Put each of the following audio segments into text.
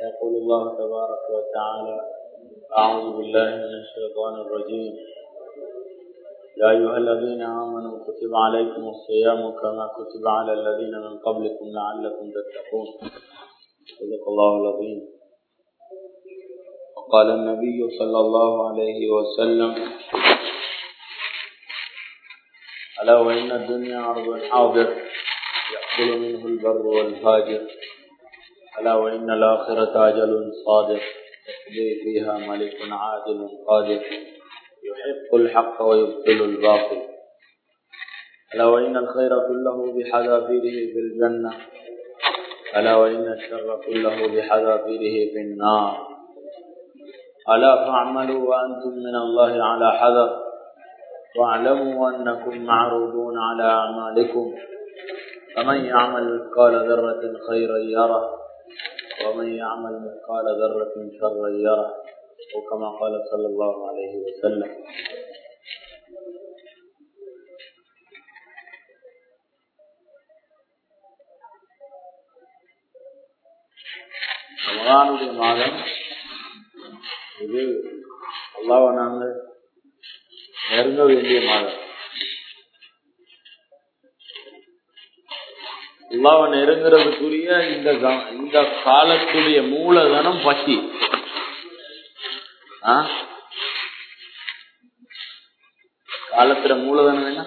يقول الله تبارك وتعالى أعوذ بالله من الشيطان الرجيم يا أيها الذين آمنوا كتب عليكم الصيام كما كتب على الذين من قبلكم لعلكم تتقون صدق الله العظيم وقال النبي صلى الله عليه وسلم ألا وإن الدنيا أرض حاضر يأكل منه البر والفاجر ألا وإن الآخرة أجل صادق يقضي فيها ملك عادل قادر يحق الحق ويبطل الباطل ألا وإن الخير كله بحذافيره في الجنة ألا وإن الشر كله بحذافيره في النار ألا فاعملوا وأنتم من الله على حذر واعلموا أنكم معروضون على أعمالكم فمن يعمل مثقال ذرة خيرا يره ومن يعمل مثقال ذرة شرا يره وكما قال صلى الله عليه وسلم ரமலானுடைய மாதம் இது அல்லாவை நாங்கள் நெருங்க வேண்டிய மாதம் அல்லாவை நெருங்கிறதுக்குரிய இந்த இந்த காலத்துடைய மூலதனம் பசி காலத்துல மூலதனம் என்ன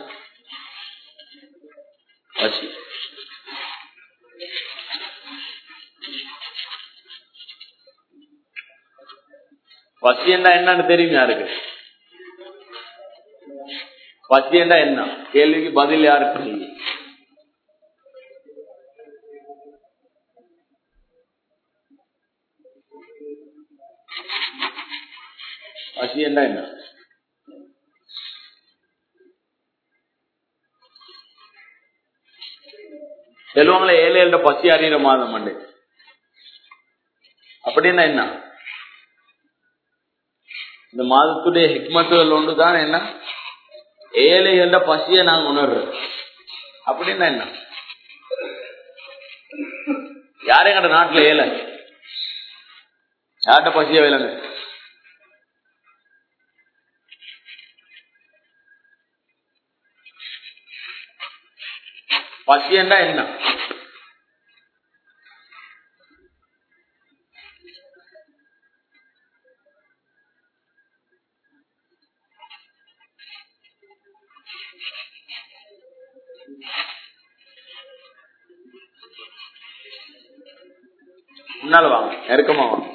பசி பசி என்ன என்னன்னு தெரியும் யாருக்கு பசி என்ன என்ன கேள்விக்கு பதில் யாருக்கு தெரியும் பசி என்ன என்ன செல்வங்களை ஏழை என்ற பசி அறிகிற மாதம் மண்டே அப்படின்னா என்ன இந்த மாதத்துடைய ஹிக்மத்துகள் ஒன்றுதான் என்ன ஏழைகள பசிய நாங்க உணர்றோம் அப்படின்னா என்ன யாரும் எங்கட நாட்டுல ஏழை யார்கிட்ட பசிய வேலைங்க பசியண்டா என்ன முன்னால வாங்க நெருக்கமா வாங்க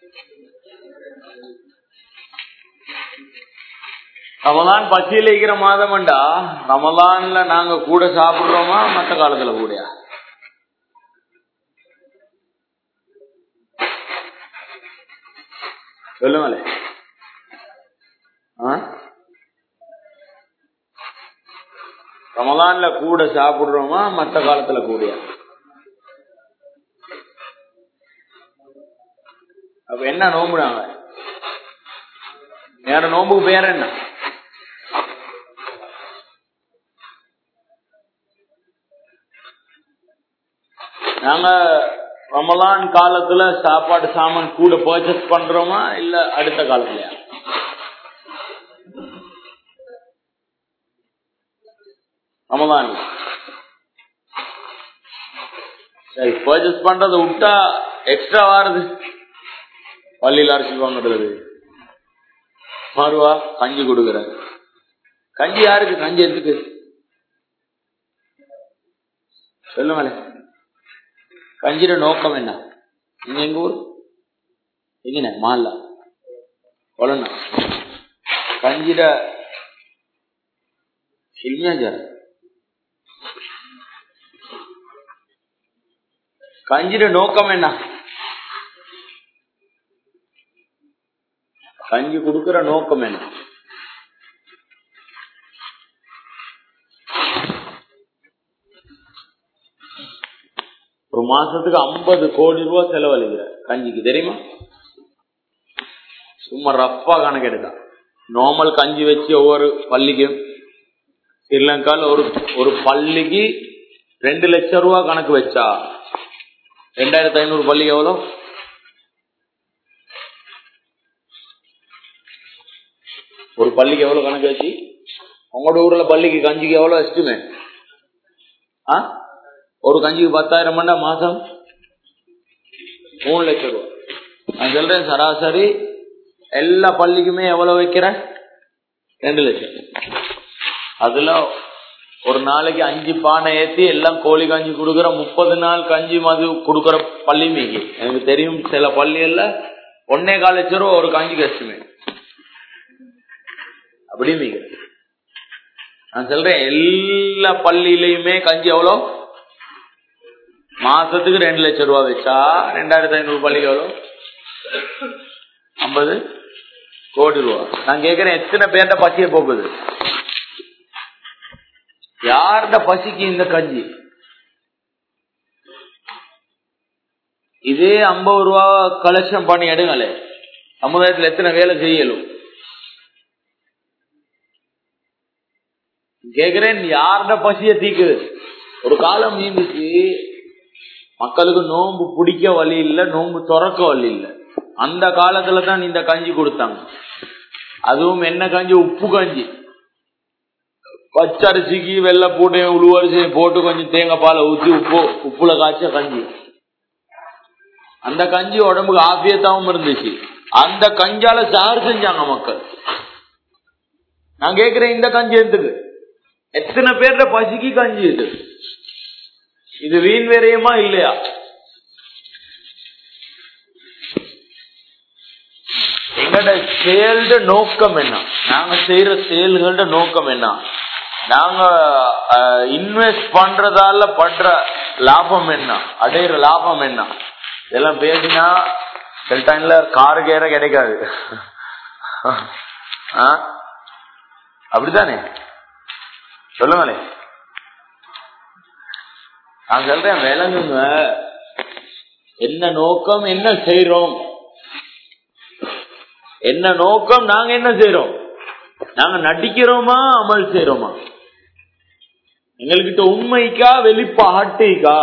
ரமலான் பசியில் இருக்கிற மாதம்டா ரமலான்ல நாங்க கூட சாப்பிடுறோமா மத்த காலத்துல கூடயா சொல்லுங்களே ரமலான்ல கூட சாப்பிடுறோமா மத்த காலத்துல கூடயா அப்ப என்ன நோம்புறாங்க வேற நோம்புக்கு பேர் என்ன நாங்க ரமலான் காலத்துல சாப்பாடு சாமான் கூட பர்ச்சேஸ் பண்றோமா இல்ல அடுத்த காலத்துலயா ரமலான் சரி பர்ச்சேஸ் பண்றதை விட்டா எக்ஸ்ட்ரா வருது பள்ளியில் அரிசி வாங்குறது மாறுவா கஞ்சி கொடுக்குற கஞ்சி யாருக்கு கஞ்சி எதுக்கு சொல்லுங்களே கஞ்சிட நோக்கம் என்ன நீங்க எங்க ஊர் எங்கன மால்ல கொலண்ணா கஞ்சிட இல்லையா கஞ்சிட நோக்கம் என்ன கஞ்சி கொடுக்கிற நோக்கம் என்ன ஒரு மாசத்துக்கு ஐம்பது கோடி ரூபாய் செலவழிக்கிற கஞ்சிக்கு தெரியுமா சும்மா ரப்பா கணக்கு எடுத்தான் நார்மல் கஞ்சி வச்சு ஒவ்வொரு பள்ளிக்கும் ஸ்ரீலங்கால ஒரு ஒரு பள்ளிக்கு ரெண்டு லட்சம் ரூபா கணக்கு வச்சா ரெண்டாயிரத்தி ஐநூறு பள்ளி எவ்வளோ ஒரு பள்ளிக்கு எவ்வளவு கணக்கு வச்சு உங்களோட ஊர்ல பள்ளிக்கு கஞ்சிக்கு எவ்வளவு எஸ்டிமேட் ஆ ஒரு கஞ்சிக்கு பத்தாயிரம் மண்டா மாசம் மூணு லட்சம் ரூபாய் நான் சொல்றேன் சராசரி எல்லா பள்ளிக்குமே எவ்வளவு வைக்கிறேன் ரெண்டு லட்சம் அதுல ஒரு நாளைக்கு அஞ்சு பானை ஏத்தி எல்லாம் கோழி கஞ்சி கொடுக்குற முப்பது நாள் கஞ்சி மது கொடுக்குற பள்ளி மீகி எனக்கு தெரியும் சில பள்ளிகள்ல ஒன்னே கால் லட்சம் ரூபா ஒரு கஞ்சிக்கு எஸ்டிமேட் அப்படி மீக நான் சொல்றேன் எல்லா பள்ளியிலயுமே கஞ்சி எவ்வளோ மாசத்துக்கு ரெண்டு லட்சம் ரூபா வச்சா ரெண்டாயிரத்தி ஐநூறு பள்ளிக்கு எவ்வளோ ஐம்பது கோடி ரூபா நான் கேக்குறேன் எத்தனை பேர்ட்ட பசிய போகுது யார்ட பசிக்கு இந்த கஞ்சி இதே ஐம்பது ரூபா கலெக்ஷன் பண்ணி எடுங்களே சமுதாயத்துல எத்தனை வேலை செய்யலும் கேக்குறேன் யார்ட பசிய தீக்குது ஒரு காலம் நீந்துச்சு மக்களுக்கு நோன்பு பிடிக்க வழி இல்ல நோன்பு துறக்க வழி இல்ல அந்த காலத்துல தான் இந்த கஞ்சி கொடுத்தாங்க அதுவும் என்ன கஞ்சி உப்பு கஞ்சி பச்சரிசிக்கு வெள்ளை போட்டு உழுவரிசி போட்டு கொஞ்சம் தேங்காய் பாலை ஊற்றி உப்பு உப்புல காய்ச்ச கஞ்சி அந்த கஞ்சி உடம்புக்கு ஆபியத்தாவும் இருந்துச்சு அந்த கஞ்சால சாறு செஞ்சாங்க மக்கள் நான் கேக்குறேன் இந்த கஞ்சி எதுக்கு எத்தனை பேர்ல பசிக்கு கஞ்சி இது இது வீண் வேறையுமா இல்லையா எங்கட செயல்ட நோக்கம் என்ன நாங்க செய்யற செயல்களோட நோக்கம் என்ன நாங்க இன்வெஸ்ட் பண்றதால பண்ற லாபம் என்ன அடையிற லாபம் என்ன இதெல்லாம் பேசினா சில டைம்ல காரு கேர கிடைக்காது அப்படித்தானே சொல்லுங்களே நான் சொல்றேன் விளங்குங்க என்ன நோக்கம் என்ன செய்யறோம் என்ன நோக்கம் நாங்க என்ன செய்யறோம் நாங்க நடிக்கிறோமா அமல் செய்யறோமா எங்ககிட்ட உண்மைக்கா வெளிப்பா ஹட்டிக்கா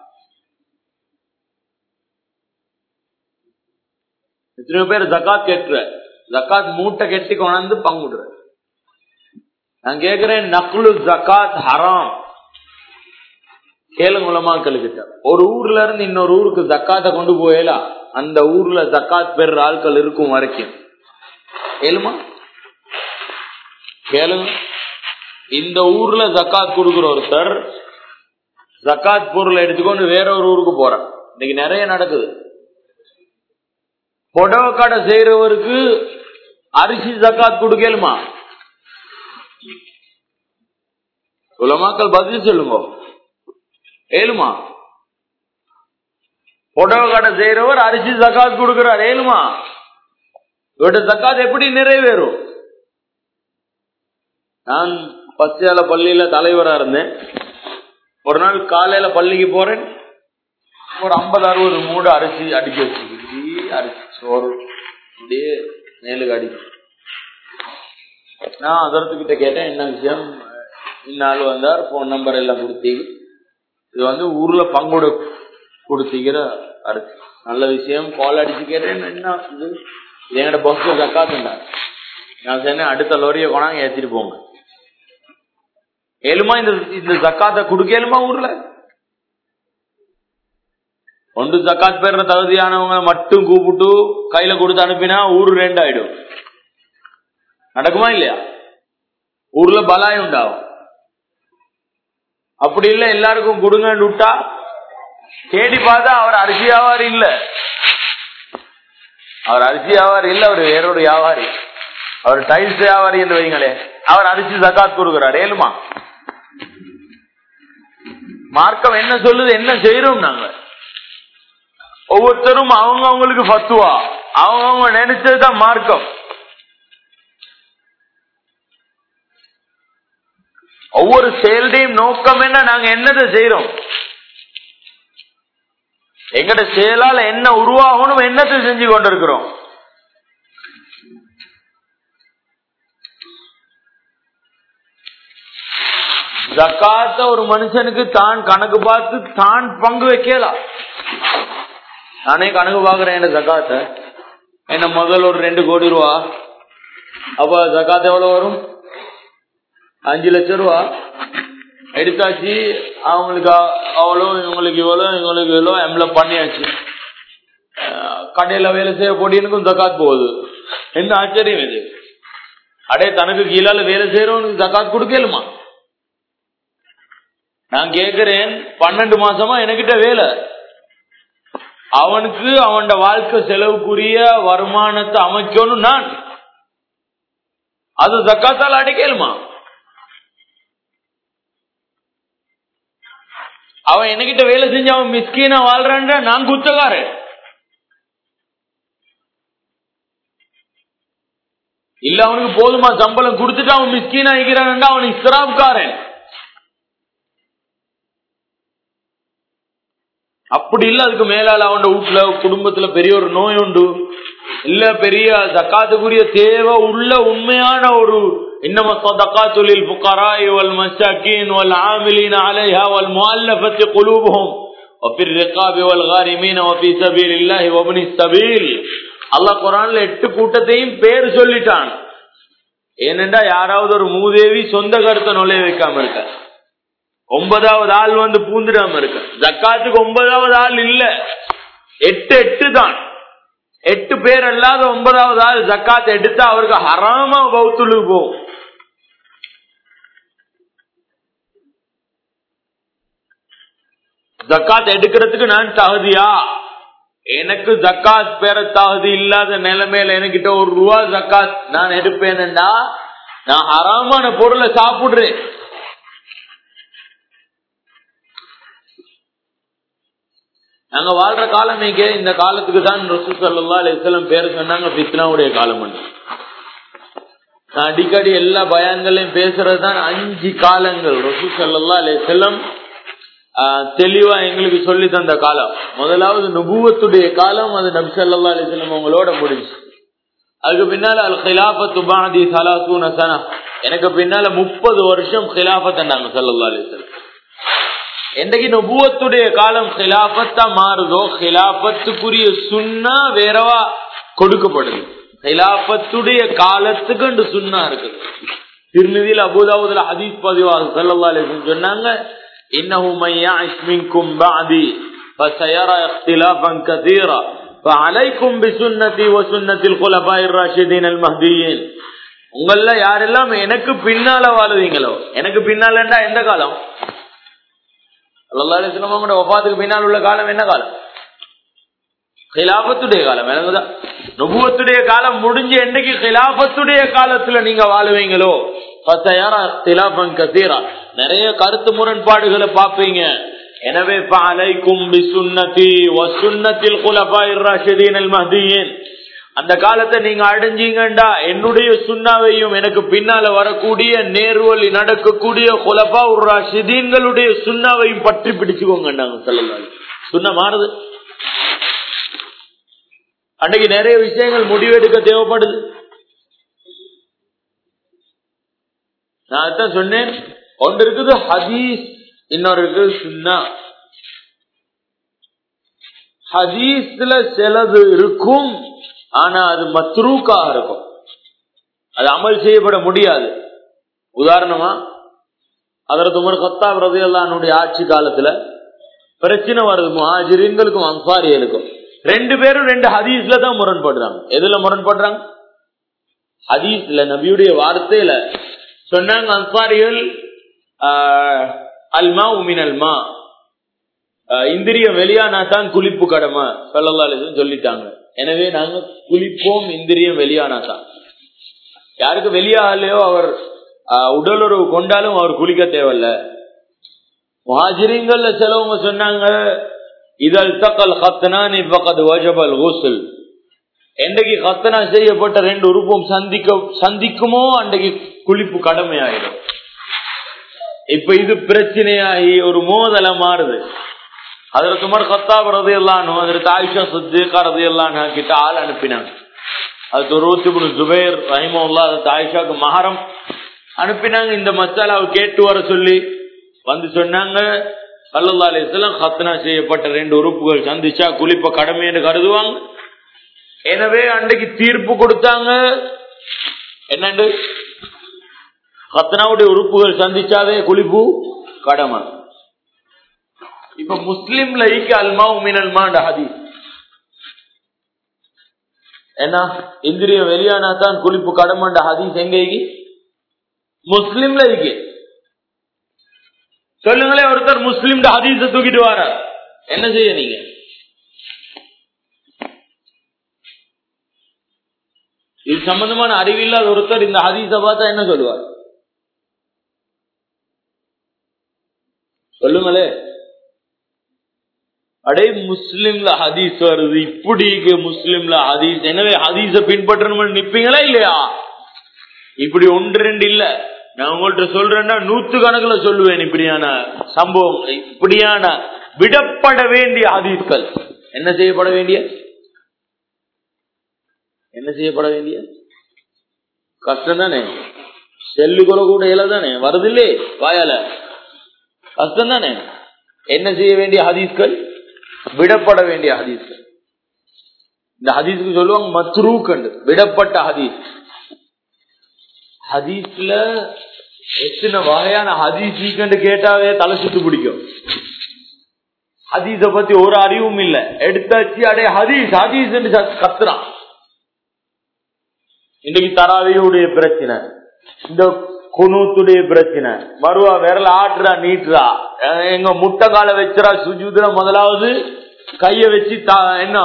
எத்தனையோ பேர் ஜக்காத் கேட்டுற ஜக்காத் மூட்டை கெட்டி கொண்டாந்து பங்குடுற நான் கேக்குறேன் நக்குலு ஜக்காத் ஹராம் கேளுங்க உலமாக்களுக்கிட்ட ஒரு ஊர்ல இருந்து இன்னொரு ஊருக்கு ஜக்காத்தை கொண்டு போயலாம் அந்த ஊர்ல ஜக்காத் பெற ஆட்கள் இருக்கும் வரைக்கும் கேளுமா கேளுங்க இந்த ஊர்ல ஜக்காத் கொடுக்குற ஒருத்தர் ஜக்காத் பொருளை எடுத்துக்கொண்டு வேற ஒரு ஊருக்கு போறார் இன்னைக்கு நிறைய நடக்குது புடவை கடை செய்யறவருக்கு அரிசி ஜக்காத் கொடுக்கலுமா உலமாக்கள் பதில் சொல்லுங்க ஏழுமா புடவை கடை செய்யறவர் அரிசி ஜக்காத் கொடுக்கிறார் ஏழுமா இவட ஜக்காத் எப்படி நிறைவேறும் நான் பச்சையால பள்ளியில தலைவரா இருந்தேன் ஒரு நாள் காலையில பள்ளிக்கு போறேன் ஒரு ஐம்பது அறுபது மூடு அரிசி அடிக்க வச்சு அரிசி சோறு அப்படியே மேலுக்கு அடிக்க நான் அதரத்துக்கிட்ட கேட்டேன் என்ன விஷயம் இந்நாள் வந்தார் போன் நம்பர் எல்லாம் கொடுத்தீங்க இது வந்து ஊர்ல பங்கோட கொடுத்தீங்கிற அரிசி நல்ல விஷயம் கால் அடிச்சு கேட்டேன் என்ன இது எங்கட பஸ்ல ஜக்காத்துண்டா நான் சொன்னேன் அடுத்த லோரியை கொண்டாங்க ஏத்திட்டு போங்க ஏழுமா இந்த இந்த ஜக்காத்தை கொடுக்கலுமா ஊர்ல ஒன்று ஜக்காத் பேர்ற தகுதியானவங்க மட்டும் கூப்பிட்டு கையில கொடுத்து அனுப்பினா ஊரு ரெண்டாயிடும் நடக்குமா இல்லையா ஊர்ல பலாயம் உண்டாகும் அப்படி இல்ல எல்லாருக்கும் கொடுங்கன்னு விட்டா தேடி பார்த்தா அவர் அரிசி வியாபாரி இல்ல அவர் அரிசி வியாபாரி இல்ல அவர் வேறொரு வியாபாரி அவர் டைல்ஸ் வியாபாரி என்று வைங்களே அவர் அரிசி ஜக்காத் கொடுக்கிறார் ஏழுமா மார்க்கம் என்ன சொல்லுது என்ன செய்யறோம் நாங்க ஒவ்வொருத்தரும் அவங்க அவங்களுக்கு பத்துவா அவங்க அவங்க நினைச்சதுதான் மார்க்கம் ஒவ்வொரு செயல்டையும் நோக்கம் என்ன நாங்க என்னதை செய்யறோம் எங்கட செயலால என்ன உருவாகணும் என்னத்தை செஞ்சு கொண்டிருக்கிறோம் ஜக்காத்த ஒரு மனுஷனுக்கு தான் கணக்கு பார்த்து தான் பங்கு வைக்கலாம் நானே கணக்கு பாக்குறேன் என்ன ஜக்காத்த என்ன முதல் ஒரு ரெண்டு கோடி ரூபா அப்ப ஜக்காத் எவ்வளவு வரும் அஞ்சு லட்சம் ரூபா எடுத்தாச்சு அவங்களுக்கு அ- அவ்வளோ இவங்களுக்கு இவ்வளோ இவங்களுக்கு இவ்வளோ எம்ல பண்ணியாச்சு அஹ் கடையில வேலை செய்ய போட்டியனுக்கும் ஜக்காத் போகுது என்ன ஆச்சரியம் இது அடே தனக்கு கீழால வேலை செய்யறவனுக்கு ஜக்காத் கொடுக்கலுமா நான் கேக்குறேன் பன்னெண்டு மாசமா என்கிட்ட வேலை அவனுக்கு அவன் வாழ்க்கை செலவுக்குரிய வருமானத்தை அமைக்கணும் நான் அது ஜக்காத்தால் அடைக்கலுமா அவன் என்கிட்ட வேலை செஞ்சு அவன் மிஸ்கீனா வாழ்றான்டா நான் குத்தகாரன் இல்ல அவனுக்கு போதுமா சம்பளம் கொடுத்துட்டு அவன் மிஸ்கீனா இருக்கிறான்டா அவன் இஸ்ராப்காரன் அப்படி இல்ல அதுக்கு மேலால அவன் வீட்டுல குடும்பத்துல பெரிய ஒரு நோய் உண்டு இல்ல பெரிய ஜக்காத்துக்குரிய தேவை உள்ள உண்மையான ஒரு இன்னம الصدقات للفقراء والمساكين والعاملين عليها والمؤلفة قلوبهم وفي الرقاب والغارمين وفي سبيل الله وابن السبيل அல்லாஹ் குரான்ல எட்டு கூட்டத்தையும் பேர் சொல்லிட்டான் ஏனென்றா யாராவது ஒரு மூதேவி சொந்த கருத்தை நுழைய வைக்காம இருக்க ஒன்பதாவது ஆள் வந்து பூந்துடாம இருக்க ஜக்காத்துக்கு ஒன்பதாவது ஆள் இல்ல எட்டு எட்டு தான் எட்டு பேர் அல்லாத ஒன்பதாவது ஆள் ஜக்காத் எடுத்தா அவருக்கு ஹராமா பௌத்துலு போகும் ஜக்காத் எடுக்கிறதுக்கு நான் தகுதியா எனக்கு ஜக்காத் பெற தகுதி இல்லாத நிலைமையில என்கிட்ட ஒரு ரூபா ஜக்காத் நான் எடுப்பேன்டா நான் ஹராமான பொருளை சாப்பிடுறேன் நாங்க வாழ்ற காலம் இங்க இந்த காலத்துக்கு தான் ரசூ சல்லா அலிஸ்லாம் பேர் சொன்னாங்க பித்னாவுடைய காலம் நான் அடிக்கடி எல்லா பயான்களையும் பேசுறது தான் அஞ்சு காலங்கள் ரசூ சல்லா அலிஸ்லாம் தெளிவா எங்களுக்கு சொல்லி தந்த காலம் முதலாவது நுபுவத்துடைய காலம் அது நபி சல்லா அலிஸ்லாம் அவங்களோட முடிஞ்சு அதுக்கு பின்னால அல் ஹிலாபத்து பாதி சலாசூன சனா எனக்கு பின்னால முப்பது வருஷம் ஹிலாபத் நாங்க சல்லா அலிஸ்லாம் என்றைக்கு நபுவத்துடைய காலம் ஹிலாபத்தா மாறுதோ ஹிலாபத்துக்குரிய சுண்ணா வேறவா கொடுக்கப்படுது ஹிலாபத்துடைய காலத்துக்கு சுண்ணா இருக்குது திருநிதியில் அபுதாவுதுல ஹதீஸ் பதிவாக சல்லா அலிஸ்லாம் சொன்னாங்க إنه من يعش منكم بعدي فسيرى اختلافا كثيرا فعليكم بسنتي وسنة الخلفاء الراشدين المهديين உங்கள யாரெல்லாம் எனக்கு பின்னால வாழுவீங்களோ எனக்கு பின்னாலண்டா எந்த காலம் அல்லாஹ் ஒப்பாத்துக்கு பின்னால் உள்ள காலம் என்ன காலம் ஹிலாபத்துடைய காலம் எனக்குதான் நுபுவத்துடைய காலம் முடிஞ்சு என்னைக்கு ஹிலாபத்துடைய காலத்துல நீங்க வாழுவீங்களோ நிறைய கருத்து முரண்பாடுகளை பார்ப்பீங்க எனவே அந்த காலத்தை நீங்க அடைஞ்சீங்கண்டா என்னுடைய சுண்ணாவையும் எனக்கு பின்னால வரக்கூடிய நேர்வழி நடக்கக்கூடிய குலபா ஒரு ராஷிதீன்களுடைய சுண்ணாவையும் பற்றி பிடிச்சுக்கோங்க சொல்லலாம் சுண்ண மாறுது அன்னைக்கு நிறைய விஷயங்கள் முடிவெடுக்க தேவைப்படுது நான் அதான் சொன்னேன் ஒன்று இருக்குது ஹதீஸ் இன்னொரு இருக்குது சுன்னா ஹதீஸ்ல சிலது இருக்கும் ஆனா அது மத்ரூக்காக இருக்கும் அது அமல் செய்யப்பட முடியாது உதாரணமா அதற்கு உமர் கத்தாப் ரதையல்லானுடைய ஆட்சி காலத்துல பிரச்சனை வருது முஹாஜிரின்களுக்கும் அன்சாரிகளுக்கும் ரெண்டு பேரும் ரெண்டு ஹதீஸ்ல தான் முரண்படுறாங்க எதுல முரண்படுறாங்க ஹதீஸ்ல நபியுடைய வார்த்தையில சொன்னாங்க அன்சாரிகள் அல்மா உமின் அல்மா இந்திரியம் வெளியானா தான் குளிப்பு கடமை சொல்லலாலும் சொல்லிட்டாங்க எனவே நாங்க குளிப்போம் இந்திரியம் வெளியானா தான் யாருக்கு வெளியாகலையோ அவர் உடலுறவு கொண்டாலும் அவர் குளிக்க தேவையில்ல முஹாஜிரிங்கள்ல சிலவங்க சொன்னாங்க இதழ் தக்கல் ஹத்தனான் இப்பக்கது வஜபல் ஹூசல் என்றைக்கு ஹத்தனா செய்யப்பட்ட ரெண்டு உறுப்பும் சந்திக்க சந்திக்குமோ அன்றைக்கு குளிப்பு கடமையாயிடும் இப்ப இது பிரச்சனையாகி ஒரு மோதல மாறுது அதுல சுமார் கத்தாப் ரது எல்லாம் அதற்கு ஆயிஷா சுத்தீகா ரது எல்லாம் கிட்ட ஆள் அனுப்பினாங்க அது துருவத்துபுன் ஜுபேர் ரஹிமுல்லா அது ஆயிஷாக்கு மகரம் அனுப்பினாங்க இந்த மசாலாவை கேட்டு வர சொல்லி வந்து சொன்னாங்க அல்லல்லா அலிஸ்லாம் ஹத்னா செய்யப்பட்ட ரெண்டு உறுப்புகள் சந்திச்சா குளிப்ப கடமை என்று கருதுவாங்க எனவே அன்றைக்கு தீர்ப்பு கொடுத்தாங்க என்னண்டு கத்தனாவுடைய உறுப்புகள் சந்திச்சாவே குளிப்பு கடமை இப்ப முஸ்லிம்ல ஈக்க அல்மா உமினல்மாண்ட ஹதீஸ் என்ன இந்திரியம் வெளியானா தான் குளிப்பு கடமண்ட ஹதீஸ் எங்க ஈகி முஸ்லிம்ல ஈகி சொல்லுங்களே ஒருத்தர் முஸ்லிம் ஹதீஸ தூக்கிட்டு வர என்ன செய்ய நீங்க இது சம்பந்தமான அறிவில்லாத ஒருத்தர் இந்த ஹதீஸ பார்த்தா என்ன சொல்லுவார் சொல்லுங்களே அடே முஸ்லிம்ல ஹதீஸ் வருது இப்படி முஸ்லிம்ல ஹதீஸ் எனவே ஹதீஸ பின்பற்றணும் நிப்பீங்களா இல்லையா இப்படி ஒன்று ரெண்டு இல்ல நான் உங்கள்ட்ட சொல்றேன்னா நூத்து கணக்குல சொல்லுவேன் இப்படியான சம்பவம் இப்படியான விடப்பட வேண்டிய ஹதீஸ்கள் என்ன செய்யப்பட வேண்டிய என்ன செய்யப்பட வேண்டிய கஷ்டம் தானே செல்லுக்குள்ள கூட இல தானே வருதில்லே வாயால கஷ்டம் தானே என்ன செய்ய வேண்டிய ஹதீஸ்கள் விடப்பட வேண்டிய ஹதீஸ்கள் இந்த ஹதீஸ்க்கு சொல்லுவாங்க மத்ரூக்கண்டு விடப்பட்ட ஹதீஸ் ஹதீஸ்ல எத்தனை வகையான ஹதீஸ் ஈக்கண்டு கேட்டாவே தலை சுத்து பிடிக்கும் ஹதீஸ பத்தி ஒரு அறிவும் இல்ல எடுத்தாச்சு அடே ஹதீஸ் ஹதீஸ் கத்துறான் இன்னைக்கு தராவியுடைய பிரச்சனை இந்த குனூத்துடைய பிரச்சனை மறுவா விரல ஆட்டுறா நீட்டுறா எங்க முட்டை கால வச்சுறா சுஜூதுல முதலாவது கைய வச்சு என்ன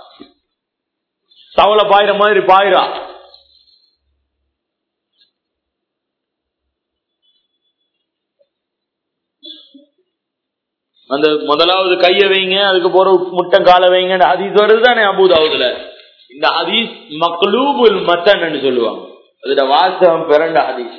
தவளை பாயிற மாதிரி பாயிரா அந்த முதலாவது கைய வைங்க அதுக்கு போற முட்டை கால வைங்க ஹதீஸ் வருது தானே அபூதாவுதுல இந்த ஹதீஸ் மக்லூபுல் மத்தன் சொல்லுவாங்க அதுல வாசகம் பிறண்ட ஹதீஸ்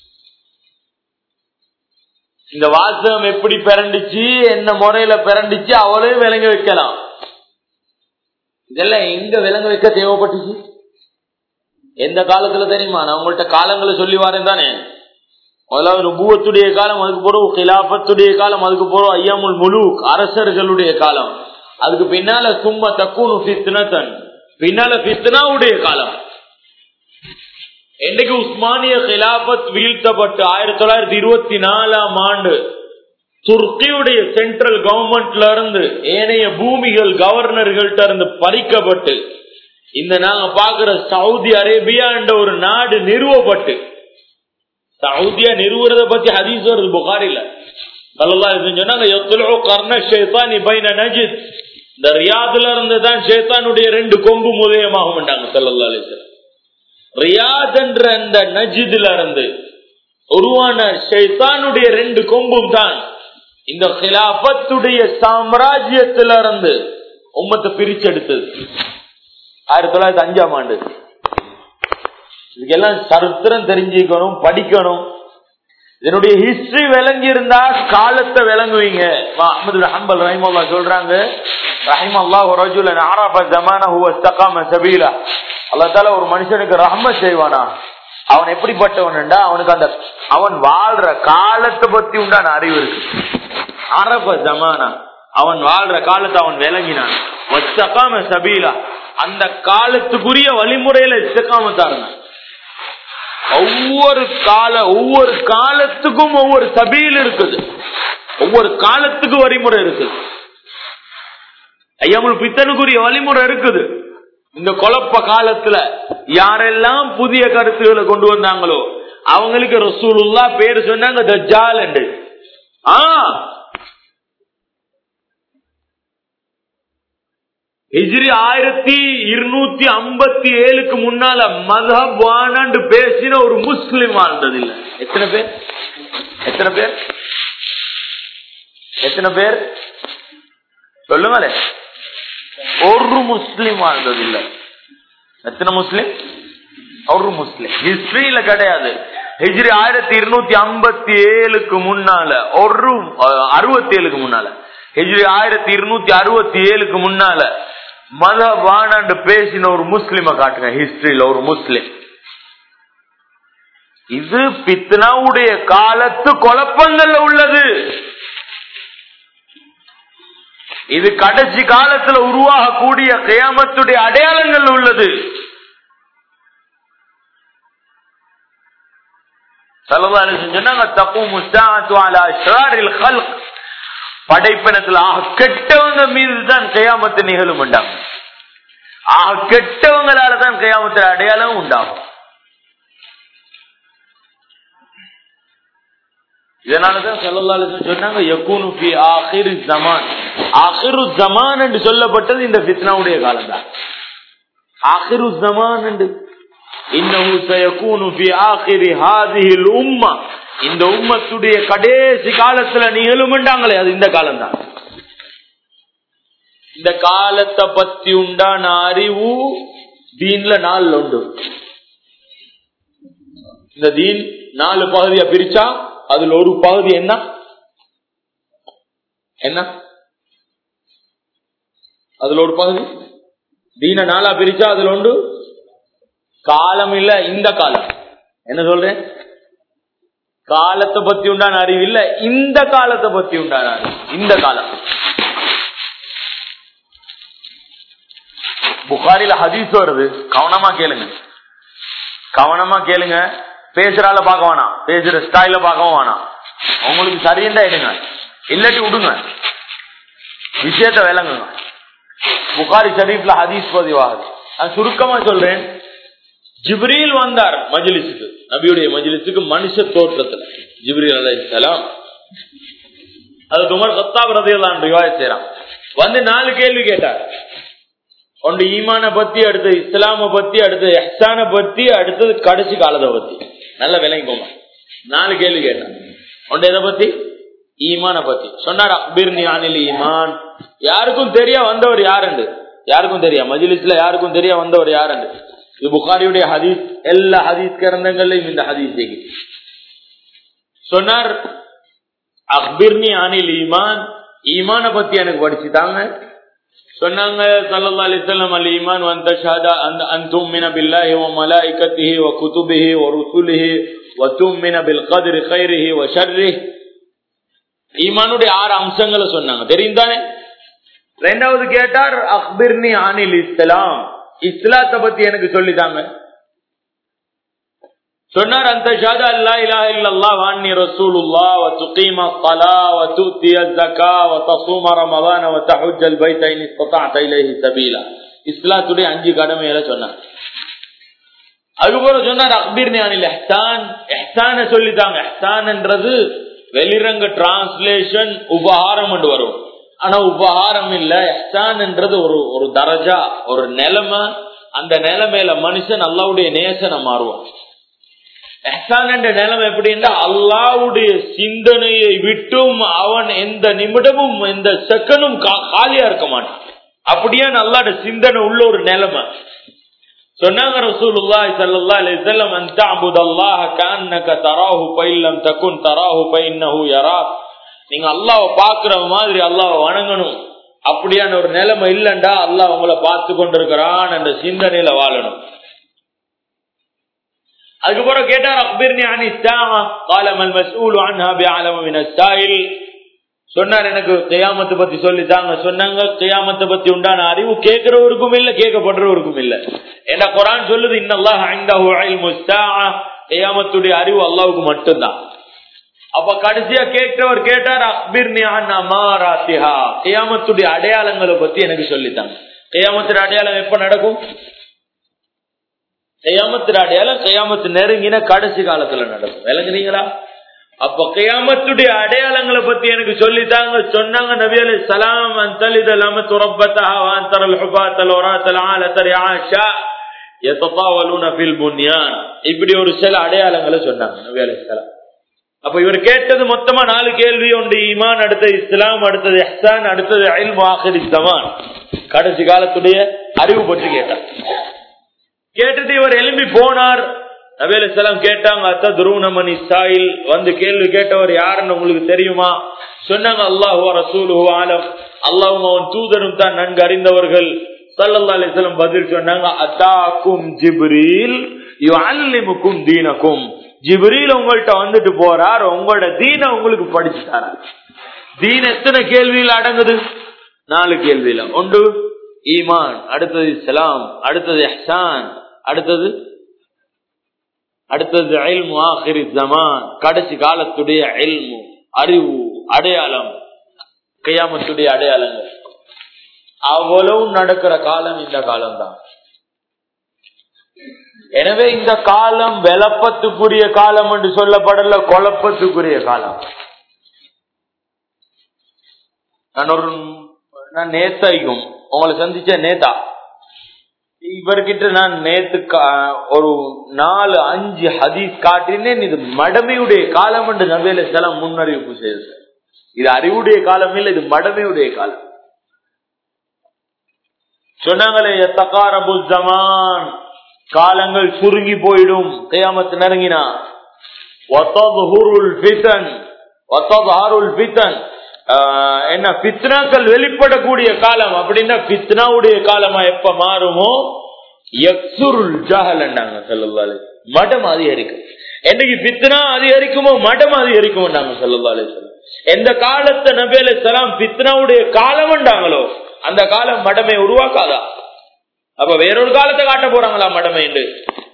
இந்த வாசகம் எப்படி பிறண்டுச்சு என்ன முறையில பிறண்டுச்சு அவளையும் விளங்க வைக்கலாம் இதெல்லாம் எங்க விளங்க வைக்க தேவைப்பட்டுச்சு எந்த காலத்துல தெரியுமா நான் உங்கள்ட்ட காலங்களை சொல்லி வரேன் தானே முதலாவது நுபுவத்துடைய காலம் அதுக்கு போறோம் கிலாபத்துடைய காலம் அதுக்கு போறோம் ஐயாமுல் முழு அரசர்களுடைய காலம் அதுக்கு பின்னால சும்மா தக்குனு பித்னத்தன் பின்னால பித்னாவுடைய காலம் என்னைக்கு உஸ்மானிய கிலாபத் வீழ்த்தப்பட்டு ஆயிரத்தி தொள்ளாயிரத்தி இருபத்தி நாலாம் ஆண்டு துர்க்கியுடைய சென்ட்ரல் கவர்மெண்ட்ல இருந்து ஏனைய பூமிகள் கவர்னர்கள்ட்ட இருந்து பறிக்கப்பட்டு இந்த நாங்க பாக்குற சவுதி அரேபியா என்ற ஒரு நாடு நிறுவப்பட்டு சவுதியா நிறுவுறத பத்தி ஹதீஸ் வருது புகாரில இந்த ரியாதுல இருந்து தான் ஷேத்தானுடைய ரெண்டு கொம்பு உதயமாகும் சல்லா அலிஸ்லாம் ரியாத் என்ற அந்த நஜிதுல இருந்து உருவான ஷைத்தானுடைய ரெண்டு கொம்பும் தான் இந்த கிலாபத்துடைய சாம்ராஜ்யத்தில இருந்து உம்மத்தை பிரிச்செடுத்தது ஆயிரத்தி தொள்ளாயிரத்தி அஞ்சாம் ஆண்டு இதுக்கெல்லாம் சரித்திரம் தெரிஞ்சுக்கணும் படிக்கணும் இதனுடைய ஹிஸ்டரி விளங்கி இருந்தா காலத்தை விளங்குவீங்க அஹமது ஹம்பல் ரஹிமல்லா சொல்றாங்க ரஹிமல்லா ரஜுல ஆராப ஜமான ஹுவ இஸ்தகாம சபீலா அல்லாத்தால ஒரு மனுஷனுக்கு ரஹம செய்வானா அவன் எப்படிப்பட்டவன்டா அவனுக்கு அந்த அவன் வாழ்ற காலத்தை பத்தி உண்டான அறிவு இருக்கு அரப ஜமானா அவன் வாழ்ற காலத்தை அவன் விளங்கினான் வச்சகாம சபீலா அந்த காலத்துக்குரிய வழிமுறையில இஸ்தகாமத்தா இருந்தான் ஒவ்வொரு கால ஒவ்வொரு காலத்துக்கும் ஒவ்வொரு சபையில் இருக்குது ஒவ்வொரு காலத்துக்கும் வழிமுறை இருக்குது ஐயாமல் பித்தனுக்குரிய வழிமுறை இருக்குது இந்த குழப்ப காலத்துல யாரெல்லாம் புதிய கருத்துக்களை கொண்டு வந்தாங்களோ அவங்களுக்கு ரசூலுல்லா பேரு சொன்னாங்க தஜ்ஜால் என்று ஆ ஹிஜ்ரி ஆயிரத்தி இருநூத்தி ஐம்பத்தி ஏழுக்கு முன்னால மதஹப் வானாண்டு பேசின ஒரு முஸ்லிம் வாழ்ந்தது இல்ல எத்தனை பேர் எத்தனை பேர் எத்தனை பேர் சொல்லுங்களே ஒரு முஸ்லிம் வாழ்ந்தது இல்ல எத்தனை முஸ்லிம் ஒரு முஸ்லிம் ஹிஸ்டரியில கிடையாது ஹிஜ்ரி ஆயிரத்தி இருநூத்தி ஐம்பத்தி ஏழுக்கு முன்னால ஒரு அறுபத்தி ஏழுக்கு முன்னால ஹிஜ்ரி ஆயிரத்தி இருநூத்தி அறுபத்தி ஏழுக்கு முன்னால மத வானாண்டு பேசின ஒரு முஸ்லிம காட்டுங்க ஹிஸ்டரியில ஒரு முஸ்லிம் இது பித்னாவுடைய காலத்து குழப்பங்கள்ல உள்ளது இது கடைசி காலத்துல உருவாகக்கூடிய கியாமத்துடைய அடையாளங்கள் உள்ளது சல்லல்லாஹு அலைஹி வஸல்லம் சொன்னாங்க தகூமு ஸாஅத்து அலா ஷராரில் ஹல்க் படைப்பினத்துல ஆக கெட்டவங்க மீது தான் கயாமத்து நிகழும் உண்டாங்க ஆக கெட்டவங்களால தான் கயாமத்தில் அடையாளம் உண்டாகும் இதனாலதான் சல்லல்லாஹு சொன்னாங்க யகூனு ஃபி ஆகிர் ஜமான் ஆகிரு ஜமான் என்று சொல்லப்பட்டது இந்த ஃபித்னாவுடைய காலம் தான் ஆகிரு ஜமான் என்று இன்னஹு சயகூனு ஃபி ஆகிரி ஹாதிஹில் உம்மா இந்த உம்மத்துடைய கடைசி காலத்துல நிகழும்ண்டாங்களே அது இந்த காலம் தான் இந்த காலத்தை பத்தி உண்டான அறிவு தீன்ல நாலு உண்டு இந்த தீன் நாலு பகுதியா பிரிச்சா அதுல ஒரு பகுதி என்ன என்ன அதுல ஒரு பகுதி தீன நாளா பிரிச்சா அதுல உண்டு காலம் இல்ல இந்த காலம் என்ன சொல்றேன் காலத்தை பத்தி உண்டான அறிவு இல்ல இந்த காலத்தை பத்தி உண்டான அறிவு இந்த காலம் புகாரில ஹதீஸ் வருது கவனமா கேளுங்க கவனமா கேளுங்க பேசுறால பார்க்க வேணாம் பேசுற ஸ்டைல பார்க்கவும் வேணாம் உங்களுக்கு சரியா எடுங்க இல்லாட்டி விடுங்க விஷயத்த விளங்குங்க புகாரி ஷரீஃப்ல ஹதீஸ் பதிவாகுது நான் சுருக்கமா சொல்றேன் ஜிப்ரீல் வந்தார் மஜ்லிஸுக்கு நபியுடைய மஜ்லிஸுக்கு மனுஷ தோற்றத்துல ஜிப்ரீல் அலைஹிஸ்ஸலாம் அது உமர் கத்தாப் ரதியல்லான் ரிவாயத் செய்யறான் வந்து நாலு கேள்வி கேட்டார் ஒன்று ஈமான பத்தி அடுத்தது இஸ்லாம பத்தி அடுத்தது எஹ்சான பத்தி அடுத்தது கடைசி காலத்தை பத்தி நல்ல விளங்கிக்கோங்க நாலு கேள்வி கேட்டான் ஒன்று எதை பத்தி ஈமான பத்தி சொன்னார் அக்பிர்னி அனில் ஈமான் யாருக்கும் தெரிய வந்தவர் யாருண்டு யாருக்கும் தெரியா மஜிலிஸ்ல யாருக்கும் தெரிய வந்தவர் யாருண்டு இது புகாரியுடைய ஹதீஸ் எல்லா ஹதீஸ் கிரந்தங்கள்லயும் இந்த ஹதீஸ் செய்கி சொன்னார் அக்பிர்னி அனில் ஈமான் ஈமான பத்தி எனக்கு படிச்சுட்டாங்க சொன்னாங்க சல்லல்லாஹு அலைஹி வஸல்லம் அல் ஈமான் வ அந்த ஷஹதா அந்த அன் துமின பில்லாஹி வ மலாயிகத்திஹி வ குதுபிஹி வ ருசுலிஹி வ துமின பில் கத்ரி கைரிஹி வ ஷர்ரிஹி ஈமானுடைய ஆறு அம்சங்களை சொன்னாங்க தெரியும் தானே ரெண்டாவது கேட்டார் அக்பிர்னி அனில் இஸ்லாம் இஸ்லாத்தை பத்தி எனக்கு சொல்லித்தாங்க சொன்னார் அந்த ஷாதா அல்லா இலாஹ இல்லல்லாஹ் வான்னி ரசூலுல்லாஹ் வ துகீம ஸலா வ துத்திய ஸக்கா வ தஸூம ரமதான வ தஹஜ்ஜல் பைத இன் இஸ்ததஅத இலைஹி சபீலா இஸ்லாத்துடைய அஞ்சு கடமைகளை சொன்னார் அதுபோல சொன்னார் அக்பீர்னி அனில் எஹ்சான் எஹ்சான சொல்லித்தாங்க எஹ்சான்ன்றது வெளிரங்க டிரான்ஸ்லேஷன் உபகாரம் என்று வரும் ஆனா உபகாரம் இல்ல எஹ்சான்ன்றது ஒரு ஒரு தரஜா ஒரு நிலைமை அந்த நிலைமையில மனுஷன் அல்லாவுடைய நேசனை மாறுவான் எஹ்சான் என்ற நிலைமை எப்படின்னா அல்லாவுடைய சிந்தனையை விட்டும் அவன் எந்த நிமிடமும் எந்த செகண்டும் காலியா இருக்க மாட்டான் அப்படியே அல்லாட சிந்தனை உள்ள ஒரு நிலைமை சொன்னாங்க ரசூலுல்லாஹி ஸல்லல்லாஹு அலைஹி வஸல்லம் அன் தஅபுதல்லாஹ கஅன்னக தராஹு ஃபைல்லம் தகுன் தராஹு ஃபைன்னஹு யராக் நீங்க அல்லாஹ்வை பாக்குற மாதிரி அல்லாஹ்வை வணங்கணும் அப்படியான ஒரு நிலைமை இல்லண்டா அல்லாஹ் உங்களை பார்த்து கொண்டிருக்கிறான் என்ற சிந்தனையில வாழணும் அதுக்கப்புறம் கேட்டார் அக்பிர்னி அனி சாஹா قال ما المسؤول عنها بعلم من السائل சொன்னார் எனக்கு கியாமத்தை பத்தி சொல்லித்தாங்க சொன்னாங்க கியாமத்தை பத்தி உண்டான அறிவு கேட்கிறவருக்கும் இல்ல கேட்கப்படுறவருக்கும் இல்ல ஏன்னா குரான் சொல்லுது இன்னல்லாஹ் ஐந்தஹு இல்மு ஸாஅ கியாமத்துடைய அறிவு அல்லாஹ்வுக்கு மட்டும்தான் அப்ப கடைசியா கேட்டவர் கேட்டார் அக்பிர்னி அன் அமாராத்திஹா கியாமத்துடைய அடையாளங்களை பத்தி எனக்கு சொல்லித்தாங்க கியாமத்துடைய அடையாளம் எப்ப நடக்கும் கையாமத்து அடையாளம் கையாமத்து நெருங்கின கடைசி காலத்துல நடக்கும் விளங்குறீங்களா அப்ப கையாமத்துடைய அடையாளங்களை பத்தி எனக்கு சொல்லித்தாங்க சொன்னாங்க நபி அலி சலாம் அந்தலித லம துரப்பத்தா வாந்தரல் ஹுபாத்தல் ஒராத்தல் ஆலத்தர் ஆஷா எத்தப்பாவலூன ஃபில் புன்யான் இப்படி ஒரு சில அடையாளங்களை சொன்னாங்க நபி அலி சலாம் அப்ப இவர் கேட்டது மொத்தமா நாலு கேள்வி உண்டு ஈமான் அடுத்தது இஸ்லாம் அடுத்தது எஹ்சான் அடுத்தது அயில் ஆஹிரி ஜமான் கடைசி காலத்துடைய அறிவு பற்றி கேட்டார் கேட்டுட்டு இவர் எழும்பி போனார் நபேல செலம் கேட்டாங்க அத்த துருவனமணி சாயில் வந்து கேள்வி கேட்டவர் யாருன்னு உங்களுக்கு தெரியுமா சொன்னாங்க அல்லாஹு ரசூலு ஆலம் அல்லாஹும் அவன் தூதரும் தான் நன்கு அறிந்தவர்கள் சல்லல்லா அலிஸ்லம் பதில் சொன்னாங்க அத்தாக்கும் ஜிப்ரீல் அல்லிமுக்கும் தீனக்கும் ஜிப்ரீல் உங்கள்கிட்ட வந்துட்டு போறார் உங்களோட தீன உங்களுக்கு படிச்சு தரார் தீன் எத்தனை கேள்வியில் அடங்குது நாலு கேள்வியில ஒன்று ஈமான் அடுத்தது இஸ்லாம் அடுத்தது எஹ்சான் அடுத்தது அடுத்தது இல்மு ஆஹிரி ஜமான் கடைசி காலத்துடைய இல்மு அறிவு அடையாளம் கையாமத்துடைய அடையாளங்கள் அவ்வளவு நடக்கிற காலம் இந்த காலம் தான் எனவே இந்த காலம் வெளப்பத்துக்குரிய காலம் என்று சொல்லப்படல குழப்பத்துக்குரிய காலம் நான் ஒரு நான் நேத்தாய்க்கும் உங்களை சந்திச்ச நேதா இவர்கிட்ட நான் நேத்து கா- ஒரு நாலு அஞ்சு ஹதீஸ் காட்டினேன் இது மடமையுடைய காலம் என்று நவேல செலம் முன்னறிவிப்பு செய்தது இது அறிவுடைய காலம் இல்லை இது மடமையுடைய காலம் சொன்னாங்களே எத்தகாரபு ஜமான் காலங்கள் சுருங்கி போயிடும் கையாமத்து நெருங்கினா வத்ததுஹுருல் ஃபிதன் வத்ததுஹருல் ஃபிதன் ஆஹ், என்ன பித்னாக்கள் வெளிப்படக்கூடிய காலம் அப்படின்னா பித்னாவுடைய காலமா எப்ப மாறுமோ யக்சுருல் ஜஹலன்னாங்க சொல்லலாலே மடம் அதிகரிக்கும் என்னைக்கு பித்னா அதிகரிக்குமோ மடம் அதிகரிக்குமோ நாங்க சொல்லலாலே சொல்ல எந்த காலத்தை நபேல சலாம் பித்னாவுடைய காலம்ண்டாங்களோ அந்த காலம் மடமை உருவாக்காதா அப்ப வேறொரு காலத்தை காட்ட போறாங்களா மடமை என்று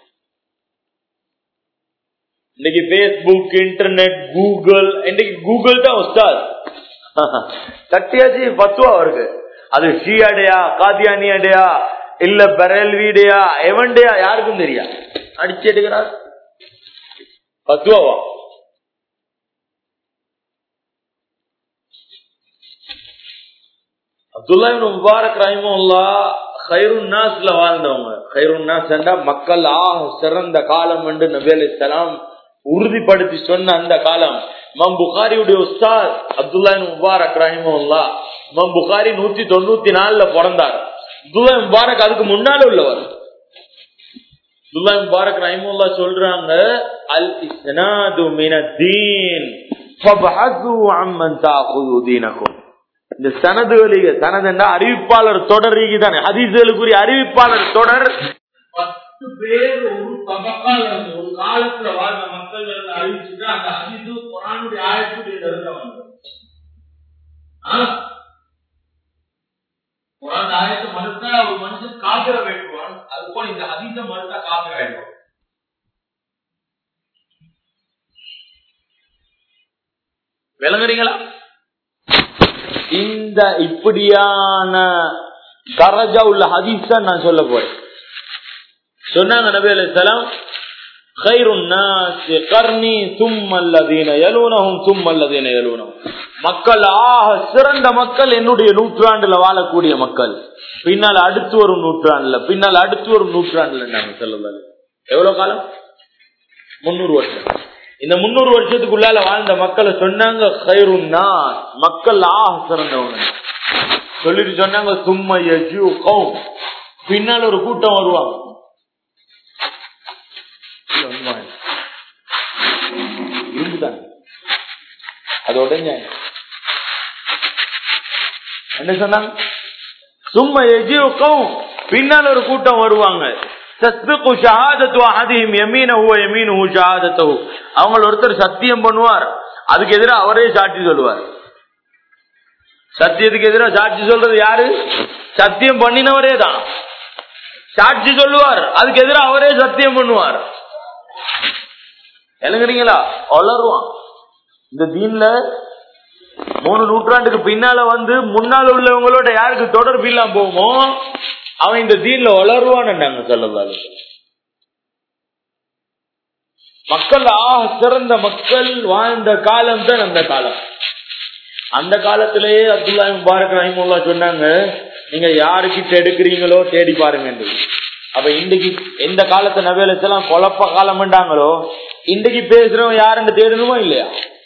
இன்னைக்கு பேஸ்புக் இன்டர்நெட் கூகுள் இன்னைக்கு கூகுள் தான் உஸ்தாத் தட்டியாச்சு பத்துவா அவருக்கு அது ஷியாடையா காதியானியாடையா இல்ல பெரல்வீடையா எவன்டையா யாருக்கும் தெரியா அடிச்சு எடுக்கிறார் பத்துவாவா அப்துல்லா இப்னு முபாரக் ரஹிமஹுல்லா கைருன் நாஸ்ல வாழ்ந்தவங்க கைருன் நாஸ் என்றா மக்கள் ஆக சிறந்த காலம் என்று நபி அலைஹிஸ்ஸலாம் உறுதிப்படுத்தி சொன்ன அந்த காலம் இமாம் புகாரியுடைய உஸ்தாத் அப்துல்லா இப்னு முபாரக் ரஹிமஹுல்லா இமாம் புகாரி நூத்தி தொண்ணூத்தி நாலுல பிறந்தார் அப்துல்லா இப்னு முபாரக் அதுக்கு முன்னால உள்ளவர் அப்துல்லா இப்னு முபாரக் ரஹிமஹுல்லா சொல்றாங்க அல் இஸ்னாது மினத்தீன் ஃபபஹது அம்மன் தாகுது தீனக்கும் இந்த சனதுகளிக சனதுன்னா அறிவிப்பாளர் தொடர் தானே ஹதீசுகளுக்குரிய அறிவிப்பாளர் தொடர் பத்து பேர் ஒரு தபக்கால ஒரு காலத்துல வாழ்ந்த மக்கள் இருந்து அறிவிச்சுட்டு அந்த ஹதீசு குரானுடைய ஆயத்துடைய நெருங்க வந்து குரான் ஆயத்தை மறுத்தா ஒரு மனுஷன் காப்பிர வேண்டுவான் அது போல இந்த ஹதீச மறுத்தா காப்பிர வேண்டும் விளங்குறீங்களா இந்த இப்படியான கரஜா உள்ள ஹதீஸ் தான் நான் சொல்ல போறேன் சொன்னாங்க நபி அலைஹிஸ்ஸலாம் خير الناس قرني ثم الذين يلونهم ثم الذين يلونهم மக்கள் ஆக சிறந்த மக்கள் என்னுடைய நூற்றாண்டுல வாழக்கூடிய மக்கள் பின்னால் அடுத்து வரும் நூற்றாண்டுல பின்னால் அடுத்து வரும் நூற்றாண்டுல நாங்க சொல்லலாம் எவ்வளவு காலம் முன்னூறு வருஷம் இந்த முன்னூறு வருஷத்துக்குள்ளால வாழ்ந்த மக்களை சொன்னாங்க "ஹைருன்னா", மக்கள் ஆக சிறந்தவங்க சொல்லிட்டு சொன்னாங்க சும்மா யஜு கௌம் பின்னால் ஒரு கூட்டம் வருவாங்க இருந்துதான் அது உடஞ்சாங்க என்ன சொன்னாங்க சும்மா எஜி கௌம் பின்னால் ஒரு கூட்டம் வருவாங்க தஸ்பிகு ஷஹாதத்து அஹதிஹிம் யமீனஹு வ யமீனுஹு ஷஹாதத்துஹு அவங்க ஒருத்தர் சத்தியம் பண்ணுவார் அதுக்கு எதிராக அவரே சாட்சி சொல்லுவார் சத்தியத்துக்கு எதிராக சாட்சி சொல்றது யாரு சத்தியம் பண்ணினவரே தான் சாட்சி சொல்லுவார் அதுக்கு எதிராக அவரே சத்தியம் பண்ணுவார் எழுங்குறீங்களா வளருவான் இந்த தீன்ல மூணு நூற்றாண்டுக்கு பின்னால வந்து முன்னால உள்ளவங்களோட யாருக்கு தொடர்பு இல்லாம போகுமோ அவன் இந்த தீன்ல வளருவான்னு நாங்க சொல்லலாம் மக்கள் ஆக சிறந்த மக்கள் வாழ்ந்த காலம் தான் அந்த காலம் அந்த காலத்திலேயே அப்துல்லா முபாரக் ரஹிமுல்லா சொன்னாங்க நீங்க யாருக்கிட்ட எடுக்கிறீங்களோ தேடி பாருங்க என்று. அப்ப இன்றைக்கு எந்த காலத்தை நவேலத்தெல்லாம் குழப்ப காலம்ண்டாங்களோ இன்றைக்கு பேசுறவன் யாருன்னு தேடணுமோ இல்லையா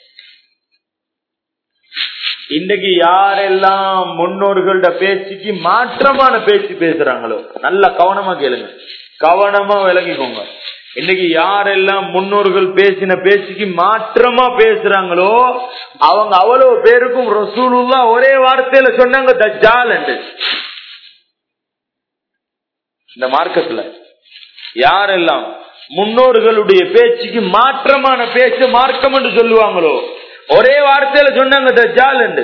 இன்றைக்கு யாரெல்லாம் முன்னோர்களோட பேச்சுக்கு மாற்றமான பேச்சு பேசுறாங்களோ நல்ல கவனமா கேளுங்க கவனமா விளங்கிக்கோங்க இன்னைக்கு யாரெல்லாம் முன்னோர்கள் பேசின பேச்சுக்கு மாற்றமா பேசுறாங்களோ அவங்க அவ்வளவு பேருக்கும் ரசூலுல்லா ஒரே வார்த்தையில சொன்னாங்க தஜ்ஜால் என்று இந்த மார்க்கத்துல யாரெல்லாம் முன்னோர்களுடைய பேச்சுக்கு மாற்றமான பேச்சு மார்க்கம் என்று சொல்லுவாங்களோ ஒரே வார்த்தையில சொன்னாங்க தஜ்ஜால் என்று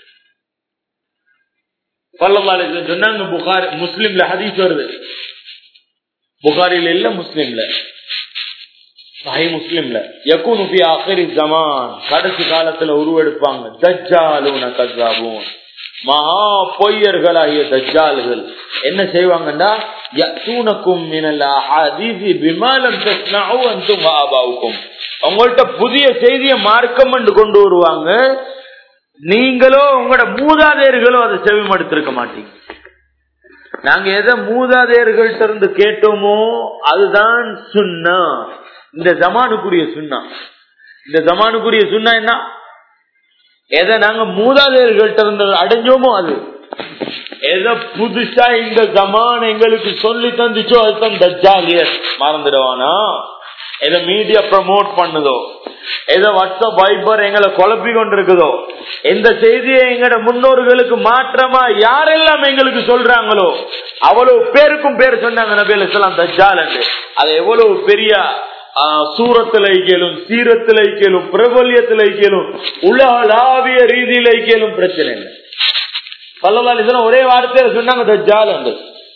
ஸல்லல்லாஹு அலைஹி வஸல்லம் சொன்னாங்க புகாரி முஸ்லிம்ல ஹதீஸ் வருது புகாரில இல்ல முஸ்லிம்ல சஹி முஸ்லிம்ல யகுனு ஃபி ஆகிரி ஜமான் கடைசி காலத்துல உருவெடுப்பாங்க தஜ்ஜாலுன கஜ்ஜாபூன் மகா பொய்யர்களாகிய தஜ்ஜால்கள் என்ன செய்வாங்கன்னா யத்தூனக்கும் மினல் அஹாதீஸி பிமா லம் தஸ்னஉ அன்தும் வஆபாவுக்கும் உங்கள்ட்ட புதிய செய்தியை மார்க்கம் என்று கொண்டு வருவாங்க நீங்களோ உங்களோட மூதாதையர்களோ அதை செவிமடுத்திருக்க மாட்டீங்க நாங்க எதை மூதாதையர்கள்ட்ட இருந்து கேட்டோமோ அதுதான் சுண்ணா இந்த ஜமானுக்குரிய சுண்ணா இந்த ஜமானுக்குரிய சுண்ணா என்ன எதை நாங்க மூதாதையர்கள்ட்ட இருந்து அடைஞ்சோமோ அது எதை புதுசா இந்த ஜமான் எங்களுக்கு சொல்லி தந்துச்சோ அதுதான் தஜ்ஜாலியர் மறந்துடுவானா எதை மீடியா ப்ரமோட் பண்ணுதோ எதை வாட்ஸ்அப் வைபர் எங்களை குழப்பி கொண்டிருக்குதோ எந்த செய்தியை எங்கட முன்னோர்களுக்கு மாற்றமா யாரெல்லாம் எங்களுக்கு சொல்றாங்களோ அவ்வளவு பேருக்கும் பேர் சொன்னாங்க நபி அலிஸ்லாம் தஜ்ஜால் என்று அது எவ்வளவு பெரிய சூரத்தில் ஐக்கியலும் சீரத்தில் ஐக்கியலும் பிரபல்யத்தில் ஐக்கியலும் உலகளாவிய ரீதியில் ஐக்கியலும் பிரச்சனை இல்லை பல்லவாலிசனம் ஒரே வார்த்தையில சொன்னாங்க தஜ்ஜால் என்று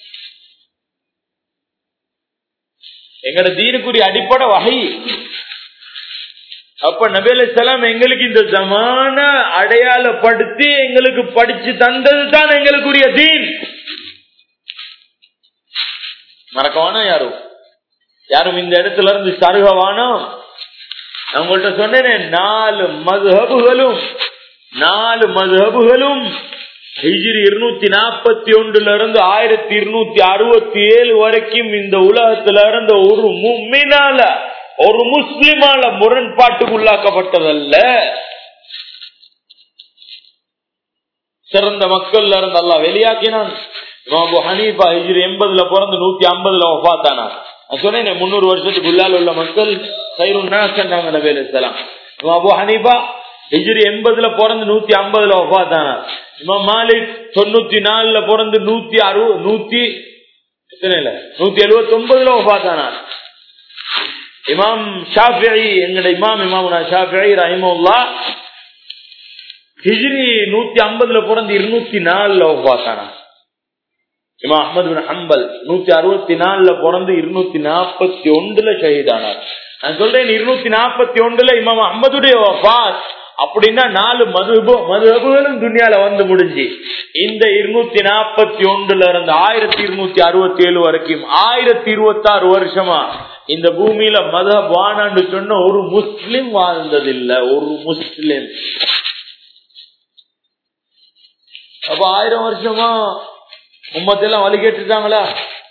எங்கட தீனுக்குரிய அடிப்படை வகை அப்ப நபேல செலாம் எங்களுக்கு இந்த ஜமான அடையாளப்படுத்தி எங்களுக்கு படிச்சு தந்தது தான் எங்களுக்குரிய தீன் மறக்கவானா யாரும் யாரும் இந்த இடத்துல இருந்து சருகவானோ நான் உங்கள்கிட்ட சொன்னேனே நாலு மதுஹபுகளும் நாலு மதுஹபுகளும் ஹிஜிரி இருநூத்தி நாற்பத்தி ஒன்றுல இருந்து ஆயிரத்தி இருநூத்தி அறுபத்தி ஏழு வரைக்கும் இந்த உலகத்துல இருந்த ஒரு மும்மினால ஒரு முஸ்லிமால முரண்பாட்டுக்கு உள்ளாக்கப்பட்டதல்ல சிறந்த மக்கள்ல இருந்து அல்லா வெளியாக்கினான் இமாபு ஹனீஃபா ஹிஜ்ரி எண்பதுல பிறந்து நூத்தி ஐம்பதுல பார்த்தானா நான் சொன்னேன் முன்னூறு வருஷத்துக்கு உள்ளால உள்ள மக்கள் சைருன்னா சொன்னாங்க நபி அலிஸ்லாம் இமாபு ஹனீஃபா ஹிஜ்ரி எண்பதுல பிறந்து நூத்தி ஐம்பதுல பார்த்தானா இமாம் மாலிக் தொண்ணூத்தி நாலுல பிறந்து நூத்தி அறுபது நூத்தி எத்தனைல நூத்தி எழுபத்தி ஒன்பதுல பார்த்தானா இமாம் ஷாஃபி எங்கட இமாம் இமாமுனா ஷாஃபி ரஹிமுல்லா ஹிஜ்ரி நூத்தி ஐம்பதுல பிறந்து இருநூத்தி நாலுல பார்த்தானா இமா அஹமது பின் ஹம்பல் நூத்தி அறுபத்தி நாலுல பிறந்து இருநூத்தி நாற்பத்தி ஒன்றுல ஷஹீதானார் நான் சொல்றேன் இருநூத்தி நாற்பத்தி ஒன்றுல இமாம் அஹமதுடைய வஃபாத் அப்படின்னா நாலு மதுபு மதுபுகளும் துணியால வந்து முடிஞ்சு இந்த இருநூத்தி நாற்பத்தி ஒன்றுல இருந்து ஆயிரத்தி இருநூத்தி அறுபத்தி ஏழு வரைக்கும் ஆயிரத்தி இருபத்தி ஆறு வருஷமா இந்த பூமியில மத வானாண்டு சொன்ன ஒரு முஸ்லிம் வாழ்ந்ததில்லை ஒரு முஸ்லிம் அப்ப ஆயிரம் வருஷமா உம்மத்தெல்லாம் வழி கேட்டுட்டாங்களா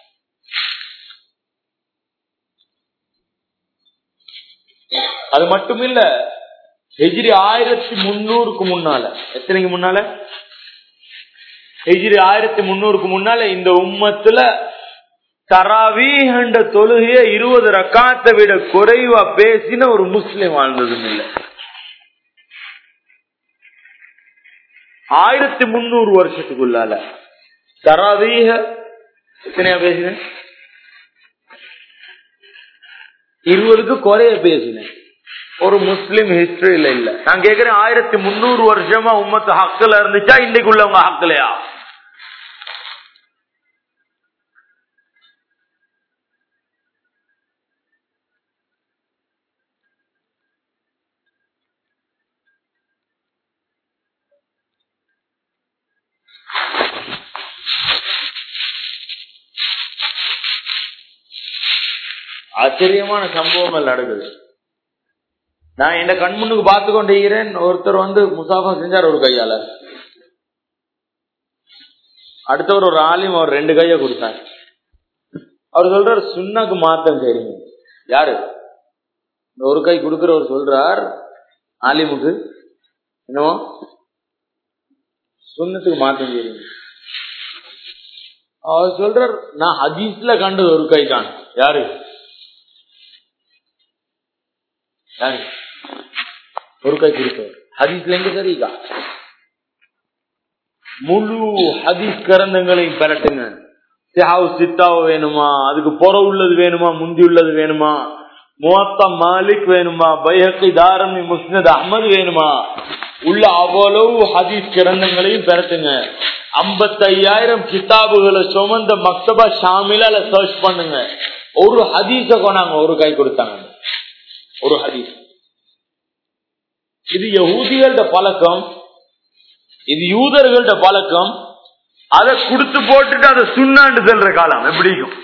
அது மட்டும் இல்ல ஹெஜ்ரி ஆயிரத்தி முன்னூறுக்கு முன்னால எத்தனைக்கு முன்னால ஹெஜ்ரி ஆயிரத்தி முன்னூறுக்கு முன்னால இந்த உம்மத்துல தராவி என்ற தொழுகைய இருபது ரக்காத்தை விட குறைவா பேசின ஒரு முஸ்லிம் வாழ்ந்ததும் இல்லை ஆயிரத்தி முன்னூறு வருஷத்துக்குள்ளால தராவீக எத்தனையா பேசினேன் இருபதுக்கு குறைய பேசினேன் ஒரு முஸ்லிம் ஹிஸ்டரியில இல்ல நான் கேக்குறேன் ஆயிரத்தி முன்னூறு வருஷமா உம்மத்து ஹக்குல இருந்துச்சா இன்னைக்கு உள்ளவங்க ஹக்குலையா ஆச்சரியமான சம்பவங்கள் நடக்குது நான் என்ன கண் முன்னுக்கு பார்த்து கொண்டிருக்கிறேன் ஒருத்தர் வந்து முசாஃபா செஞ்சார் ஒரு கையால அடுத்தவர் ஒரு ஆலிம் அவர் ரெண்டு கைய கொடுத்தார் அவர் சொல்றார் சுண்ணாக்கு மாத்தம் செய்றீங்க யாரு இந்த ஒரு கை கொடுக்கிறவர் சொல்றார் ஆலிமுக்கு என்னவோ சுண்ணத்துக்கு மாத்தம் செய்றீங்க அவர் சொல்றார் நான் ஹதீஸ்ல கண்டது ஒரு கை தான் யாரு யாரு ஒரு கை கொடுத்தவர் ஹதீஸ்ல எங்க சரிக்கா முழு ஹதீஸ் கரந்தங்களையும் பெறட்டுங்க சிஹாவு சித்தாவு வேணுமா அதுக்கு புற உள்ளது வேணுமா முந்தி உள்ளது வேணுமா முவத்தா மாலிக் வேணுமா பைஹக்கி தாரமி முஸ்னத் அஹமது வேணுமா உள்ள அவ்வளவு ஹதீஸ் கிரந்தங்களையும் பெறட்டுங்க ஐம்பத்தையாயிரம் கிதாபுகளை சுமந்த மக்தபா ஷாமிலால சர்ச் பண்ணுங்க ஒரு ஹதீஸ கொண்டாங்க ஒரு கை கொடுத்தாங்க ஒரு ஹதீஸ் இது யகூதிகள்ட பழக்கம் இது யூதர்கள்ட பழக்கம் அதை கொடுத்து போட்டுட்டு அதை சுண்ணாண்டு செல்ற காலம் எப்படிக்கும்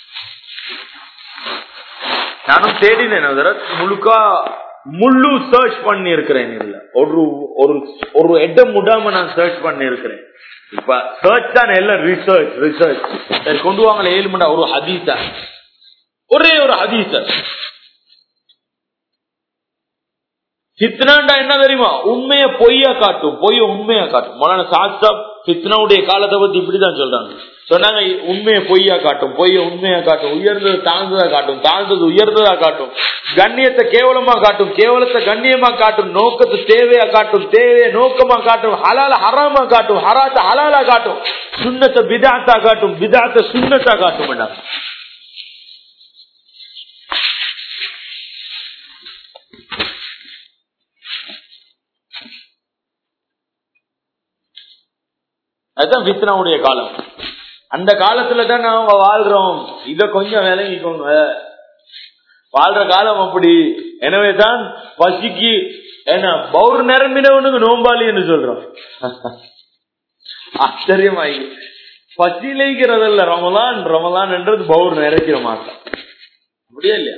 நானும் தேடினேன் அதர முழுக்கா முள்ளு சர்ச் பண்ணி இருக்கிறேன் இதுல ஒரு ஒரு ஒரு இடம் முடாம நான் சர்ச் பண்ணி இருக்கிறேன் இப்ப சர்ச் தான் எல்லாம் ரிசர்ச் ரிசர்ச் சரி கொண்டு வாங்கல ஏழு மணி ஒரு ஹதீஸ ஒரே ஒரு ஹதீஸ சித்னாண்டா என்ன தெரியுமா உண்மைய பொய்யா காட்டும் பொய்ய உண்மையா காட்டும் மொலான சாஸ்தா சித்னாவுடைய காலத்தை பத்தி இப்படிதான் சொல்றாங்க சொன்னாங்க உண்மையை பொய்யா காட்டும் பொய்ய உண்மையா காட்டும் உயர்ந்தது தாழ்ந்ததா காட்டும் தாழ்ந்தது உயர்ந்ததா காட்டும் கண்ணியத்தை கேவலமா காட்டும் கேவலத்தை கண்ணியமா காட்டும் நோக்கத்தை தேவையா காட்டும் தேவையை நோக்கமா காட்டும் ஹலால ஹராமா காட்டும் ஹராத்த ஹலாலா காட்டும் சுண்ணத்தை பிதாத்தா காட்டும் பிதாத்த சுண்ணத்தா காட்டும் வேண்டாம் அதுதான் பித்னாவுடைய காலம் அந்த காலத்துல தான் நாம வாழ்றோம் இத கொஞ்சம் விளங்கிக்கோங்க வாழ்ற காலம் அப்படி எனவே தான் பசிக்கு என்ன பௌர் நிரம்பினவனுக்கு நோம்பாளி என்று சொல்றோம் ஆச்சரியமாயி பசிலைக்கிறதல்ல ரமலான் ரமலான் என்றது பௌர் நிறைக்கிற மாட்டம் அப்படியா இல்லையா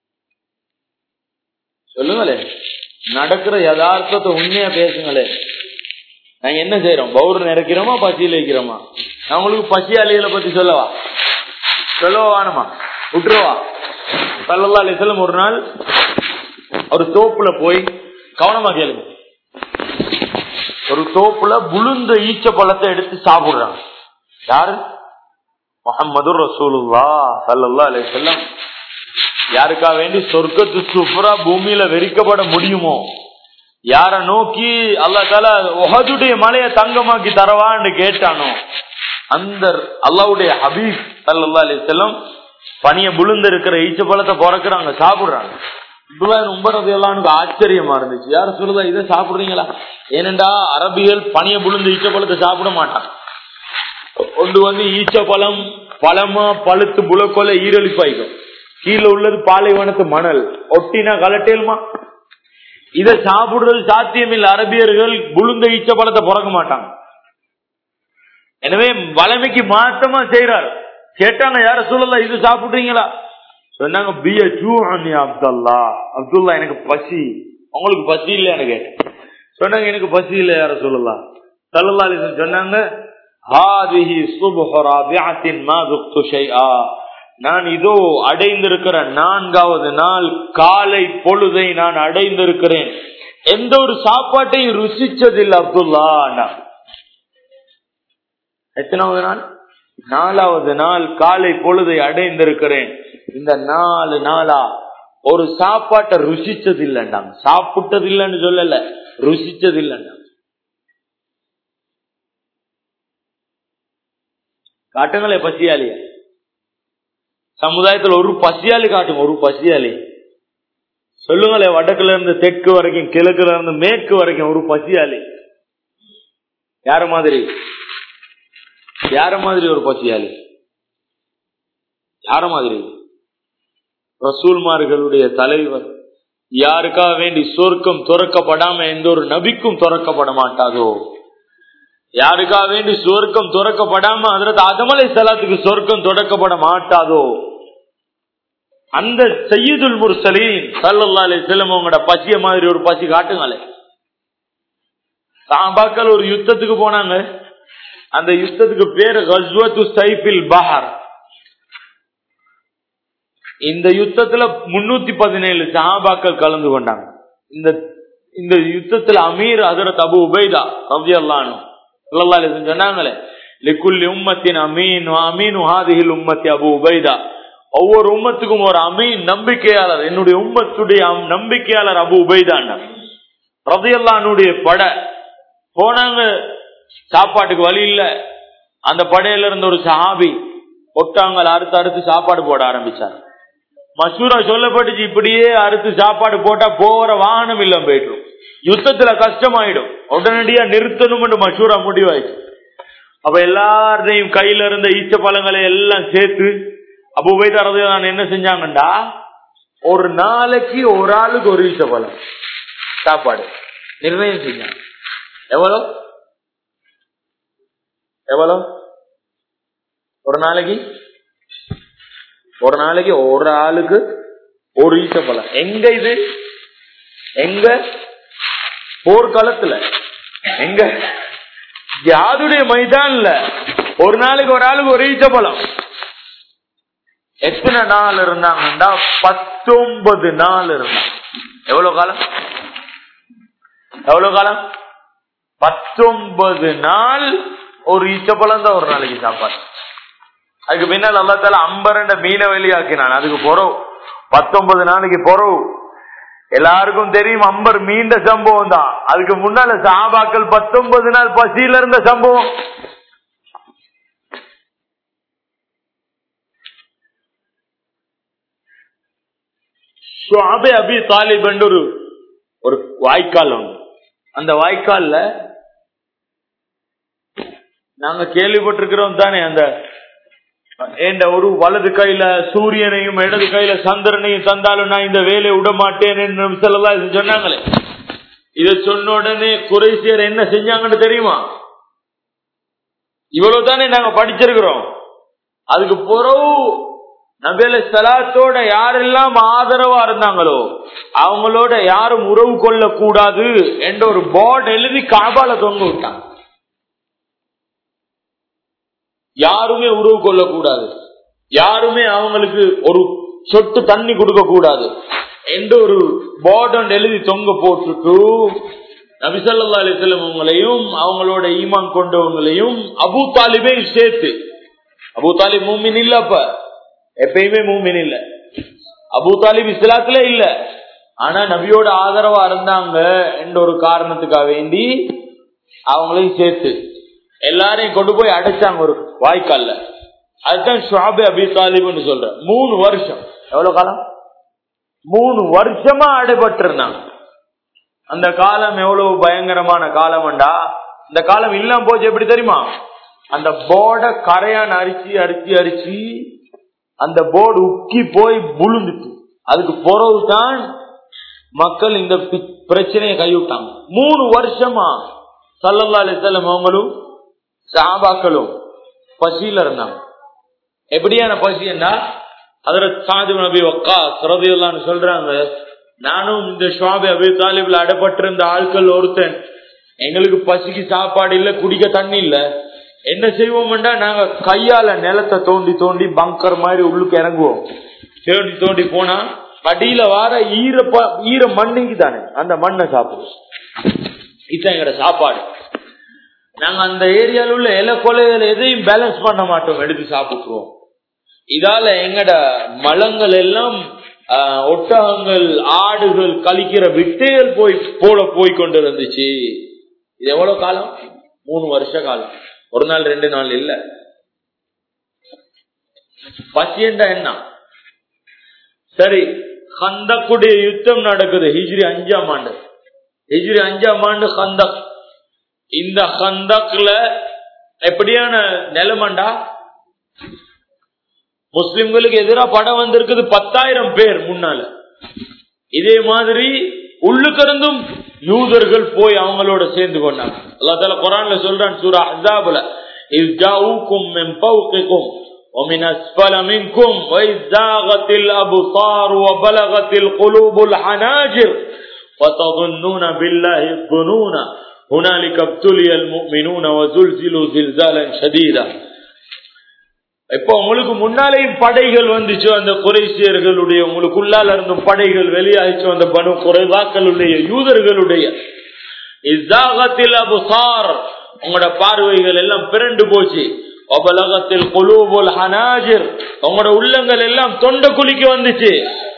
சொல்லுங்களே நடக்கிற யதார்த்தத்தை உண்மையா பேசுங்களே நாங்க என்ன செய்யறோம் பௌர் நிறைக்கிறோமா பசியில் வைக்கிறோமா நான் உங்களுக்கு பசி அலிகளை பத்தி சொல்லவா சொல்லவா வேணுமா விட்டுருவா சல்லல்லா அலிசல்லம் ஒரு நாள் ஒரு தோப்புல போய் கவனமா கேளுங்க ஒரு தோப்புல புழுந்த ஈச்ச பழத்தை எடுத்து சாப்பிடுறாங்க யாரு முகமது ரசூலுல்லா சல்லல்லா அலிசல்லம் யாருக்கா வேண்டி சொர்க்கத்து சுப்ரா பூமியில வெறிக்கப்பட முடியுமோ யார நோக்கி அல்லா தால உஹதுடைய மலையை தங்கமாக்கி தரவான்னு கேட்டானோ அந்த அல்லாவுடைய ஹபீப் சல்லா அலி செல்லம் பனிய புழுந்து இருக்கிற ஈச்ச பழத்தை பிறக்கிறாங்க சாப்பிடுறாங்க இப்ராஹிம் உம்பரது எல்லாம் ஆச்சரியமா இருந்துச்சு யாரும் சொல்லுதா இதை சாப்பிடுறீங்களா ஏனென்றா அரபியல் பனிய புழுந்து ஈச்ச பழத்தை சாப்பிட மாட்டாங்க கொண்டு வந்து ஈச்ச பழம் பழமா பழுத்து புலக்கொலை ஈரழிப்பாய்க்கும் கீழே உள்ளது பாலைவனத்து மணல் ஒட்டினா கலட்டேலுமா இதை சாப்பிடுறது சாத்தியம் இல்லை அரபியர்கள் புழுந்த ஈச்ச பழத்தை பிறக்க மாட்டாங்க எனவே வளமைக்கு மாற்றமா செய்யறார் கேட்டாங்க யார சொல்லல இது சாப்பிடுறீங்களா சொன்னாங்க பிய ஜூஹனி அப்துல்லா அப்துல்லா எனக்கு பசி உங்களுக்கு பசி இல்லையான்னு கேட்டேன் சொன்னாங்க எனக்கு பசி இல்லை யார சொல்லலாம் சல்லல்லா அலிசன் சொன்னாங்க ஹாதிஹி சுபஹரா பியாத்தின் மா துக்து ஷைஆ நான் இதோ அடைந்திருக்கிற நான்காவது நாள் காலை பொழுதை நான் அடைந்திருக்கிறேன் எந்த ஒரு சாப்பாட்டையும் ருசிச்சதில்லை அப்துல்லா எத்தனாவது நாள் நாலாவது நாள் காலை பொழுதை அடைந்திருக்கிறேன் இந்த நாலு நாளா ஒரு சாப்பாட்டை ருசிச்சது இல்லைண்டாங்க சாப்பிட்டது இல்லைன்னு சொல்லல ருசிச்சது இல்லைண்டாங்க காட்டுங்களே பசியாலியா சமுதாயத்துல ஒரு பசியாளி காட்டுங்க ஒரு பசியாளி சொல்லுங்களே வடக்குல இருந்து தெற்கு வரைக்கும் கிழக்குல இருந்து மேற்கு வரைக்கும் ஒரு பசியாளி யார மாதிரி யார மாதிரி ஒரு பசியாளி யார மாதிரி ரசூல்மார்களுடைய தலைவர் யாருக்காக வேண்டி சொர்க்கம் துறக்கப்படாம எந்த ஒரு நபிக்கும் துறக்கப்பட மாட்டாதோ யாருக்காக வேண்டி சொர்க்கம் துறக்கப்படாம அதற்கு அதமலை சலாத்துக்கு சொர்க்கம் தொடக்கப்பட மாட்டாதோ அந்த செய்யுதுல் முர்சலீன் சல்லல்லா அலி செல்லம் உங்களோட பசிய மாதிரி ஒரு பசி காட்டுங்களே சாபாக்கள் ஒரு யுத்தத்துக்கு போனாங்க அந்த யுத்தத்துக்கு பேரு கஸ்வத்து சைஃபில் பஹர் இந்த யுத்தத்துல முன்னூத்தி பதினேழு சஹாபாக்கள் கலந்து கொண்டாங்க இந்த இந்த யுத்தத்துல அமீர் அதரத் அபு உபைதா ரவி அல்லானு சொன்னாங்களே லிக்குல்லி உம்மத்தின் அமீன் அமீன் ஹாதிஹில் உம்மத்தி அபு உபைதா ஒவ்வொரு உம்மத்துக்கும் ஒரு அமீன் நம்பிக்கையாளர் என்னுடைய உம்மத்துடைய நம்பிக்கையாளர் அபு உபைதான் ரதையல்லானுடைய படை போனாங்க சாப்பாட்டுக்கு வழி இல்ல அந்த படையில இருந்த ஒரு சஹாபி ஒட்டாங்கள் அறுத்து அறுத்து சாப்பாடு போட ஆரம்பிச்சார் மசூரா சொல்லப்பட்டுச்சு இப்படியே அறுத்து சாப்பாடு போட்டா போற வாகனம் இல்ல போயிட்டு யுத்தத்துல கஷ்டமாயிடும் உடனடியா நிறுத்தணும் மசூரா முடிவாயிடுச்சு அப்ப எல்லாரையும் கையில இருந்த ஈச்ச பழங்களை எல்லாம் சேர்த்து அபுபை தரது நான் என்ன செஞ்சாங்கண்டா ஒரு நாளைக்கு ஒரு ஆளுக்கு ஒரு ஈச்ச பழம் சாப்பாடு நிர்ணயம் செய்ய எவ்வளோ எவ்வளோ ஒரு நாளைக்கு ஒரு நாளைக்கு ஒரு ஆளுக்கு ஒரு ஈச்சப்பழம் எங்க இது எங்க போர்க்காலத்துல எங்க யாருடைய மைதான்ல ஒரு நாளைக்கு ஒரு ஆளுக்கு ஒரு ஈச்சப்பழம் எத்தனை நாள் இருந்தாங்கன்னா பத்தொன்பது நாள் இருந்தாங்க எவ்வளவு காலம் எவ்வளவு காலம் பத்தொன்பது நாள் ஒரு ஈச்சப்பழம் தான் ஒரு நாளைக்கு சாப்பாடு அதுக்கு பின்னால் அல்லா தால அம்பரண்ட மீன வெளியாக்கினான் அதுக்கு பொறவு பத்தொன்பது நாளைக்கு பொறவு எல்லாருக்கும் தெரியும் அம்பர் மீண்ட சம்பவம் தான் அதுக்கு முன்னால சாபாக்கள் பத்தொன்பது நாள் பசியில இருந்த சம்பவம் சுவாபே அபி தாலிப் ஒரு ஒரு வாய்க்கால் ஒன்று அந்த வாய்க்கால்ல நாங்க கேள்விப்பட்டிருக்கிறோம் தானே அந்த என்ற ஒரு வலது கையில சூரியனையும் இடது கையில சந்திரனையும் தந்தாலும் நான் இந்த வேலையை விட மாட்டேன் என்று சொல்லலாம் இது சொன்னாங்களே இத சொன்ன உடனே குறைசியர் என்ன செஞ்சாங்கன்னு தெரியுமா இவ்வளவு தானே நாங்க படிச்சிருக்கிறோம் அதுக்கு பிறகு நபேல சலாத்தோட யாரெல்லாம் ஆதரவா இருந்தாங்களோ அவங்களோட யாரும் உறவு கொள்ள கூடாது என்ற ஒரு போர்டு எழுதி காபால தொங்க விட்டாங்க யாருமே உறவு கொள்ள கூடாது யாருமே அவங்களுக்கு ஒரு சொட்டு தண்ணி கொடுக்க கூடாது என்று ஒரு போர்டன் எழுதி தொங்க போட்டுட்டு நபிசல்லா அலிசல்லம் அவங்களையும் அவங்களோட ஈமான் கொண்டவங்களையும் அபு தாலிபையும் சேர்த்து அபு தாலிப் மூமின் இல்ல அப்ப எப்பயுமே மூமின் இல்ல அபு தாலிப் இஸ்லாத்துல இல்ல ஆனா நபியோட ஆதரவா இருந்தாங்க என்ற ஒரு காரணத்துக்காக வேண்டி அவங்களையும் சேர்த்து எல்லாரையும் கொண்டு போய் அடைச்சாங்க ஒரு வாய்க்கால்ல அதுதான் ஷாபே அபி தாலிப்னு சொல்ற மூணு வருஷம் எவ்வளவு காலம் மூணு வருஷமா அடைபட்டு இருந்தாங்க அந்த காலம் எவ்வளவு பயங்கரமான காலம்டா இந்த காலம் இல்லாம போச்சு எப்படி தெரியுமா அந்த போர்ட கரையான் அரிச்சு அரிச்சு அரிச்சு அந்த போர்டு உக்கி போய் புழுந்துட்டு அதுக்கு பிறகுதான் மக்கள் இந்த பிரச்சனையை கைவிட்டாங்க மூணு வருஷமா சல்லல்லா அலிசல்லம் அவங்களும் சாபாக்களும் பசியில இருந்தாங்க எப்படியான பசின்னா அதுல சாது நபி ஒக்கா சிறதியெல்லாம் சொல்றாங்க நானும் இந்த ஷாபி அபி தாலிப்ல அடப்பட்டிருந்த ஆட்கள் ஒருத்தன் எங்களுக்கு பசிக்கு சாப்பாடு இல்ல குடிக்க தண்ணி இல்ல என்ன செய்வோம்டா நாங்க கையால நிலத்தை தோண்டி தோண்டி பங்கர் மாதிரி உள்ளுக்கு இறங்குவோம் தோண்டி தோண்டி போனா அடியில வார ஈர ஈர மண்ணுக்கு தானே அந்த மண்ணை சாப்பிடுவோம் இதுதான் எங்கட சாப்பாடு நாங்க அந்த ஏரியால உள்ள இல கொலைகள் எதையும் பேலன்ஸ் பண்ண மாட்டோம் எடுத்து சாப்பிட்டுருவோம் இதால எங்கட மலங்கள் எல்லாம் ஒட்டகங்கள் ஆடுகள் கழிக்கிற விட்டைகள் போய் போல போய் கொண்டு இருந்துச்சு இது எவ்வளவு காலம் மூணு வருஷ காலம் ஒரு நாள் ரெண்டு நாள் இல்ல பசியண்டா என்ன சரி ஹந்தக்குடைய யுத்தம் நடக்குது ஹிஜ்ரி அஞ்சாம் ஆண்டு ஹிஜ்ரி அஞ்சாம் ஆண்டு ஹந்தக் இந்த ஹந்தக்ல எப்படியான நிலைமண்டா முஸ்லிம்களுக்கு எதிராக படம் வந்திருக்குது பத்தாயிரம் பேர் முன்னால இதே மாதிரி உள்ளுக்கிருந்தும் யூதர்கள் போய் அவங்களோட சேர்ந்து கொண்டாங்க அல்லா தால குரான்ல சொல்றான் சூரா அசாபுல இஸ்ஜாவுக்கும் மின் ஃபௌகிக்கும் ومن أسفل منكم وإذ زاغت الأبصار وبلغت القلوب الحناجر وتظنون بالله الظنون هنالك ابتلي المؤمنون وزلزلوا زلزالا شديدا இப்போ உங்களுக்கு முன்னாலேயும் படைகள் வந்துச்சு அந்த குறைசியர்களுடைய உங்களுக்குள்ளால இருந்தும் படைகள் வெளியாகிச்சு அந்த பனு குறைவாக்களுடைய யூதர்களுடைய இஸ்ஸாகத்தில் அபுசார் உங்களோட பார்வைகள் எல்லாம் பிறண்டு போச்சு அபலகத்தில் குலூபுல் ஹனாஜிர் உங்களோட உள்ளங்கள் எல்லாம் தொண்ட குளிக்க வந்துச்சு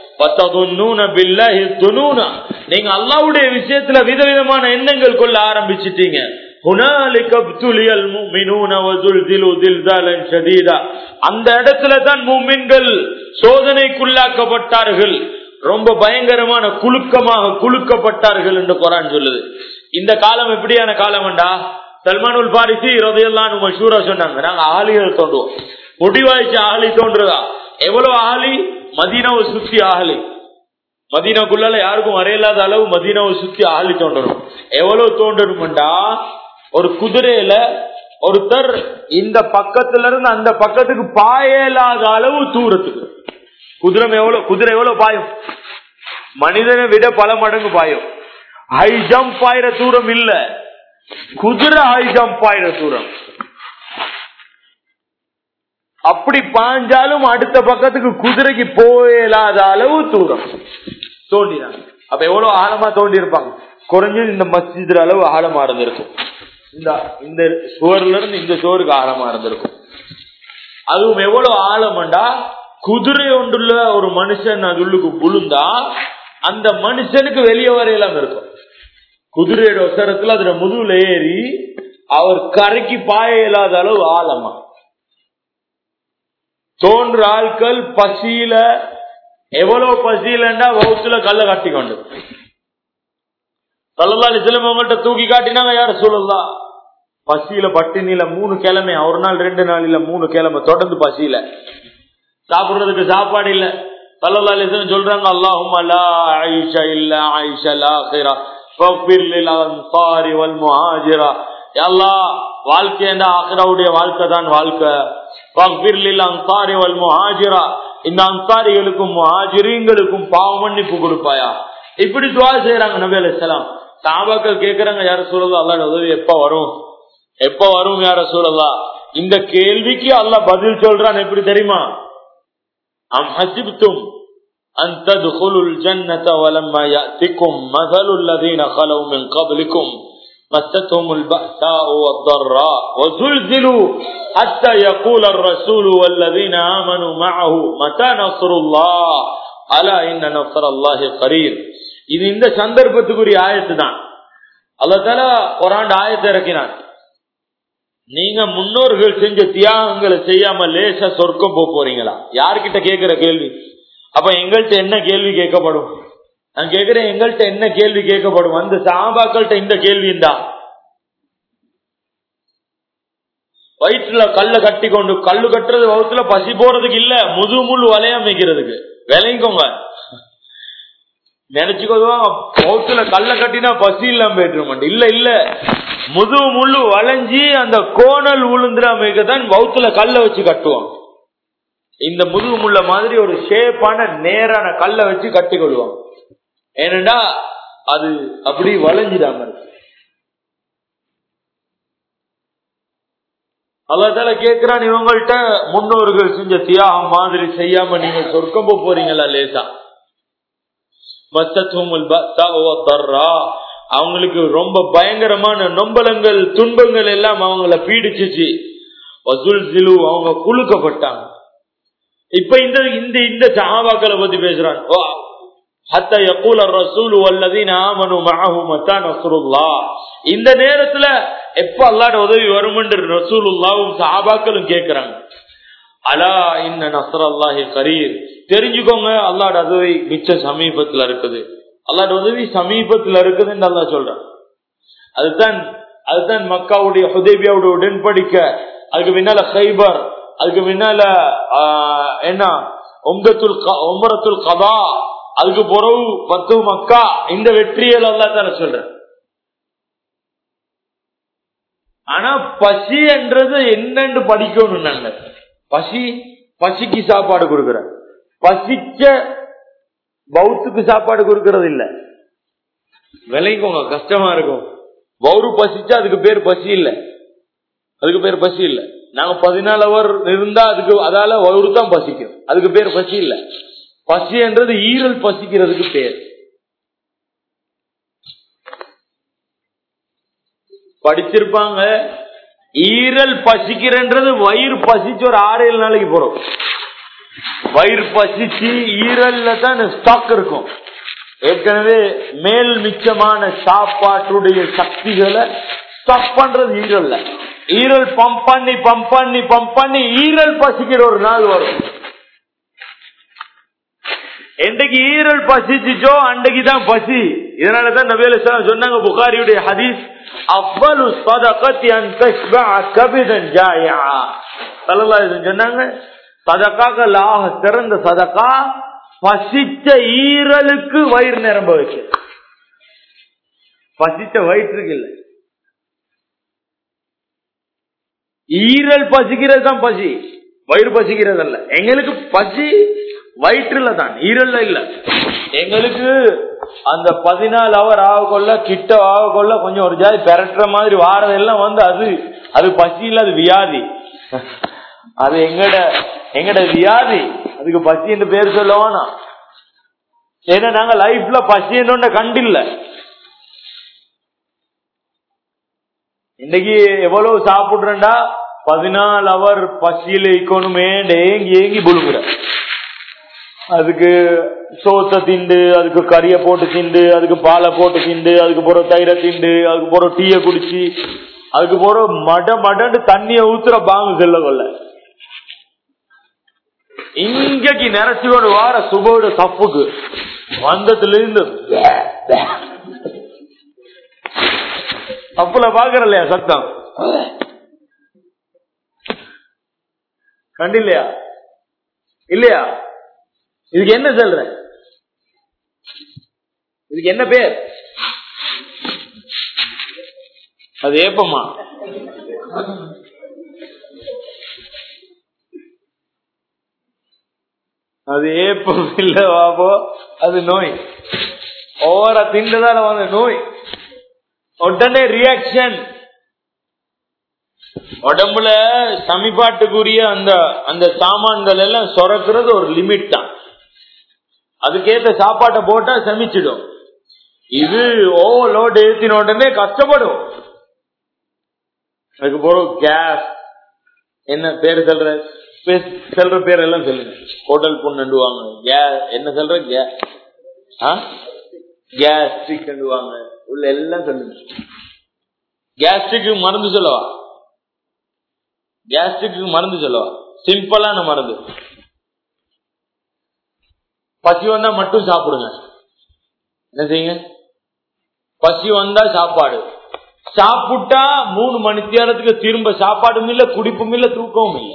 நீங்க அல்லாவுடைய விஷயத்துல விதவிதமான எண்ணங்கள் கொள்ள ஆரம்பிச்சிட்டீங்க அந்த இடத்துல தான் மூமின்கள் சோதனைக்குள்ளாக்கப்பட்டார்கள் ரொம்ப பயங்கரமான குலுக்கமாக குலுக்கப்பட்டார்கள் என்று குரான் சொல்லுது இந்த காலம் எப்படியான காலம்டா சல்மானுல் பாரிசி ரதையெல்லாம் மஷூரா சொன்னாங்க நாங்க ஆலிகள் தோண்டுவோம் முடிவாய்ச்சி ஆகலி தோன்றுதா எவ்வளவு ஆகலி மதீனாவை சுத்தி ஆகலி மதீனாக்குள்ளால யாருக்கும் வரையில்லாத அளவு மதீனாவை சுத்தி ஆளி தோண்டணும் எவ்வளவு தோண்டணும்டா ஒரு குதிரையில ஒருத்தர் இந்த பக்கத்துல இருந்து அந்த பக்கத்துக்கு பாயலாத அளவு தூரத்துக்கு குதிரை எவ்வளவு குதிரை எவ்வளவு பாயும் மனிதனை விட பல மடங்கு பாயும் ஹை ஜம்ப் பாயிர தூரம் இல்ல குதிரை ஹை ஜம்ப் பாயிர தூரம் அப்படி பாஞ்சாலும் அடுத்த பக்கத்துக்கு குதிரைக்கு போயலாத அளவு தூரம் தோண்டினாங்க அப்ப எவ்வளவு ஆழமா தோண்டி இருப்பாங்க குறைஞ்சது இந்த மஸ்ஜித் அளவு ஆழமா இருந்திருக்கும் இந்த இந்த சுவர்ல இருந்து இந்த சுவருக்கு ஆழமா இருந்திருக்கும் அதுவும் எவ்வளவு ஆழம்டா குதிரை ஒன்றுள்ள ஒரு மனுஷன் அது உள்ளுக்கு புழுந்தா அந்த மனுஷனுக்கு வெளியே வரையெல்லாம் இருக்கும் குதிரையோட ஒசரத்துல அதுல முதுகுல ஏறி அவர் கரைக்கு பாய இல்லாத அளவு ஆழமா தோன்ற ஆட்கள் பசியில எவ்வளவு பசியிலண்டா வகுத்துல கல்ல கட்டி கொண்டு தள்ளலாளி சிலம் அவங்கள்ட்ட தூக்கி காட்டினாங்க யார சொல்லலாம் பசியில பட்டினில மூணு கிழமை ஒரு நாள் ரெண்டு நாள் இல்ல மூணு கிழமை தொடர்ந்து பசியில சாப்பிடுறதுக்கு சாப்பாடு இல்ல தள்ளலாளி சிலம் சொல்றாங்க அல்லாஹும் அல்லா ஆயிஷா இல்ல ஆயிஷா லாஹிரா ஃபக்பிர் லில் அன்சாரி வல் முஹாஜிரா எல்லா வாழ்க்கைண்டா ஆஹிராவுடைய வாழ்க்கை தான் வாழ்க்கை ஃபக்பிர் லில் அன்சாரி வல் முஹாஜிரா இந்த அன்சாரிகளுக்கும் முஹாஜிரீங்களுக்கும் பாவ மன்னிப்பு கொடுப்பாயா இப்படி துவா செய்யறாங்க நபி அலிஸ்லாம் சாபாக்கள் கேக்குறாங்க யார சூழலா அல்லா உதவி எப்ப வரும் எப்ப வரும் யார சூழலா இந்த கேள்விக்கு அல்லாஹ் பதில் சொல்றான் எப்படி தெரியுமா அம் ஹசிப்தும் أن تدخلوا الجنة ولما يأتكم مثل الذين خلوا من قبلكم مستهم البأساء والضراء وزلزلوا حتى يقول الرسول والذين آمنوا معه متى نصر الله ألا إن نصر الله قريب இது இந்த சந்தர்ப்பத்துக்குரிய ஆயத்து தான் அல்லதால ஒரு ஆயத்தை இறக்கினான் நீங்க முன்னோர்கள் செஞ்ச தியாகங்களை செய்யாம லேசா சொர்க்கம் போக போறீங்களா யார்கிட்ட கேக்குற கேள்வி அப்ப எங்கள்கிட்ட என்ன கேள்வி கேட்கப்படும் நான் கேக்குறேன் எங்கள்கிட்ட என்ன கேள்வி கேட்கப்படும் அந்த சாபாக்கள்கிட்ட இந்த கேள்வியும் தான் வயிற்றுல கல்ல கட்டி கொண்டு கல்லு கட்டுறது வகுத்துல பசி போறதுக்கு இல்ல முது முள் வளையம் வைக்கிறதுக்கு விளைங்கோங்க நினைச்சுக்கோதுவா வகுத்துல கல்ல கட்டினா பசி இல்லாம போயிட்டு இல்ல இல்ல முது முள்ளு வளைஞ்சி அந்த கோணல் உளுந்துடாம தான் வகுத்துல கல்ல வச்சு கட்டுவான் இந்த முதுகு முள்ள மாதிரி ஒரு ஷேப்பான நேரான கல்ல வச்சு கட்டி கொள்வாங்க ஏனண்டா அது அப்படி வளைஞ்சிடாம இருக்கு அல்லாதால கேக்குறான் இவங்கள்ட்ட முன்னோர்கள் செஞ்ச தியாகம் மாதிரி செய்யாம நீங்க சொர்க்கம் போறீங்களா லேசா அவங்களுக்கு ரொம்ப பயங்கரமான நொம்பலங்கள் துன்பங்கள் எல்லாம் அவங்கள பீடிச்சிச்சு வசூல் சிலு அவங்க குழுக்கப்பட்டாங்க இப்ப இந்த இந்த இந்த சஹாபாக்களை பத்தி பேசுறான் இந்த நேரத்துல எப்ப அல்லாட உதவி வரும் என்று ரசூலுல்லாவும் சஹாபாக்களும் கேட்கிறாங்க அலா இன்ன நசர் அல்லாஹி கரீர் தெரிஞ்சுக்கோங்க அல்லாட உதவி மிச்ச சமீபத்துல இருக்குது அல்லாட உதவி சமீபத்துல இருக்குதுன்னு அல்லா சொல்றான் அதுதான் அதுதான் மக்காவுடைய ஹுதேபியாவுடைய உடன்படிக்க அதுக்கு பின்னால ஹைபர் அதுக்கு முன்னால என்ன ஒம்பத்துல் ஒம்பரத்துல் கதா அதுக்கு பிறகு பத்து மக்கா இந்த வெற்றியல் அல்லா தான சொல்ற ஆனா பசி என்றது என்னன்னு படிக்கணும் நாங்க பசி பசிக்கு சாப்பாடு கொடுக்கற பசிச்ச பௌத்துக்கு சாப்பாடு கொடுக்கறது இல்ல விளைக்கோங்க கஷ்டமா இருக்கும் பௌரு பசிச்சா அதுக்கு பேர் பசி இல்ல அதுக்கு பேர் பசி இல்ல நாங்க பதினாலு அவர் இருந்தா அதுக்கு அதால ஒரு தான் பசிக்கும் அதுக்கு பேர் பசி இல்ல பசி என்றது ஈரல் பசிக்கிறதுக்கு பேர் படிச்சிருப்பாங்க ஈரல் பசிக்கிறன்றது வயிறு பசிச்சு ஒரு ஆறு ஏழு நாளைக்கு போறோம் வயிறு பசிச்சு ஈரல்ல தான் ஸ்டாக் இருக்கும் ஏற்கனவே மேல் மிச்சமான சாப்பாட்டுடைய சக்திகளை ஸ்டாக் பண்றது ஈரல்ல ஈரல் பம்ப் பண்ணி பம்ப் பண்ணி பம்ப் பண்ணி ஈரல் பசிக்கிற ஒரு நாள் வரும் என்றைக்கு ஈரல் பசிச்சுச்சோ அன்றைக்கு தான் பசி இதனாலதான் நபேல சொன்னாங்க புகாரியுடைய ஹதீஸ் அவ்வளவு சதகத்தி கபிதன் ஜாயா சொன்னாங்க சதக்காக லாக சிறந்த சதக்கா பசித்த ஈரலுக்கு வயிறு நிரம்ப வைக்கிறது பசித்த வயிற்றுக்கு இல்லை ஈரல் பசிக்கிறது தான் பசி வயிறு பசிக்கிறது அல்ல எங்களுக்கு பசி வயிற்றுல தான் ஈரல்ல இல்ல எங்களுக்கு அந்த பதினாலு அவர் ஆகக்கொள்ள கிட்ட ஆகக்கொள்ள கொஞ்சம் ஒரு ஜாதி பெரட்டுற மாதிரி வாரதெல்லாம் வந்து அது அது பசி இல்ல அது வியாதி அது எங்கட எங்கட வியாதி அதுக்கு பசி என்று பேர் சொல்லவானா ஏன்னா நாங்க லைஃப்ல பசி என்ன கண்டில்ல இன்னைக்கு எவ்வளவு சாப்பிடுறேன்டா பதினாலு அவர் பசியில இருக்கணுமே ஏங்கி ஏங்கி புழுங்குற அதுக்கு சோத்தை திண்டு அதுக்கு கறிய போட்டு திண்டு அதுக்கு பாலை போட்டு திண்டு அதுக்கு போற தயிரை திண்டு அதுக்கு போற டீய குடிச்சு அதுக்கு போற மட மடன்னு தண்ணிய ஊத்துற பாங்கு செல்ல கொள்ள இங்கக்கு நினைச்சு கொண்டு வார சுபோட தப்புக்கு வந்ததுல இருந்து தப்புல பாக்குற இல்லையா சத்தம் கண்டில்லையா இல்லையா இதுக்கு என்ன சொல்ற இதுக்கு என்ன பேர் அது ஏப்பமா அது ஏப்பம் இல்ல பாபோ அது நோய் ஓவரா திண்டதால வந்த நோய் உடனே ரியாக்ஷன் உடம்புல சமிபாட்டுக்குரிய அந்த அந்த சாமான்கள் எல்லாம் சொரக்கிறது ஒரு லிமிட் தான் அதுக்கேத்த சாப்பாட்டை போட்டா சமிச்சிடும் இது ஓவர்லோட் ஏத்தின உடனே கஷ்டப்படும் அதுக்கு போறோம் கேஸ் என்ன பேரு சொல்ற பே- சொல்ற பேர் எல்லாம் சொல்லுங்க ஹோட்டல் பொண்ணுவாங்க கேஸ் என்ன சொல்ற கேஸ் கேஸ்ட்ரிக் வாங்க உள்ள எல்லாம் சொல்லுங்க கேஸ்ட்ரிக் மருந்து சொல்லவா கேஸ்ட்ரிக் மருந்து சொல்லவா சிம்பிளான மருந்து பசி வந்தா மட்டும் சாப்பிடுங்க என்ன செய்யுங்க பசி வந்தா சாப்பாடு சாப்பிட்டா மூணு மணி நேரத்துக்கு திரும்ப சாப்பாடும் இல்ல குடிப்பும் இல்ல தூக்கமும் இல்ல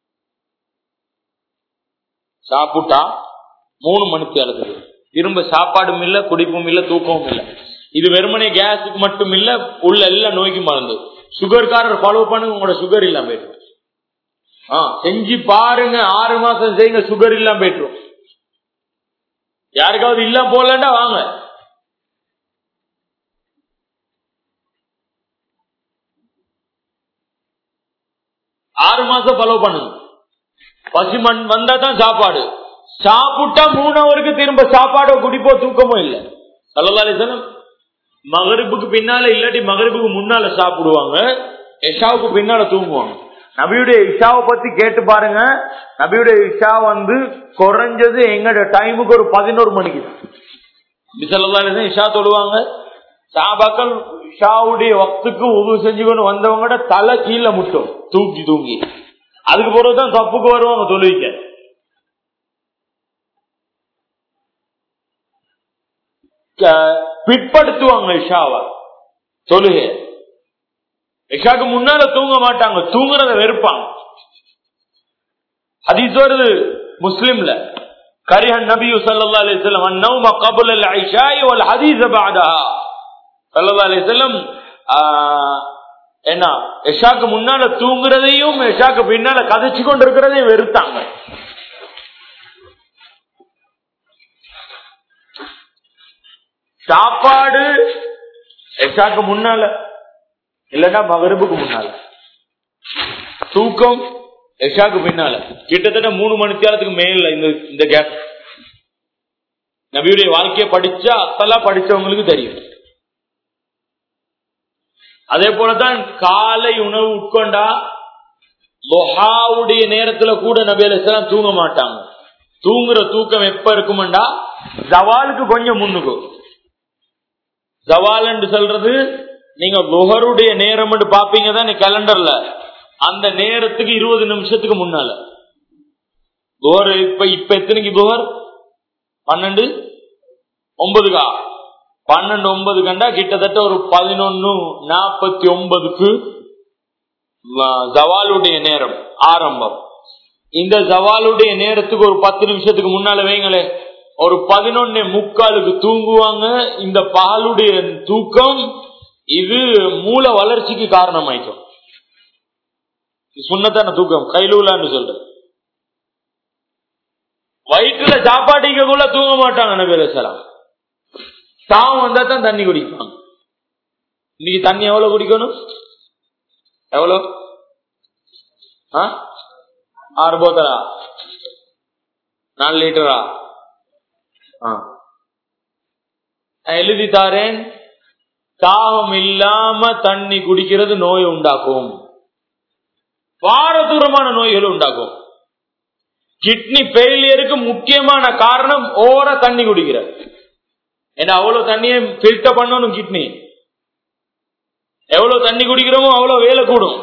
சாப்பிட்டா மூணு மணி நேரத்துக்கு திரும்ப சாப்பாடும் இல்ல குடிப்பும் இல்ல தூக்கமும் இல்ல இது வெறுமனே கேஸுக்கு மட்டும் இல்ல உள்ள எல்லா நோய்க்கு மருந்து சுகர்காரர் ஃபாலோ பண்ணுங்க உங்களோட சுகர் இல்லாம போயிடும் ஆ, செஞ்சு பாருங்க ஆறு மாசம் செய்யுங்க சுகர் இல்லாம போயிட்டுரும் யாருக்காவது இல்லாம போலண்டா வாங்க ஆறு மாசம் ஃபாலோ பண்ணுங்க பசி மண் வந்தா தான் சாப்பாடு சாப்பிட்டா மூணு அவருக்கு திரும்ப சாப்பாடோ குடிப்போ தூக்கமோ இல்ல சல்லல்லாஹு மகரிப்புக்கு பின்னால இல்லாட்டி மகரிப்புக்கு முன்னால சாப்பிடுவாங்க எஷாவுக்கு பின்னால தூங்குவாங்க நபியுடைய இஷாவை பத்தி கேட்டு பாருங்க நபியுடைய இஷா வந்து குறைஞ்சது எங்கட டைமுக்கு ஒரு பதினோரு மணிக்கு தான் இஷா தொழுவாங்க சாபாக்கள் இஷாவுடைய வக்துக்கு உதவு செஞ்சுக்கொண்டு வந்தவங்களோட தலை கீழே முட்டும் தூக்கி தூங்கி அதுக்கு பிறகுதான் தப்புக்கு வருவாங்க தொழுவிக்க க- பிற்படுத்துவாங்க இஷாவை தொழுகை இஷாக்கு முன்னால தூங்க மாட்டாங்க தூங்குறத வெறுப்பாங்க ஹதீஸ் வருது முஸ்லிம்ல கரிஹன் நபி ஸல்லல்லாஹு அலைஹி வஸல்லம் அன்னௌம قبل العشاء والحديث بعدها ஸல்லல்லாஹு அலைஹி வஸல்லம் என்ன இஷாக்கு முன்னால தூங்குறதையும் இஷாக்கு பின்னால கதைச்சு கொண்டு இருக்கிறதையும் வெறுத்தாங்க சாப்பாடு இஷாக்கு முன்னால இல்லன்னா மகரிபுக்கு முன்னால தூக்கம் எஷாக்கு பின்னால கிட்டத்தட்ட மூணு மணி நேரத்துக்கு மேல இந்த இந்த கேப் நபியுடைய வாழ்க்கையை படிச்சா அத்தலா படிச்சவங்களுக்கு தெரியும் அதே போலதான் காலை உணவு உட்கொண்டா லொஹாவுடைய நேரத்துல கூட நபி அலிஸ்லாம் தூங்க மாட்டாங்க தூங்குற தூக்கம் எப்ப இருக்குமெண்டா ஜவாலுக்கு கொஞ்சம் முன்னுக்கும் ஜவால் என்று சொல்றது நீங்க லுஹருடைய நேரம் பாப்பீங்க தான் கேலண்டர்ல அந்த நேரத்துக்கு இருபது நிமிஷத்துக்கு முன்னால லுஹர் இப்ப இப்ப எத்தனைக்கு லுஹர் பன்னெண்டு ஒன்பதுக்கா பன்னெண்டு ஒன்பது கண்டா கிட்டத்தட்ட ஒரு பதினொன்னு நாற்பத்தி ஒன்பதுக்கு ஜவாலுடைய நேரம் ஆரம்பம் இந்த ஜவாலுடைய நேரத்துக்கு ஒரு பத்து நிமிஷத்துக்கு முன்னால வைங்களே ஒரு பதினொன்னே முக்காலுக்கு தூங்குவாங்க இந்த பாலுடைய தூக்கம் இது மூல வளர்ச்சிக்கு காரணமாயிக்கும் சுண்ணத்தான தூக்கம் கைலூலான்னு சொல்றேன் வயிற்றுல சாப்பாட்டிக்குள்ள தூங்க மாட்டாங்க நபி அலைஹிஸ்ஸலாம் தாம் வந்தா தான் தண்ணி குடிப்பாங்க இன்னைக்கு தண்ணி எவ்வளவு குடிக்கணும் எவ்வளவு ஆ? ஆறு போத்தலா நாலு லிட்டரா ஆ. நான் எழுதி தாரேன் தாகம் இல்லாம தண்ணி குடிக்கிறது நோய் உண்டாக்கும் பாரதூரமான நோய்களை உண்டாக்கும் கிட்னி ஃபெயிலியருக்கு முக்கியமான காரணம் ஓர தண்ணி குடிக்கிறது ஏன்னா அவ்வளவு தண்ணியை ஃபில்டர் பண்ணணும் கிட்னி எவ்வளவு தண்ணி குடிக்கிறோமோ அவ்வளவு வேலை கூடும்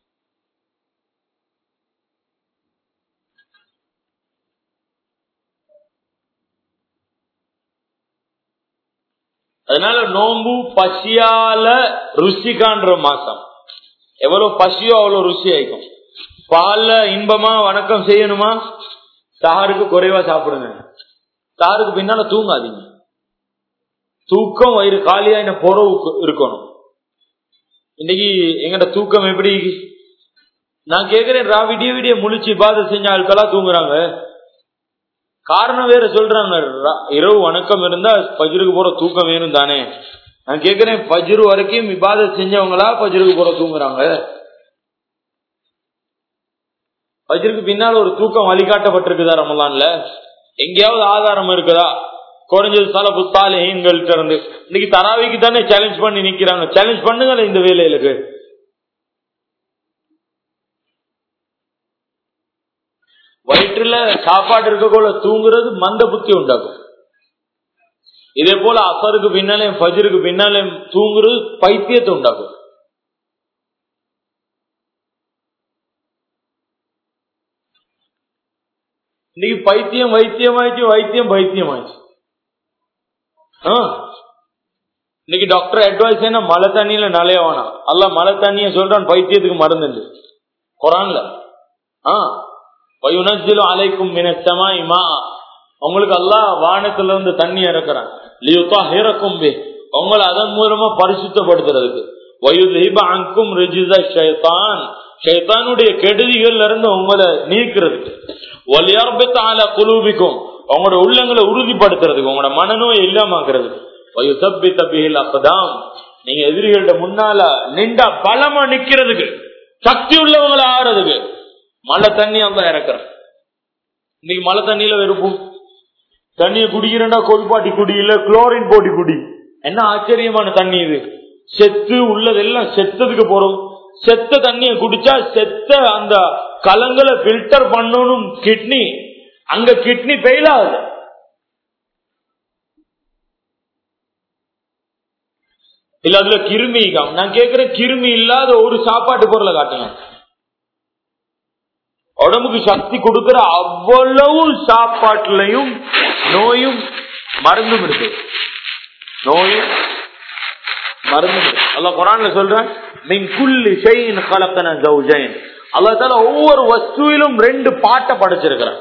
அதனால நோம்பு பசியால ருசி காண்ற மாசம் எவ்வளவு பசியோ அவ்வளவு ருசி ஆயிக்கும் பால்ல இன்பமா வணக்கம் செய்யணுமா சாருக்கு குறைவா சாப்பிடுங்க சாருக்கு பின்னால தூங்காதீங்க தூக்கம் வயிறு காலியா என்ன பொறவு இருக்கணும் இன்னைக்கு எங்கட தூக்கம் எப்படி நான் கேக்குறேன் ரா விடிய விடிய முழிச்சு பாத செஞ்ச ஆட்களா தூங்குறாங்க காரணம் வேற சொல்றாங்க ரா- இரவு வணக்கம் இருந்தா பஜ்ருக்கு போற தூக்கம் வேணும் தானே நான் கேக்குறேன் பஜ்ரு வரைக்கும் இபாத செஞ்சவங்களா பஜ்ருக்கு போற தூங்குறாங்க பஜ்ருக்கு பின்னால் ஒரு தூக்கம் வழிகாட்டப்பட்டிருக்குதா ரமலான்ல எங்கேயாவது ஆதாரம் இருக்குதா குறைஞ்சது சல புத்தாலேங்கள்ட்ட இருந்து இன்னைக்கு தராவிக்கு தானே சேலஞ்ச் பண்ணி நிக்கிறாங்க சேலஞ்ச் பண்ணுங்களேன் இந்த வேலையிலுக்கு வயிற்றுல சாப்பாடு இருக்கக்குள்ள தூங்குறது மந்த புத்தி உண்டாக்கும் இதே போல அசருக்கு பின்னாலே ஃபஜருக்கு பின்னாலே தூங்குறது பைத்தியத்தை உண்டாக்கும் இன்னைக்கு பைத்தியம் வைத்தியமாயிடுச்சு வைத்தியம் பைத்தியமாயிடுச்சு ஆ. இன்னைக்கு டாக்டர் அட்வைஸ் என்ன மழை தண்ணியில நலைய வேணாம் அல்ல மழை தண்ணிய சொல்றான் பைத்தியத்துக்கு மருந்து குரான்ல ஆ வயுனஜிலும் அலைக்கும் மினச்சமா இமா உங்களுக்கு அல்லாஹ் வானத்துல இருந்து தண்ணி இறக்குறான் லியுத்தா ஹிரக்கும் பே உங்களை அதன் மூலமா பரிசுத்தப்படுத்துறதுக்கு வயுதீப அங்கும் ரிஜித ஷைத்தான் ஷைத்தானுடைய கெடுதிகள்ல இருந்து உங்களை நீக்கிறதுக்கு ஒலியர்பித்தால குலூபிக்கும் உங்களோட உள்ளங்களை உறுதிப்படுத்துறதுக்கு உங்களோட மனநோயை இல்லாமக்கிறதுக்கு வயுசப்பி தப்பிகள் அப்பதான் நீங்க எதிரிகள்ட்ட முன்னால நின்றா பலமா நிக்கிறதுக்கு சக்தி உள்ளவங்களை ஆறதுக்கு மழை தண்ணி அந்த இறக்குறேன் இன்னைக்கு மழை தண்ணியில வெறுப்பும் தண்ணிய குடிக்கிறேன்டா கொல்பாட்டி குடி இல்ல குளோரின் போட்டி குடி என்ன ஆச்சரியமான தண்ணி இது செத்து உள்ளதெல்லாம் செத்ததுக்கு போறோம் செத்த தண்ணிய குடிச்சா செத்த அந்த கலங்களை பில்டர் பண்ணணும் கிட்னி அங்க கிட்னி ஃபெயில் ஆகுது இல்ல அதுல கிருமி இருக்காம். நான் கேக்குறேன் கிருமி இல்லாத ஒரு சாப்பாட்டு பொருளை காட்டுங்க உடம்புக்கு சக்தி கொடுக்கிற அவ்வளவு சாப்பாட்டுலயும் நோயும் மருந்தும் இருக்கு நோயும் மருந்தும் இருக்கு அல்ல குரான்ல சொல்றேன் மின் குல்லி ஷைன் கலக்கன ஜௌஜைன் அல்லாஹ் தால ஒவ்வொரு வஸ்துவிலும் ரெண்டு பாட்டை படைச்சிருக்கிறான்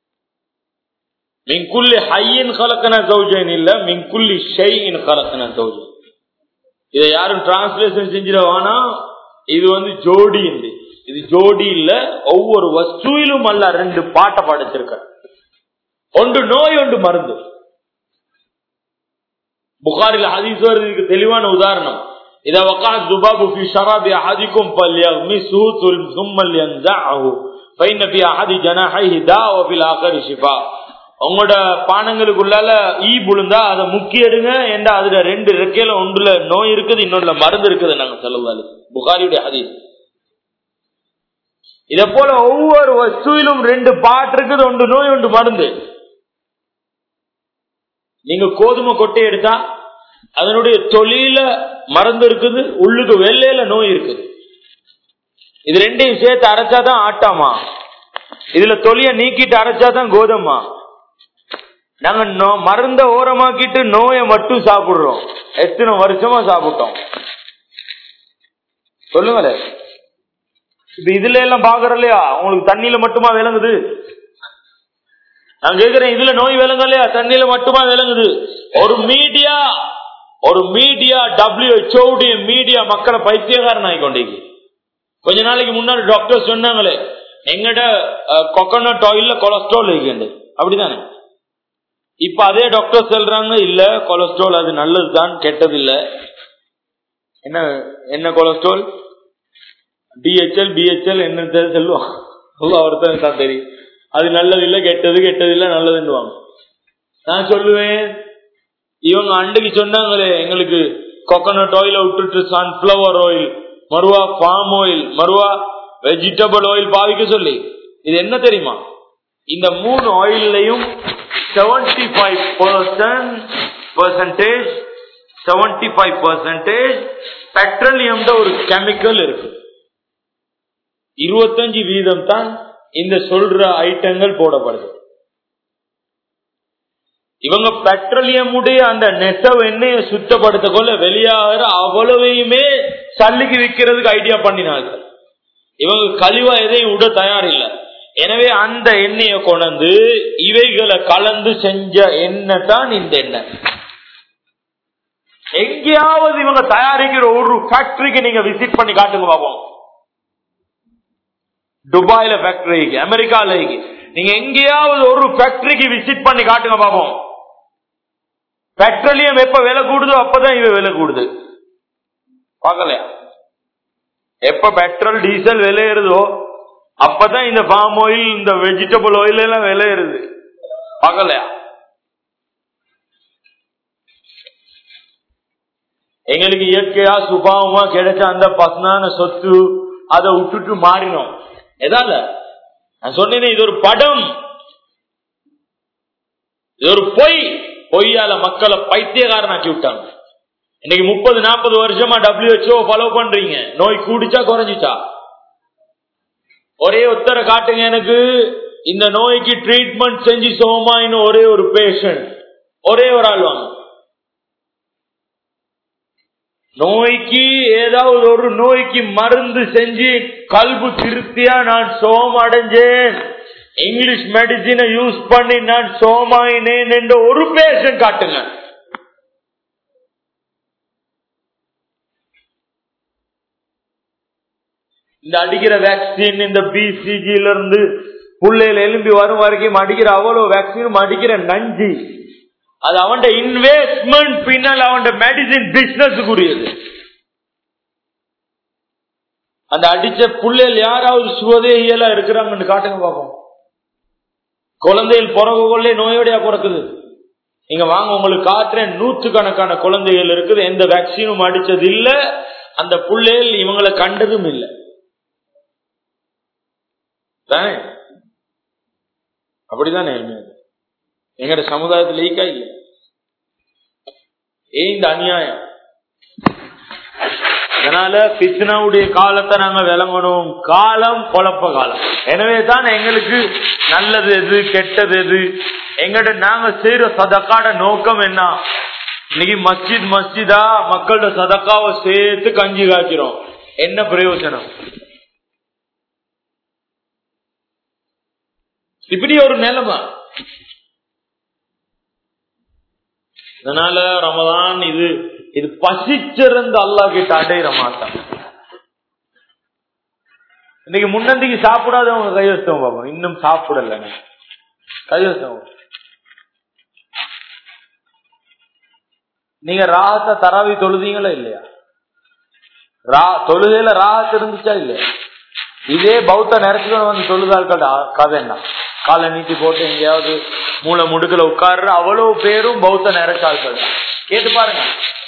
மின் குல்லி ஹையின் கலக்கன ஜௌஜைன் இல்ல மின் குல்லி ஷைன் கலக்கன ஜௌஜைன் இதை யாரும் டிரான்ஸ்லேஷன் செஞ்சிடவானா இது வந்து ஜோடி இல்லை இது ஜோடி இல்ல ஒவ்வொரு வஸ்துவிலும் அல்ல ரெண்டு பாட்டை படைச்சிருக்க ஒன்று நோய் ஒன்று மருந்து புகாரில் ஹதீஸ் வருதுக்கு தெளிவான உதாரணம் إذا وقع الذباب في شراب أحدكم فليغمسه ثم لينزعه فإن في أحد جناحيه داء وفي الآخر شفاء உங்களோட பானங்களுக்குள்ளால ஈ புழுந்தா அதை முக்கி எடுங்க ஏண்டா அதுல ரெண்டு ரெக்கையில ஒன்றுல நோய் இருக்குது இன்னொன்றுல மருந்து இருக்குது நாங்க சொல்லுவாரு புகாரியுடைய ஹதீஸ் இத போல ஒவ்வொரு வஸ்துவிலும் ரெண்டு பாட்டு இருக்குது ஒன்று நோய் ஒன்று மருந்து நீங்க கோதுமை கொட்டை எடுத்தா அதனுடைய தொழில மருந்து இருக்குது உள்ளுக்கு வெள்ளையில நோய் இருக்குது இது ரெண்டையும் சேர்த்து அரைச்சாதான் ஆட்டாமா இதுல தொலிய நீக்கிட்டு அரைச்சாதான் கோதமா நாங்க நோ- மருந்த ஓரமாக்கிட்டு நோயை மட்டும் சாப்பிடுறோம் எத்தனை வருஷமா சாப்பிட்டோம் சொல்லுங்களேன் இப்ப இதுல எல்லாம் பாக்குற இல்லையா உங்களுக்கு தண்ணியில மட்டுமா விளங்குது நான் கேக்குறேன் இதுல நோய் விளங்கலையா தண்ணியில மட்டுமா விளங்குது ஒரு மீடியா ஒரு மீடியா டபிள்யூஹெச்ஓடைய மீடியா மக்களை பைத்தியக்காரன் ஆகி கொண்டீங்க கொஞ்ச நாளைக்கு முன்னாடி டாக்டர் சொன்னாங்களே எங்கட கொக்கனட் ஆயில்ல கொலஸ்ட்ரால் இருக்குது அப்படிதானே இப்ப அதே டாக்டர் சொல்றாங்க இல்ல கொலஸ்ட்ரால் அது நல்லதுதான் கெட்டது இல்ல என்ன என்ன கொலஸ்ட்ரால் டிஹெச்எல் பிஹெச்எல் என்ன சொல்லுவான் அவர்தான் தான் தெரியும் அது நல்லது இல்ல கெட்டது கெட்டது இல்ல நல்லதுன்னுவாங்க நான் சொல்லுவேன் இவங்க அன்றைக்கு சொன்னாங்களே எங்களுக்கு கொக்கனட் ஆயில விட்டுட்டு சன்ஃபிளவர் ஆயில் மறுவா பாம் ஆயில் மறுவா வெஜிடபிள் ஆயில் பாவிக்க சொல்லி இது என்ன தெரியுமா இந்த மூணு ஆயில்லையும் seventy five percent percentage seventy five percentage petroleum ஒரு கெமிக்கல் இருக்கு இருபத்தஞ்சு வீதம் தான் இந்த சொல்ற ஐட்டங்கள் போடப்படுது இவங்க பெட்ரோலியம் உடைய அந்த நெசவு எண்ணெய சுத்தப்படுத்த கொள்ள வெளியாகிற அவ்வளவையுமே சல்லிக்கு விற்கிறதுக்கு ஐடியா பண்ணினாங்க இவங்க கழிவா எதையும் விட தயாரில்லை எனவே அந்த எண்ணெயை கொண்டு இவைகளை கலந்து செஞ்ச எண்ணெய் தான் இந்த எண்ணெய் எங்கேயாவது இவங்க தயாரிக்கிற ஒரு ஃபேக்டரிக்கு நீங்க விசிட் பண்ணி காட்டுங்க பாப்போம் துபாயில ஃபேக்டரிக்கு அமெரிக்கால நீங்க எங்கேயாவது ஒரு ஃபேக்டரிக்கு விசிட் பண்ணி காட்டுங்க பாப்போம் பெட்ரோலியம் எப்ப விலை கூடுதோ அப்பதான் இவ விலை கூடுது பார்க்கலையா எப்ப பெட்ரோல் டீசல் விலை ஏறுதோ அப்பதான் இந்த பாம் ஆயில் இந்த வெஜிடபிள் ஆயில் எல்லாம் விலை ஏறுது பார்க்கலையா எங்களுக்கு இயற்கையா சுபாவமா கிடைச்ச அந்த பசனான சொத்து அதை விட்டுட்டு மாறினோம் எதால நான் சொன்னேன் இது ஒரு படம் இது ஒரு பொய் பொய்யால மக்களை பைத்தியகாரனாக்கி விட்டாங்க இன்னைக்கு முப்பது நாற்பது வருஷமா டபிள்யூஹெச்ஓ ஃபாலோ பண்றீங்க நோய் கூடிச்சா குறைஞ்சிச்சா ஒரே உத்தர காட்டுங்க எனக்கு இந்த நோய்க்கு ட்ரீட்மெண்ட் செஞ்சு சோமா இன்னும் ஒரே ஒரு பேஷண்ட் ஒரே ஒரு ஆள் வாங்க நோய்க்கு ஏதாவது ஒரு நோய்க்கு மருந்து செஞ்சு கல்பு திருப்தியா நான் சோம் அடைஞ்சேன் இங்கிலீஷ் மெடிசினை யூஸ் பண்ணி நான் சோமாயினேன் என்ற ஒரு பேஷண்ட் காட்டுங்க இந்த அடிக்கிற வேக்சின் இந்த பிசிஜில இருந்து புள்ளையில எலும்பி வரும் வரைக்கும் அடிக்கிற அவ்வளவு வேக்சினும் அடிக்கிற நஞ்சி அது அவன் இன்வெஸ்ட்மெண்ட் பின்னால் அவன் மெடிசின் பிசினஸுக்குரியது அந்த அடிச்ச புள்ளைகள் யாராவது சுவதேகியலா இருக்கிறாங்கன்னு காட்டுங்க பார்ப்போம் குழந்தைகள் பிறகு கொள்ளே நோயோடையா பிறக்குது நீங்க வாங்க உங்களுக்கு காட்டுறேன் நூற்று கணக்கான குழந்தைகள் இருக்குது எந்த வேக்சினும் அடிச்சது இல்ல அந்த புள்ளைகள் இவங்களை கண்டதும் இல்லை தானே அப்படிதானே எங்கட சமுதாயத்தில் ஈக்கா இல்ல ஏன் இந்த அநியாயம் அதனால பித்னாவுடைய காலத்தை நாங்க விளங்கணும் காலம் குழப்ப காலம் எனவே தான் எங்களுக்கு நல்லது எது கெட்டது எது எங்கட நாங்க செய்யற சதக்காட நோக்கம் என்ன இன்னைக்கு மஸ்ஜித் மஸ்ஜிதா மக்களோட சதக்காவை சேர்த்து கஞ்சி காய்க்கிறோம் என்ன பிரயோஜனம் இப்படி ஒரு நிலைமை அதனால ரமதான் இது இது பசிச்சிருந்து அல்லா கிட்ட அடையிற மாட்டான் இன்னைக்கு முன்னந்திக்கு சாப்பிடாதவங்க கைவசம் பார்ப்போம் இன்னும் சாப்பிடலங்க கைவசம் நீங்க ராகத்தை தராவி தொழுதீங்களா இல்லையா ரா தொழுகையில ராகத்து இருந்துச்சா இல்லையா இதே பௌத்த நேரத்துல வந்து தொழுதாள்கள் கதை என்ன காலை நீட்டி போட்டு எங்கேயாவது மூளை முடுக்கல உட்கார்ற அவ்வளவு பேரும் பௌத்த நேரச்சாள்கள் கேட்டு பாருங்க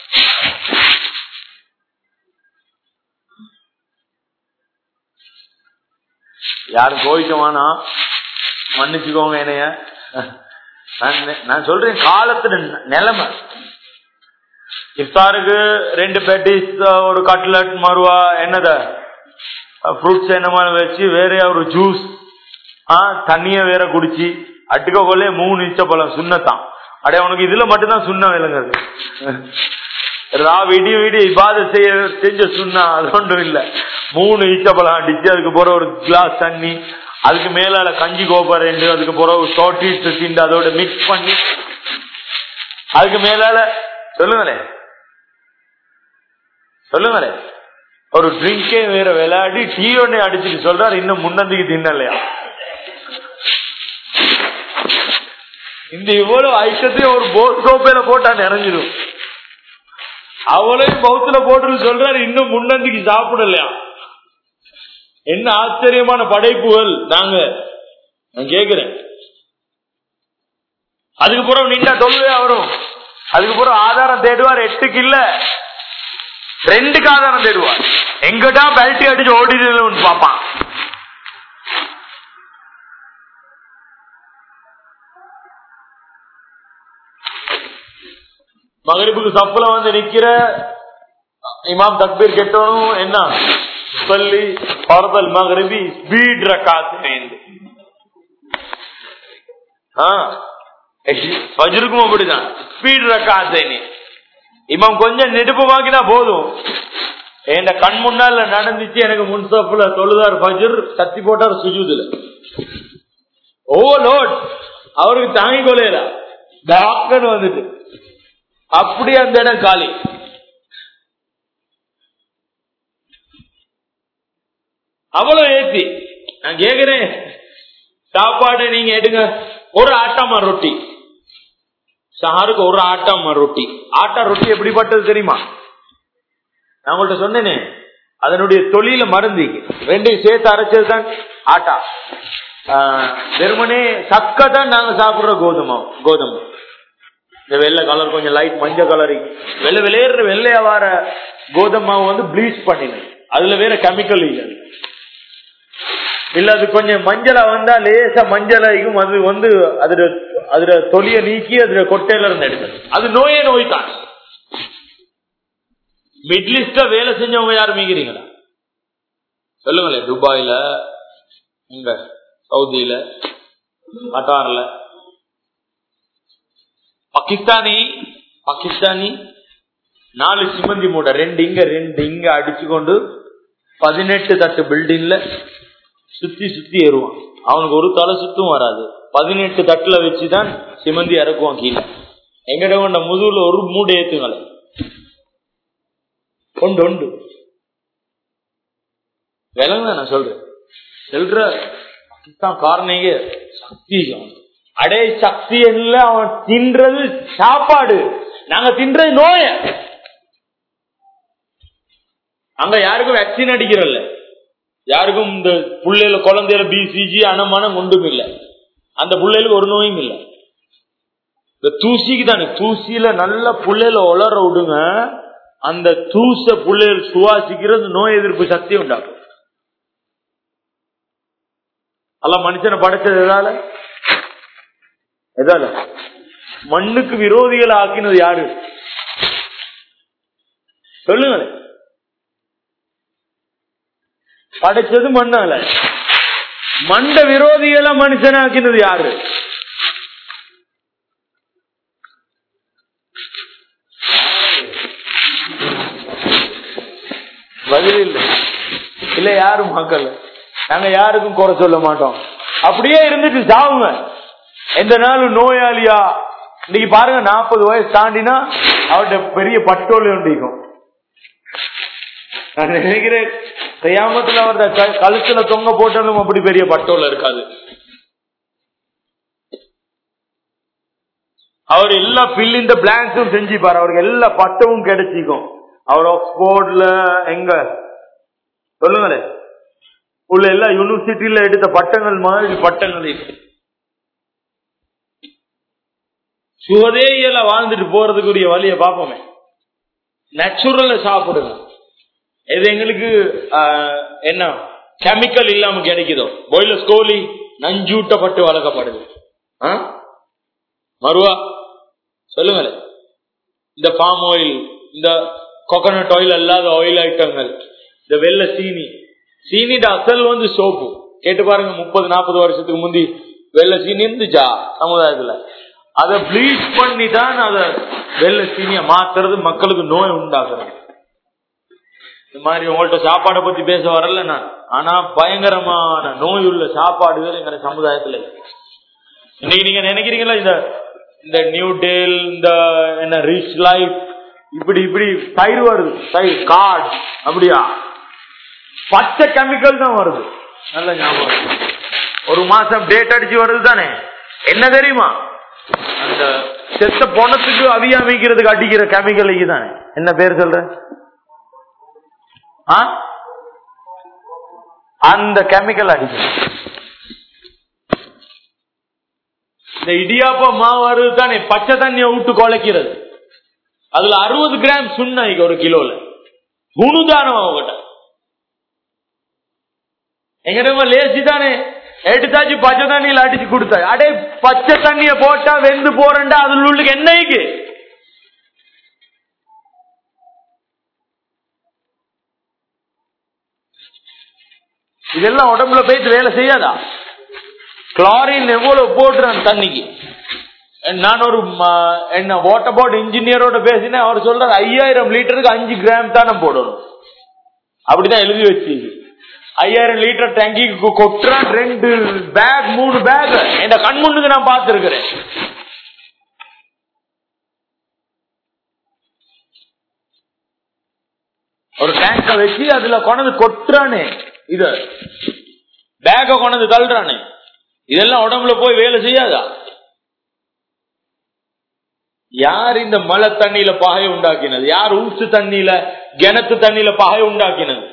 யாரும் கோவிக்கமானா மன்னிச்சுக்கோங்க என்னைய நான் சொல்றேன் காலத்துல நிலைமை இஃப்தாருக்கு ரெண்டு பேட்டிஸ் ஒரு கட்லட் மறுவா என்னத ஃப்ரூட்ஸ் என்னமான வச்சு வேற ஒரு ஜூஸ் தண்ணிய வேற குடிச்சு அட்டுக்க கொள்ளே மூணு இச்சப்பழம் சுண்ணத்தான் அடே உனக்கு இதுல மட்டும்தான் சுண்ண விளங்குது ரா விடிய விடிய இபாத செய்ய செஞ்ச சுண்ணா அது ஒன்றும் இல்ல மூணு ஈச்சப்பழம் அடிச்சு அதுக்கு போற ஒரு கிளாஸ் தண்ணி அதுக்கு மேலால கஞ்சி கோபர் ரெண்டு அதுக்கு பிறகு சோட்டிட்டு திண்டு அதோட மிக்ஸ் பண்ணி அதுக்கு மேலால சொல்லுங்களே சொல்லுங்களே ஒரு ட்ரிங்கே வேற விளையாடி டீ ஒன்னே அடிச்சுட்டு சொல்றாரு இன்னும் முன்னந்திக்கு தின்னலையா இந்த இவ்வளவு ஐட்டத்தையும் ஒரு போட் கோப்பையில போட்டா நிறைஞ்சிடும் அவளையும் பௌத்துல போட்டு சொல்றாரு இன்னும் முன்னந்திக்கு சாப்பிடலையா என்ன ஆச்சரியமான படைப்புகள் நாங்க நான் கேக்குறேன் அதுக்கு பிறகு நீண்டா தொழுவே வரும் அதுக்கு பிறகு ஆதாரம் தேடுவார் எட்டுக்கு இல்ல ரெண்டுக்கு ஆதாரம் தேடுவார் எங்கடா பெல்ட்டி அடிச்சு ஓடிடுன்னு பாப்பான் மகரிப்புக்கு சப்புல வந்து நிக்கிற இமாம் தக்பீர் கெட்டணும் என்ன சொல்லி பரதல் மகரிபி ஸ்பீட் ரக்காத்து ஃபஜ்ருக்கும் அப்படிதான் ஸ்பீட் ரக்காத்து இமாம் கொஞ்சம் நெடுப்பமாக்கினா போதும் என் கண் முன்னால நடந்துச்சு எனக்கு முன்சப்புல தொழுதார் ஃபஜ்ர் சத்தி போட்டார் சுஜூதுல ஓ லோட் அவருக்கு தாங்கி கொள்ளையில டாக்டர் வந்துட்டு அப்படி அந்த இடம் காலி அவ்வளவு ஏத்தி நான் கேக்குறேன் சாப்பாடு நீங்க எடுங்க ஒரு ஆட்டாமா ரொட்டி சஹாருக்கு ஒரு ஆட்டாமா ரொட்டி ஆட்டா ரொட்டி எப்படிப்பட்டது தெரியுமா நான் உங்கள்ட்ட சொன்னேனே அதனுடைய தொழில மருந்து ரெண்டையும் சேர்த்து அரைச்சது தான் ஆட்டா வெறுமனே சக்கை தான் நாங்க சாப்பிடுற கோதுமை கோதுமை இந்த வெள்ளை கலர் கொஞ்சம் லைட் மஞ்சள் கலர் வெள்ளை வெளியேற வெள்ளையா வர கோதுமை வந்து ப்ளீச் பண்ணினேன் அதுல வேற கெமிக்கல் இல்லை இல்ல அது கொஞ்சம் மஞ்சளா வந்தா லேசா மஞ்சளாகும் அது வந்து அதுல அதுல தொலிய நீக்கி அதுல கொட்டையில இருந்து எடுக்கிறது அது நோயே நோய் தான் மிட்லிஸ்ட வேலை செஞ்சவங்க யாரும் மீகிறீங்களா சொல்லுங்களேன் துபாயில இங்க சவுதியில கட்டார்ல பாகிஸ்தானி பாகிஸ்தானி நாலு சிமந்தி மூட ரெண்டு இங்க ரெண்டு இங்க அடிச்சு கொண்டு பதினெட்டு தட்டு பில்டிங்ல சுத்தி சுத்தி ஏறுவான் அவனுக்கு ஒரு தலை சுத்தும் வராது பதினெட்டு தட்டுல வச்சுதான் சிமந்தி இறக்குவான் கீழே எங்கட கொண்ட முதுகுல ஒரு மூடு ஏத்துங்களே உண்டு உண்டு விலங்கு நான் சொல்றேன் சொல்ற பாகிஸ்தான் காரணங்க சக்தி அவன் அடே சக்தி இல்ல அவன் தின்றது சாப்பாடு நாங்க தின்றது நோய அங்க யாருக்கும் வேக்சின் அடிக்கிறல்ல யாருக்கும் இந்த புள்ளையில குழந்தையில பிசிஜி அனமானம் ஒன்றும் இல்ல அந்த புள்ளைகளுக்கு ஒரு நோயும் இல்ல இந்த தூசிக்கு தானே தூசியில நல்ல புள்ளையில உலர விடுங்க அந்த தூச புள்ளைகள் சுவாசிக்கிறது நோய் எதிர்ப்பு சக்தி உண்டாக்கும் அல்ல மனுஷனை படைச்சது எதால எதால மண்ணுக்கு விரோதிகளை ஆக்கினது யாரு சொல்லுங்களேன் படைச்சது மண்ணால மண்ட விரோதிகளை மனுஷனாக்கினது யாரு பதில் இல்ல இல்ல யாரும் மக்கள் நாங்க யாருக்கும் குறை சொல்ல மாட்டோம் அப்படியே இருந்துட்டு சாவுங்க எந்த நாளும் நோயாளியா இன்னைக்கு பாருங்க நாற்பது வயசு தாண்டினா அவர்கிட்ட பெரிய பட்டோல் ஒன்றிக்கும் நான் நினைக்கிறேன் செய்யாமத்துல அவர்த கழுத்துல தொங்க போட்டாலும் அப்படி பெரிய பட்டோல இருக்காது அவர் எல்லா பில் இந்த பிளாங்க்ஸும் செஞ்சுப்பாரு அவருக்கு எல்லா பட்டமும் கிடைச்சிக்கும் அவர் ஆக்ஸ்போர்ட்ல எங்க சொல்லுங்களேன் உள்ள எல்லா யூனிவர்சிட்டியில எடுத்த பட்டங்கள் மாதிரி பட்டங்கள் இருக்கு சுகதேயில வாழ்ந்துட்டு போறதுக்குரிய வழியை பார்ப்போமே நேச்சுரல சாப்பிடுங்க இது எங்களுக்கு என்ன கெமிக்கல் இல்லாம கிடைக்குதோ பாய்லஸ் கோழி நஞ்சூட்டப்பட்டு வளர்க்கப்படுது மறுவா சொல்லுங்களேன் இந்த பாம் ஆயில் இந்த கோகனட் ஆயில் அல்லாத ஆயில் ஐட்டங்கள் இந்த வெள்ளை சீனி சீனிட அசல் வந்து சோப்பு கேட்டு பாருங்க முப்பது நாற்பது வருஷத்துக்கு முந்தி வெள்ளை சீனி இருந்துச்சா சமுதாயத்துல அதை ப்ளீச் பண்ணி தான் அதை வெள்ளை சீனிய மாத்துறது மக்களுக்கு நோய் உண்டாக்குறது இந்த மாதிரி உங்கள்ட்ட சாப்பாடை பத்தி பேச வரல நான் ஆனா பயங்கரமான நோய் உள்ள சாப்பாடுகள் எங்க சமுதாயத்துல இருக்கு. இன்னைக்கு நீங்க நினைக்கிறீங்களா இந்த இந்த நியூ டேல் இந்த என்ன ரிச் லைஃப் இப்படி இப்படி தயிர் வருது தயிர் கார்ட் அப்படியா பச்சை கெமிக்கல் தான் வருது நல்ல ஞாபகம் ஒரு மாசம் டேட் அடிச்சு வருது தானே என்ன தெரியுமா அந்த செத்த பொணத்துக்கு அவிய அமைக்கிறதுக்கு அடிக்கிற கெமிக்கல் தானே என்ன பேர் சொல்ற ஆ? அந்த கெமிக்கல் அடிக்கணும் இந்த இடியாப்ப மாவு வருது தானே பச்சை தண்ணியை விட்டு குலைக்கிறது அதுல அறுபது கிராம் சுண்ணாய்க்கு ஒரு கிலோல குணுதானம் அவங்ககிட்ட எங்கிட்ட லேசி தானே எடுத்தாச்சு பச்சை தண்ணியில அடிச்சு கொடுத்தா அடே பச்சை தண்ணிய போட்டா வெந்து போறேன்டா அதுல உள்ளுக்கு என்னைக்கு இதெல்லாம் உடம்புல போயிட்டு வேலை செய்யாதா குளாரின் எவ்வளவு போட்டுறான் தண்ணிக்கு நான் ஒரு ம- என்ன வாட்டர் போர்டு இன்ஜினியரோட பேசினேன் அவர் சொல்றாரு ஐயாயிரம் லிட்டருக்கு அஞ்சு கிராம் தானே போடணும் அப்படிதான் எழுதி வச்சு ஐயாயிரம் லிட்டர் டேங்கிக்கு கொட்டுறான் ரெண்டு பேக் மூணு பேக் என் கண் முன்னுக்கு நான் பார்த்திருக்கிறேன் ஒரு டேங்க வச்சு அதுல கொண்டது கொட்டுறானே இத பேக கொண்டது தள்ளுறானே இதெல்லாம் உடம்புல போய் வேலை செய்யாதா யார் இந்த மழை தண்ணியில பகை உண்டாக்கினது யார் ஊற்று தண்ணியில கிணத்து தண்ணியில பகை உண்டாக்கினது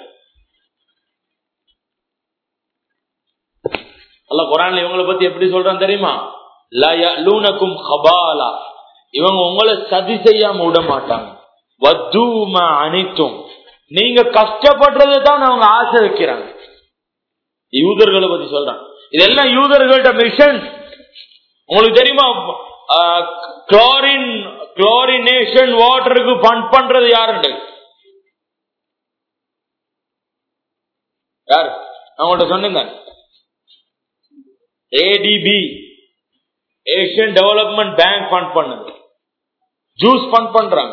அல்ல குரான்ல இவங்களை பத்தி எப்படி சொல்றான் தெரியுமா லூனக்கும் ஹபாலா இவங்க உங்களை சதி செய்யாம விட மாட்டாங்க வத்தூமா அனைத்தும் நீங்க கஷ்டப்படுறதை தான் அவங்க ஆசை வைக்கிறாங்க யூதர்களை பத்தி சொல்றான் இதெல்லாம் யூதர்கள்ட்ட மிஷன் உங்களுக்கு தெரியுமா குளோரின் குளோரினேஷன் வாட்டருக்கு பம்ப் பண்றது யாருண்டு யார் நான் உங்கள்ட்ட சொன்னேங்க ADB Asian development bank fund பண்ணுது ஜூஸ் ஃபண்ட் பண்றாங்க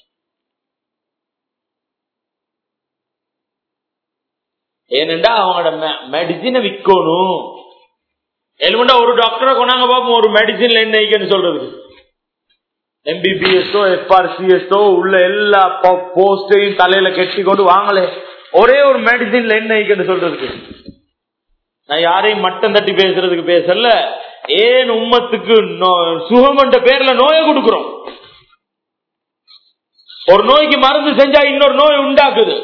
ஏனென்றா அவங்களோட மெடிசினை விற்கணும் எலுமெண்டா ஒரு டாக்டரை கொண்டாங்க பாப்போம் ஒரு மெடிசின்ல என்ன ஈக்கன்னு சொல்றதுக்கு எம்பிபிஎஸ்ஓ எஃப்ஆர்சிஎஸ்ஓ உள்ள எல்லா போஸ்டையும் தலையில கெட்டி கொண்டு வாங்கலே ஒரே ஒரு மெடிசின்ல என்ன ஈக்கன்னு சொல்றதுக்கு நான் யாரையும் மட்டம் தட்டி பேசுறதுக்கு பேசல ஏன் உம்மத்துக்கு நோ- சுகமன்ற பேர்ல நோயை கொடுக்கிறோம் ஒரு நோய்க்கு மருந்து செஞ்சா இன்னொரு நோய் உண்டாக்குது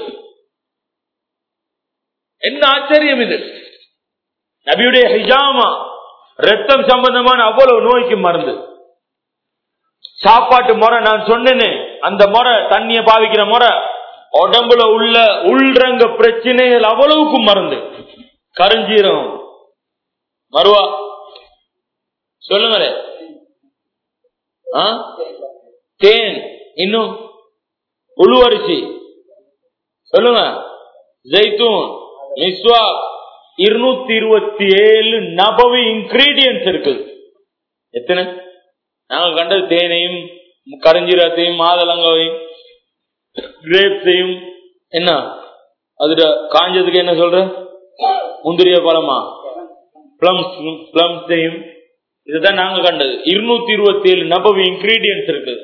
என்ன ஆச்சரியம் இது நபியுடைய ஹிஜாமா ரத்தம் சம்பந்தமான அவ்வளவு நோய்க்கு மருந்து சாப்பாட்டு முறை நான் சொன்னேனே அந்த முறை தண்ணிய பாவிக்கிற முறை உடம்புல உள்ள உள்ரங்க பிரச்சனைகள் அவ்வளவுக்கு மருந்து கருஞ்சீரம் மறுவா சொல்லுங்களே ஆ? தேன் இன்னும் உளுவரிசி சொல்லுங்க ஜெய்தூன் மிஸ்வா இருநூத்தி இருபத்தி ஏழு நபவி இன்கிரீடியன்ஸ் இருக்குது எத்தனை நாங்க கண்டது தேனையும் கரஞ்சீரத்தையும் மாதளங்காவையும் கிரேப்ஸையும் என்ன அதுல காஞ்சதுக்கு என்ன சொல்ற முந்திரிய பழமா பிளம்ஸ் பிளம்ஸையும் இதுதான் நாங்க கண்டது இருநூத்தி இருபத்தி ஏழு நபவி இன்கிரீடியன்ஸ் இருக்குது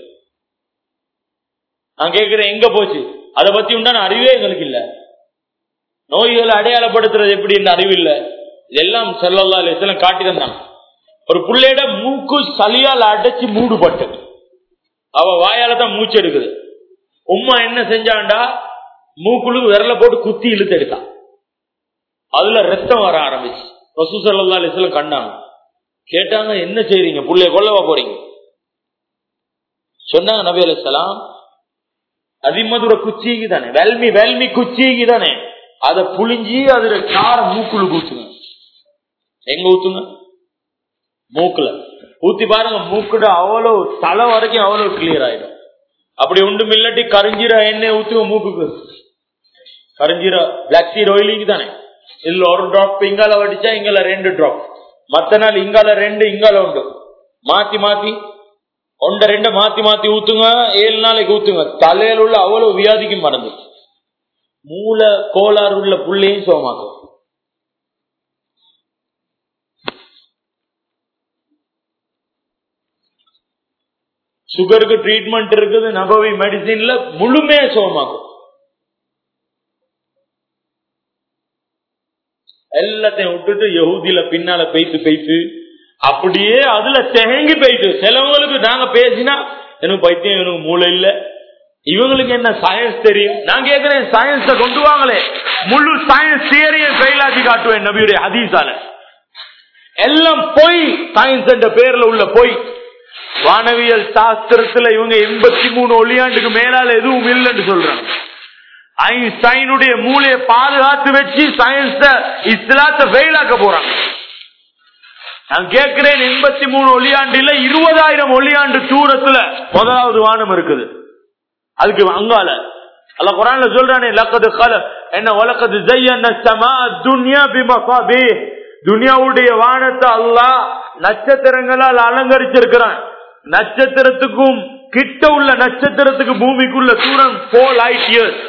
நான் கேட்கிறேன் எங்க போச்சு அதை பத்தி உண்டான அறிவே எங்களுக்கு இல்ல நோய்களை அடையாளப்படுத்துறது எப்படி இந்த அறிவு இல்ல இதெல்லாம் செல்லல்லா இதெல்லாம் காட்டி தந்தாங்க ஒரு புள்ளையிட மூக்கு சளியால் அடைச்சு மூடுபட்டு அவ வாயால தான் மூச்சு எடுக்குது உம்மா என்ன செஞ்சாண்டா மூக்குழுக்கு விரல போட்டு குத்தி இழுத்து எடுத்தான் அதுல ரத்தம் வர ஆரம்பிச்சு ரசூ சல்லா அலிஸ்லாம் கண்டாங்க கேட்டாங்க என்ன செய்றீங்க புள்ளைய கொல்லவா போறீங்க சொன்னாங்க நபி அலிஸ்லாம் அதிமதுர குச்சிக்கு தானே வெல்மி வெல்மி குச்சிக்கு தானே அதை புளிஞ்சி அதுல கார மூக்குள்ள ஊத்துங்க எங்க ஊத்துங்க மூக்குல ஊத்தி பாருங்க மூக்குட அவ்வளவு தலை வரைக்கும் அவ்வளவு கிளியர் ஆயிடும் அப்படி உண்டு மில்லட்டி கரிஞ்சீரா எண்ணெய் ஊத்துங்க மூக்குக்கு கரிஞ்சீரா பிளாக் சீட் ஆயிலிக்கு தானே இதுல ஒரு டிராப் இங்கால வடிச்சா இங்கால ரெண்டு டிராப் மத்த நாள் இங்கால ரெண்டு இங்கால உண்டு மாத்தி மாத்தி ஒண்ட ரெண்ட மாத்தி மாத்தி ஊத்துங்க ஏழு நாளைக்கு ஊத்துங்க தலையில உள்ள அவ்வளவு வியாதிக்கு மறந்து மூல கோளாறு உள்ள புள்ளையும் சோமாக்கும் சுகருக்கு ட்ரீட்மெண்ட் இருக்குது நபவி மெடிசின்ல முழுமையா சோமாக்கும் எல்லாத்தையும் விட்டுட்டு யகுதியில பின்னால பெய்த்து பெய்த்து அப்படியே அதுல தேங்கி போயிட்டு சிலவங்களுக்கு நாங்க பேசினா எனக்கு பைத்தியம் எனக்கு மூளை இல்ல இவங்களுக்கு என்ன சயின்ஸ் தெரியும் நான் கேட்கிறேன் சயின்ஸ கொண்டு வாங்களே முழு சயின்ஸ் தியரியை ஃபெயிலாக்கி காட்டுவேன் நபியுடைய ஹதீஸால எல்லாம் பொய் சயின்ஸ் என்ற பேர்ல உள்ள பொய் வானவியல் சாஸ்திரத்துல இவங்க எண்பத்தி மூணு ஒளியாண்டுக்கு மேலால எதுவும் இல்லைன்னு சொல்றாங்க ஐன்ஸ்டைனுடைய மூளையை பாதுகாத்து வச்சு சயின்ஸ இஸ்லாத்தை ஃபெயிலாக்க போறாங்க நான் கேட்கிறேன் எண்பத்தி மூணு ஒளியாண்டுல இருபதாயிரம் ஒளியாண்டு தூரத்துல முதலாவது வானம் இருக்குது அதுக்கு அங்கால அல்ல குரான்ல சொல்றானே லக்கது கல என்ன வழக்கது ஜெய்யன்ன சமா துன்யா பிமசாபி துனியாவுடைய வானத்தை அல்லாஹ் நட்சத்திரங்களால் அலங்கரிச்சிருக்கிறான் நட்சத்திரத்துக்கும் கிட்ட உள்ள நட்சத்திரத்துக்கு பூமிக்குள்ள தூரம் போல் லைட் இயர்ஸ்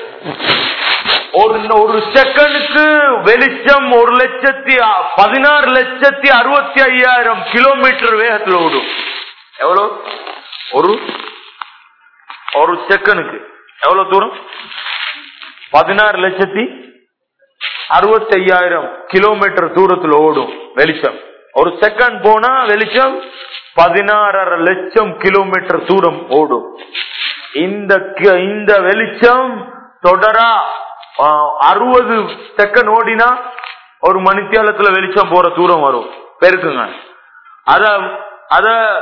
ஒரு ஒரு செகண்டுக்கு வெளிச்சம் ஒரு லட்சத்தி பதினாறு லட்சத்தி அறுபத்தி ஐயாயிரம் கிலோமீட்டர் வேகத்தில் ஓடும் எவ்வளவு ஒரு ஒரு செகண்டுக்கு எவ்வளவு தூரம் பதினாறு லட்சத்தி அறுபத்தி ஐயாயிரம் கிலோமீட்டர் தூரத்தில் ஓடும் வெளிச்சம் ஒரு செகண்ட் போனா வெளிச்சம் பதினாறரை லட்சம் கிலோமீட்டர் தூரம் ஓடும் இந்த கி- இந்த வெளிச்சம் தொடரா அறுபது செகண்ட் ஓடினா ஒரு மணித்தியாலத்துல வெளிச்சம் போற தூரம் வரும் பெருக்குங்க அத அத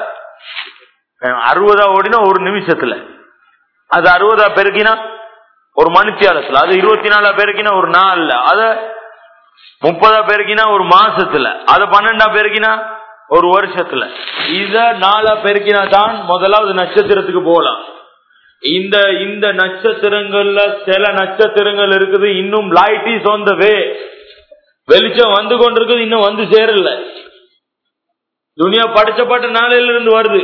அறுபதா ஓடினா ஒரு நிமிஷத்துல அது அறுபதா பெருக்கினா ஒரு மணித்தியாலத்துல அது இருபத்தி நாலா பெருக்கினா ஒரு நாள்ல அத முப்பதா பெருக்கினா ஒரு மாசத்துல அத பன்னெண்டா பெருக்கினா ஒரு வருஷத்துல இத நாலா பெருக்கினா தான் முதலாவது நட்சத்திரத்துக்கு போகலாம் இந்த இந்த நட்சத்திரங்கள்ல சில நட்சத்திரங்கள் இருக்குது இன்னும் light is on the way வெளிச்சம் வந்து கொண்டிருக்குது இன்னும் வந்து சேரல துனியா படிச்சப்பட்ட நாளையில இருந்து வருது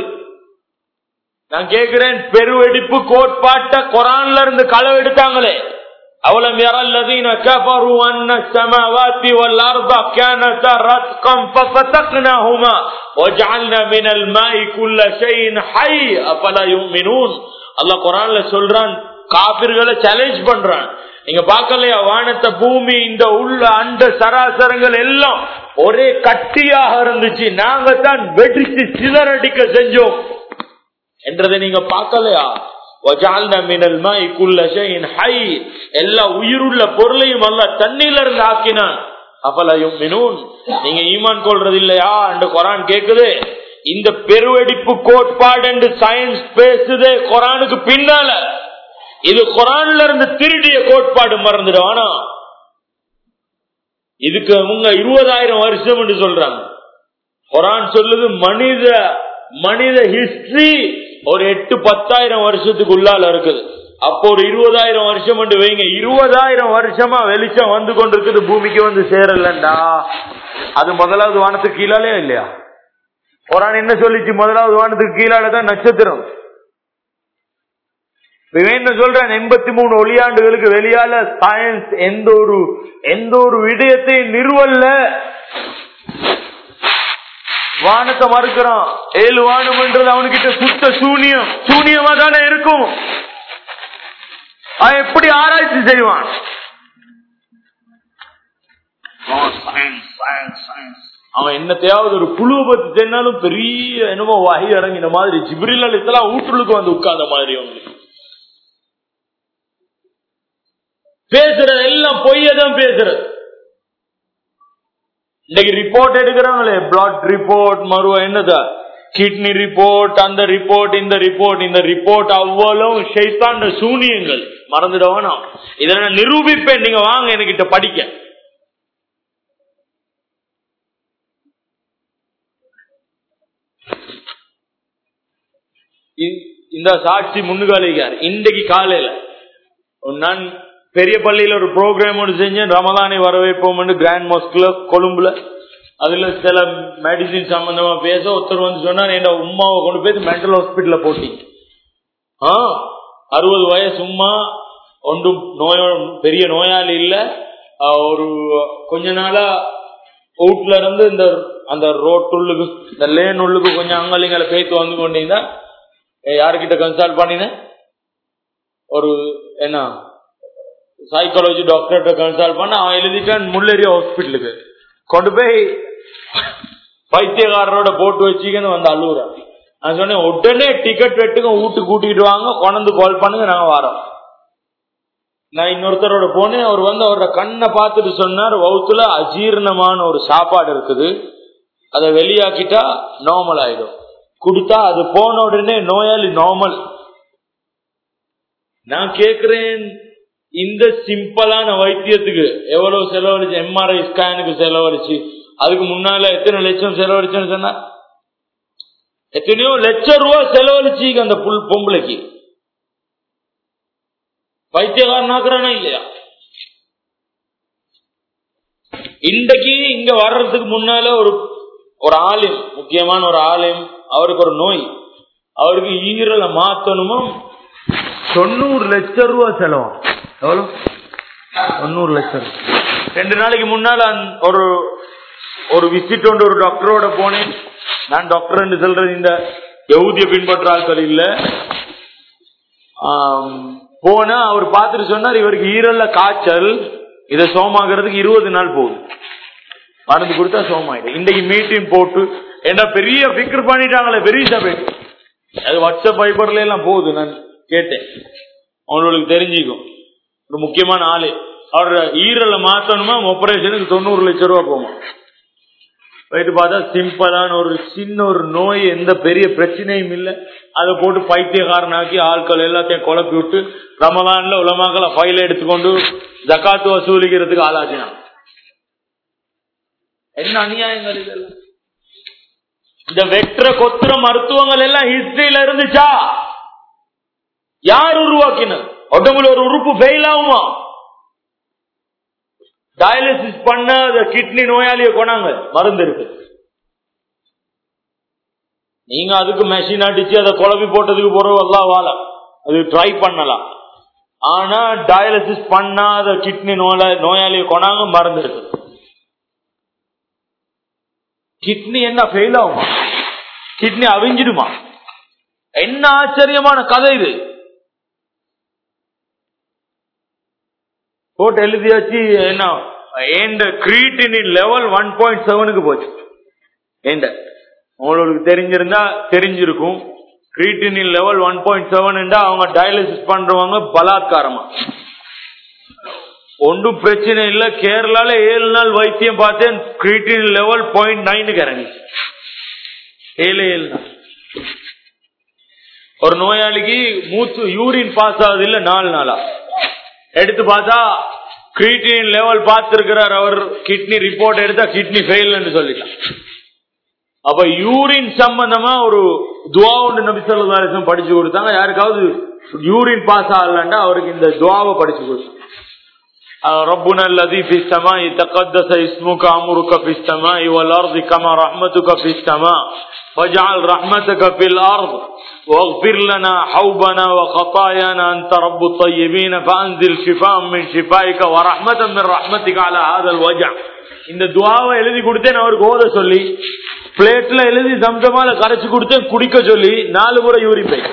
நான் கேட்கிறேன் பெருவெடிப்பு கோட்பாட்ட குரான்ல இருந்து களவு எடுத்தாங்களே أولم يرى الذين كفروا أن السماوات والأرض كانتا رتقا ففتقناهما وجعلنا من الماء كل شيء حي أفلا يؤمنون الله قرآن சொல்றான் காபிர்களை சேலஞ்ச் பண்றான் நீங்க பார்க்கலையா வானத்தை பூமி இந்த உள்ள அண்ட சராசரங்கள் எல்லாம் ஒரே கட்டியாக இருந்துச்சு நாங்க தான் வெடிச்சு சிதறடிக்க செஞ்சோம் என்றதை நீங்க பார்க்கலையா وَجَعَلْنَا مِنَ الْمَاءِ كُلَّ شَيْءٍ حَيٍّ எல்லா உயிருள்ள பொருளையும் அல்ல தண்ணீர்ல இருந்து ஆக்கினான் அபல யுமினூன் நீங்க ஈமான் கொள்றது இல்லையா என்று குரான் கேக்குது இந்த பெருவெடிப்பு கோட்பாடு என்று சயின்ஸ் பேசுதே குரானுக்கு பின்னால இது குரான்ல இருந்து திருடிய கோட்பாடு மறந்துடும் ஆனா இதுக்கு அவங்க இருபதாயிரம் வருஷம் என்று சொல்றாங்க குரான் சொல்லுது மனித மனித ஹிஸ்டரி ஒரு எட்டு பத்தாயிரம் வருஷத்துக்கு உள்ளால இருக்குது அப்போ ஒரு இருபதாயிரம் வருஷம் என்று வைங்க இருபதாயிரம் வருஷமா வெளிச்சம் வந்து கொண்டிருக்குது பூமிக்கு வந்து சேரலண்டா அது முதலாவது வானத்துக்கு கீழாலே இல்லையா குரான் என்ன சொல்லிச்சு முதலாவது வானத்துக்கு கீழால தான் நட்சத்திரம் இவன் என்ன சொல்றான் எண்பத்தி மூணு ஒளியாண்டுகளுக்கு வெளியால சயின்ஸ் எந்த ஒரு எந்த ஒரு விடயத்தை நிறுவல்ல வானத்தை மறுக்கிறான் ஏழு வானம்ன்றது அவனுக்கிட்ட சுத்த சூனியம் சூனியமா தானே இருக்கும் அவன் எப்படி ஆராய்ச்சி செய்வான் அவன் என்னத்தையாவது ஒரு புழுவை பத்தி சொன்னாலும் பெரிய என்னமோ வகை இறங்கின மாதிரி ஜிப்ரில் அலித்தலாம் ஊற்றுலுக்கு வந்து உட்கார்ந்த மாதிரி அவங்களுக்கு பேசுறது எல்லாம் பொய்யதான் பேசுறது இன்னைக்கு ரிப்போர்ட் எடுக்கிறாங்களே பிளட் ரிப்போர்ட் மறுவ என்னதா கிட்னி ரிப்போர்ட் அந்த ரிப்போர்ட் இந்த ரிப்போர்ட் இந்த ரிப்போர்ட் அவ்வளவு ஷைத்தான் சூனியங்கள் மறந்துட வேணாம் இதை நான் நிரூபிப்பேன் நீங்க வாங்க என்கிட்ட படிக்க இ- இந்த சாட்சி முன்னுகாலிக்கார் இன்றைக்கு காலையில நான் பெரிய பள்ளியில ஒரு ப்ரோக்ராம் ஒன்று செஞ்சேன் ரமதானை வரவேற்போம் கிராண்ட் மாஸ்க்ல கொழும்புல அதுல சில மெடிசின் சம்பந்தமா பேச ஒருத்தர் வந்து சொன்னார் என் உமாவை கொண்டு போய் மென்டல் ஹாஸ்பிட்டல்ல போட்டீங்க ஆ அறுபது வயசு உமா ஒன்றும் நோயோ பெரிய நோயாளி இல்ல ஆஹ் ஒரு கொஞ்ச நாளா வீட்டுல இருந்து இந்த அந்த ரோட் உள்ளுக்கு இந்த லேன் உள்ளுக்கு கொஞ்சம் அங்கலிங்களை பேத்து வந்து கொண்டீங்கன்னா யாருக்கிட்ட கன்சல்ட் பண்ணினேன் ஒரு என்ன சைக்காலஜி டாக்டர்கிட்ட கன்சல்ட் பண்ண அவன் எழுதிட்டான் முள்ளேரியா ஹாஸ்பிட்டலுக்கு கொண்டு போய் பைத்தியக்காரரோட போட்டு வச்சுக்கன்னு வந்து அழுகுறான் நான் சொன்னேன் உடனே டிக்கெட் வெட்டுங்க வீட்டுக்கு கூட்டிட்டு வாங்க கொண்டு கால் பண்ணுங்க நாங்க வரோம் நான் இன்னொருத்தரோட போனேன் அவர் வந்து அவரோட கண்ணை பார்த்துட்டு சொன்னார் வவுத்துல அஜீர்ணமான ஒரு சாப்பாடு இருக்குது அதை வெளியாக்கிட்டா நார்மல் ஆயிடும் கொடுத்தா அது போன உடனே நோயாளி நார்மல் நான் கேக்குறேன் இந்த சிம்பிளான வைத்தியத்துக்கு எவ்வளவு செலவழிச்சு எம்ஆர்ஐ ஸ்கேனுக்கு செலவழிச்சு அதுக்கு முன்னால எத்தனை லட்சம் செலவழிச்சுன்னு சொன்னா எத்தனையோ லட்சம் ரூபாய் செலவழிச்சு அந்த புல் பொம்பளைக்கு பைத்தியக்காரனாக்குறானா இல்லையா இன்றைக்கு இங்க வர்றதுக்கு முன்னால ஒரு ஒரு ஆலயம் முக்கியமான ஒரு ஆலயம் அவருக்கு ஒரு நோய் அவருக்கு ஈரலை மாத்தணுமோ தொண்ணூறு லட்சம் ரூபாய் செலவாம் எவ்வளவு தொண்ணூறு லட்சம் ரெண்டு நாளைக்கு முன்னால அந்த- ஒரு ஒரு விசிட் ஒன்று ஒரு டாக்டரோட போனேன் நான் டாக்டர் சொல்றது இந்த யகுதியை பின்பற்ற ஆட்கள் இல்ல ஆம், போனா அவர் பார்த்துட்டு சொன்னார் இவருக்கு ஈரல்ல காய்ச்சல் இதை சோமாகிறதுக்கு இருபது நாள் போகுது மருந்து கொடுத்தா சோமாயிடும் இன்னைக்கு மீட்டிங் போட்டு என்ன பெரிய பிக்கர் பண்ணிட்டாங்களே பெரிய சபை அது வாட்ஸ்அப் பைபர்ல எல்லாம் போகுது நான் கேட்டேன் அவங்களுக்கு தெரிஞ்சுக்கும் ஒரு முக்கியமான ஆளு அவரோட ஈரலை மாத்தணுமா ஆபரேஷனுக்கு தொண்ணூறு லட்சம் ரூபாய் போகுமா போயிட்டு பார்த்தா சிம்பிளான ஒரு சின்ன ஒரு நோய் எந்த பெரிய பிரச்சனையும் இல்லை அதை போட்டு பைத்தியக்காரனாக்கி ஆட்கள் எல்லாத்தையும் குழப்பி விட்டு ரமதான்ல உலமாக்களை ஃபைல் எடுத்துக்கொண்டு ஜக்காத்து வசூலிக்கிறதுக்கு ஆளாச்சினாங்க என்ன அநியாயங்கள் இதெல்லாம் இந்த வெற்ற கொத்துற மருத்துவங்கள் எல்லாம் ஹிஸ்டரியில இருந்துச்சா யார் உருவாக்கினது உடம்புல ஒரு உறுப்பு ஃபெயில் ஆகுமா டயாலிசிஸ் பண்ண கிட்னி நோயாளிய கொண்டாங்க மருந்து இருக்கு நீங்க அதுக்கு மெஷின் அடிச்சு அதை குழப்பி போட்டதுக்கு போறவெல்லாம் வாழ அது ட்ரை பண்ணலாம் ஆனா டயாலிசிஸ் பண்ணாத கிட்னி நோயாளி நோயாளியை கொண்டாங்க மருந்து இருக்கு கிட்னி என்ன ஃபெயில் ஆகுமா கிட்னி அவிஞ்சிடுமா என்ன ஆச்சரியமான கதை இது போட்டு எழுதியாச்சு என்ன ஏண்ட கிரீட்டினின் லெவல் ஒன் பாயிண்ட் செவனுக்கு போச்சு ஏண்ட உங்களுக்கு தெரிஞ்சிருந்தா தெரிஞ்சிருக்கும் creatinine level one point seven அவங்க டயாலிசிஸ் பண்றவங்க பலாத்காரமா ஒன்றும் பிரச்சனை இல்ல கேரளால ஏழு நாள் வைத்தியம் பார்த்தேன் கிரீட்டின் லெவல் பாயிண்ட் நைனுக்கு இறங்கிச்சு ஏழு ஏழு நாள் ஒரு நோயாளிக்கு மூச்சு யூரின் பாஸ் ஆகுது இல்ல நாலு நாளா எடுத்து பார்த்தா கிட்னின் லெவல் பார்த்திருக்கிறார் அவர் கிட்னி ரிப்போர்ட் எடுத்தா கிட்னி ஃபெயில் சொல்லிட்டான் அப்ப யூரின் சம்பந்தமா ஒரு துவா ஒன்று நபி ஸல்லல்லாஹு அலைஹி வஸல்லம் படிச்சு கொடுத்தாங்க யாருக்காவது யூரின் பாஸ் ஆகலன்னா அவருக்கு இந்த துவாவை படிச்சு கொடுத்தாங்க آه، ربنا الذي في السماء تقدس اسمك أمرك في السماء والأرض كما رحمتك في السماء فاجعل رحمتك في الأرض واغفر لنا حوبنا وخطايانا أنت رب الطيبين فأنزل شفاء من شفائك ورحمة من رحمتك على هذا الوجع இந்த துவாவை எழுதி கொடுத்தேன் அவருக்கு ஓத சொல்லி பிளேட்ல எழுதி சம்சமால கரைச்சு கொடுத்தேன் குடிக்க சொல்லி நாலு முறை யூரி பை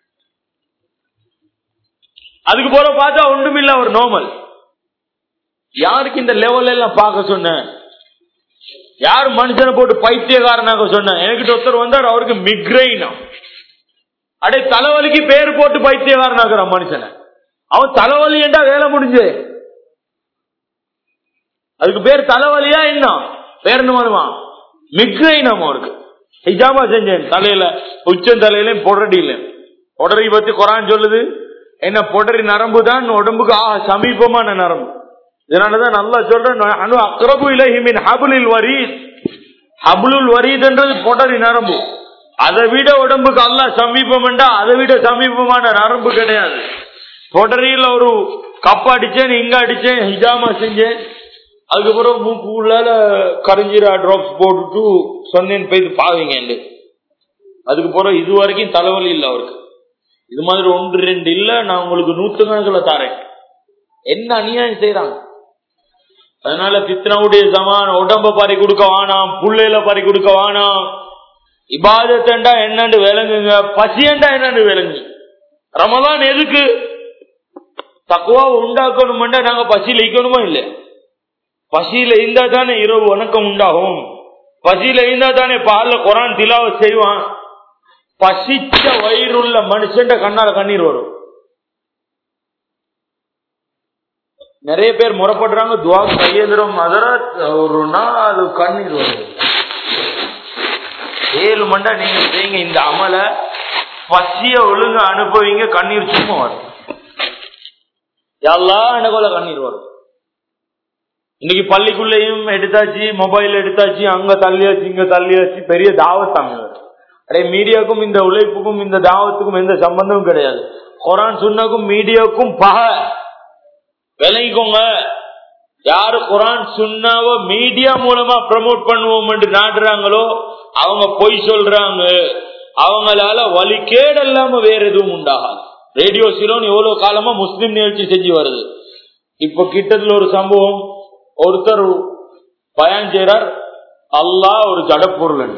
அதுக்கு போற பார்த்தா ஒன்றுமில்ல அவர் நார்மல் யாருக்கு இந்த லெவல் எல்லாம் பார்க்க சொன்னேன் யார் மனுஷனை போட்டு பைத்தியக்காரனாக சொன்னேன் என்கிட்ட ஒருத்தர் வந்தார் அவருக்கு மிக்ரைனா அடே தலைவலிக்கு பேர் போட்டு பைத்தியக்காரனாக்குறான் மனுஷனை அவன் தலைவலி என்றா வேலை முடிஞ்சு அதுக்கு பேர் தலைவலியா என்ன பேர் என்ன வருமா மிக்ரைனம் அவருக்கு ஹிஜாமா செஞ்சேன் தலையில உச்சம் தலையிலையும் பொடரியில பொடரி பத்தி குரான் சொல்லுது என்ன பொடரி நரம்பு தான் உடம்புக்கு ஆ சமீபமான நரம்பு இதனாலதான் நல்லா சொல்றேன் அனு அக்ரபு இலஹிமின் ஹபுலில் வரீத் ஹபுலுல் வரீத்ன்றது பொடரி நரம்பு அதை விட உடம்புக்கு அல்லாஹ் சமீபம் என்றா அதை விட சமீபமான நரம்பு கிடையாது பொடரியில ஒரு கப் அடிச்சேன் இங்க அடிச்சேன் ஹிஜாமா செஞ்சேன் அதுக்கப்புறம் மூக்கு உள்ளால கரைஞ்சீரா டிராப்ஸ் போட்டுட்டு சொன்னேன் போய் பாவீங்க அதுக்கு பிறகு இது வரைக்கும் தலைவலி இல்லை அவருக்கு இது மாதிரி ஒன்று ரெண்டு இல்ல நான் உங்களுக்கு நூற்றுக்கணக்கில் தரேன் என்ன அநியாயம் செய்யறாங்க அதனால பித்னாவுடைய சமான உடம்ப பறி கொடுக்க வேணாம் புள்ளையில பறி கொடுக்க வேணாம் இபாதத்தண்டா என்னன்னு விளங்குங்க பசியண்டா என்னன்னு விளங்கு ரமதான் எதுக்கு தக்குவா உண்டாக்கணும்டா நாங்க பசியில இருக்கணுமா இல்ல பசியில இருந்தா தானே இரவு வணக்கம் உண்டாகும் பசியில இருந்தா தானே பால்ல குரான் திலாவ செய்வான் பசிச்ச வயிறுள்ள மனுஷன் கண்ணால கண்ணீர் வரும் நிறைய பேர் முறைப்படுறாங்க துவா கையெழுதுறோம் மதுர ஒரு நாள் கண்ணீர் வரும் ஏழு மண்டா நீங்க செய்யுங்க இந்த அமல பசிய ஒழுங்க அனுபவிங்க கண்ணீர் சும்மா வரும் எல்லாம் எனக்குள்ள கண்ணீர் வரும் இன்னைக்கு பள்ளிக்குள்ளேயும் எடுத்தாச்சு மொபைல் எடுத்தாச்சு அங்க தள்ளியாச்சு இங்க தள்ளியாச்சு பெரிய தாவத்தாங்க அடே மீடியாவுக்கும் இந்த உழைப்புக்கும் இந்த தாவத்துக்கும் எந்த சம்பந்தமும் கிடையாது குரான் சொன்னாக்கும் மீடியாவுக்கும் பக விளங்கிக்கோங்க யாரு குரான் சுண்ணாவ மீடியா மூலமா ப்ரமோட் பண்ணுவோம் என்று நாடுறாங்களோ அவங்க பொய் சொல்றாங்க அவங்களால வழிகேடு இல்லாம வேற எதுவும் உண்டாகாது ரேடியோ சிலோன் எவ்வளவு காலமா முஸ்லிம் நிகழ்ச்சி செஞ்சு வருது இப்ப கிட்டத்துல ஒரு சம்பவம் ஒருத்தர் பயன் செய்யறார் அல்லாஹ் ஒரு ஜடப்பொருள்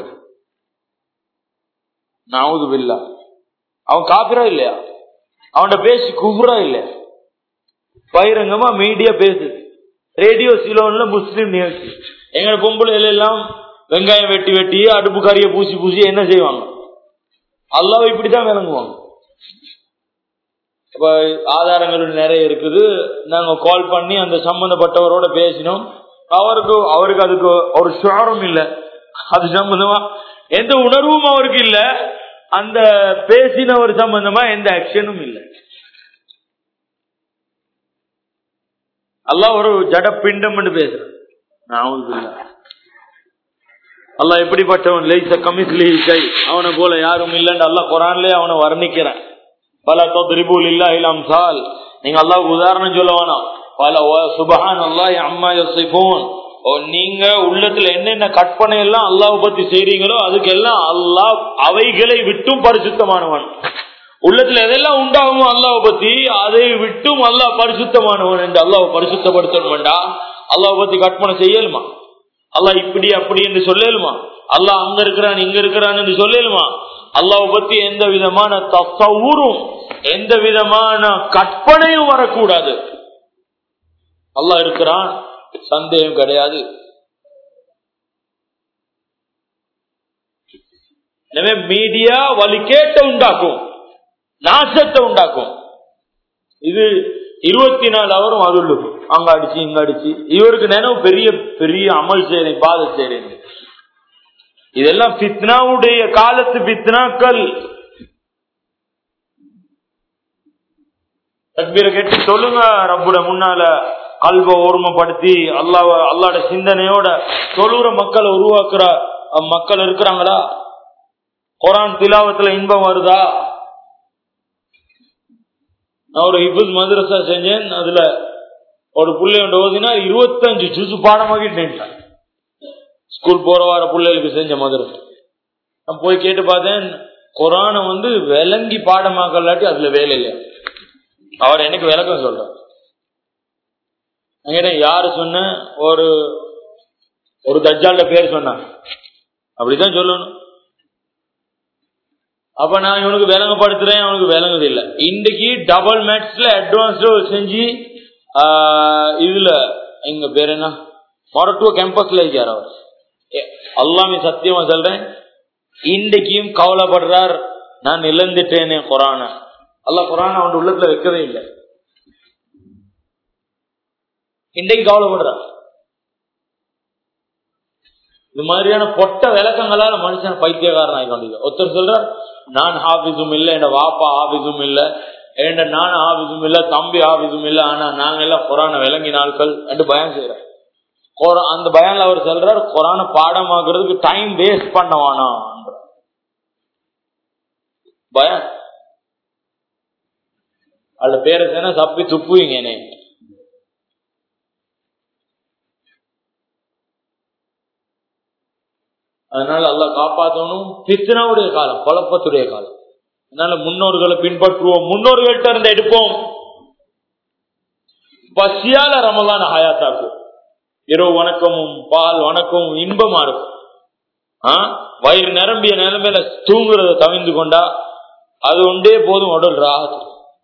நாவுது பில்லா அவன் காப்பிரா இல்லையா அவன்கிட்ட பேசி குபுரா இல்லையா பகிரங்கமா மீடியா பேசுது ரேடியோ சிலோன்ல முஸ்லிம் நிகழ்ச்சி எங்க பொம்பளை எல்லாம் வெங்காயம் வெட்டி வெட்டி அடுப்பு கறிய பூசி பூசி என்ன செய்வாங்க அல்லாவை இப்படித்தான் விளங்குவாங்க இப்ப ஆதாரங்கள் நிறைய இருக்குது நாங்க கால் பண்ணி அந்த சம்பந்தப்பட்டவரோட பேசினோம் அவருக்கு அவருக்கு அதுக்கு ஒரு ஷுவரும் இல்ல அது சம்பந்தமா எந்த உணர்வும் அவருக்கு இல்ல அந்த பேசினவர் சம்பந்தமா எந்த ஆக்ஷனும் இல்லை அல்லாஹ் ஒரு ஜட பிண்டம் பேசுறான் அல்லாஹ் எப்படிப்பட்டவன் லைச கமிஸ்லி கை அவனை போல யாரும் இல்லைன்னு அல்லாஹ் குரான்லயே அவனை வர்ணிக்கிறான் பல தொத்ரிபுல் இல்லா இலாம் சால் நீங்க அல்லாஹ் உதாரணம் சொல்ல வேணாம் பல சுபஹான் அல்லாஹ் அம்மா யோசிப்போன் நீங்க உள்ளத்துல என்னென்ன கற்பனை எல்லாம் அல்லாஹ் பத்தி செய்றீங்களோ அதுக்கெல்லாம் அல்லாஹ் அவைகளை விட்டும் பரிசுத்தமானவன் உள்ளத்துல எதெல்லாம் உண்டாகுமோ அல்லாஹ் பத்தி அதை விட்டும் அல்லாஹ் பரிசுத்தமானவன் என்று அல்லாஹ் பரிசுத்தப்படுத்தணும்டா அல்லாஹ் பத்தி கற்பனை செய்யலுமா அல்லாஹ் இப்படி அப்படி என்று சொல்லலுமா அல்லாஹ் அங்க இருக்கிறான் இங்க இருக்கிறான் என்று சொல்லலுமா அல்லாஹ் பத்தி எந்த விதமான தசவுரும் எந்த விதமான கற்பனையும் வரக்கூடாது அல்லாஹ் இருக்கிறான் சந்தேகம் கிடையாது எனவே மீடியா வலிகேட்ட உண்டாக்கும் நாசத்தை உண்டாக்கும் இது இருபத்தி நாலு அவரும் அதுள்ளு அங்க அடிச்சு இங்க அடிச்சு இவருக்கு நினைவு பெரிய பெரிய அமல் செய்யறேன் பாத செய்யறேன் இதெல்லாம் பித்னாவுடைய காலத்து பித்னாக்கள் தக்பீரை கேட்டு சொல்லுங்க ரப்புட முன்னால கல்வ ஓர்மப்படுத்தி அல்லாவ அல்லாட சிந்தனையோட தொழுற மக்களை உருவாக்குற மக்கள் இருக்கிறாங்களா குரான் திலாவத்துல இன்பம் வருதா நான் ஒரு ஹிபுஸ் மதுரசா செஞ்சேன் அதுல ஒரு பிள்ளையோட ஓதினா இருபத்தஞ்சு ஜூசு பாடமாக்கிட்டேன் ஸ்கூல் போற வார பிள்ளைகளுக்கு செஞ்ச மதுரசா நான் போய் கேட்டு பார்த்தேன் குரானை வந்து விளங்கி பாடமாக்கலாட்டி அதுல வேலை இல்லை அவர் எனக்கு விளக்கம் சொல்றார் யாரு சொன்ன ஒரு ஒரு தஜ்ஜால பேர் சொன்னாங்க அப்படிதான் சொல்லணும் அப்ப நான் இவனுக்கு விளங்கப்படுத்துறேன் அவனுக்கு விளங்குது இல்ல இன்னைக்கு டபுள் மேட்ச்ல அட்வான்ஸ்ல செஞ்சு இதுல எங்க பேர் என்ன மொரட்டுவ கேம்பஸ்ல இருக்கார் அவர் எல்லாமே சத்தியமா சொல்றேன் இன்றைக்கும் கவலைப்படுறார் நான் இழந்துட்டேனே குரான அல்ல குரான அவன் உள்ளத்துல வைக்கவே இல்லை இன்றைக்கு கவலைப்படுறார் இது மாதிரியான பொட்ட விளக்கங்களால மனுஷன் பைத்தியக்காரன் ஆகி கொண்டிருக்க ஒருத்தர் சொல்றார் நான் ஹாபிஸும் இல்லை என் வாப்பா ஹாபிஸும் இல்லை என் நான் ஹாபிஸும் இல்லை தம்பி ஹாபிஸும் இல்லை ஆனா நாங்க எல்லாம் குரான விளங்கி நாட்கள் என்று பயம் செய்யறோம் அந்த பயான்ல அவர் சொல்றார் குரான பாடமாக்குறதுக்கு டைம் வேஸ்ட் பண்ண வேணாம் பயம் அதுல பேர சேனா தப்பி துப்புவீங்க என்னை அதனால அல்ல காப்பாற்றணும் பித்னாவுடைய காலம் குழப்பத்துடைய காலம் அதனால முன்னோர்களை பின்பற்றுவோம் முன்னோர்கள்ட்ட இருந்து எடுப்போம் பசியால ரமலான ஹயாத்தாக்கும் இரவு வணக்கமும் பால் வணக்கமும் இன்பமா இருக்கும் ஆ? வயிறு நிரம்பிய நிலைமையில தூங்குறத தவிந்து கொண்டா அது உண்டே போதும் உடல் ராகத்து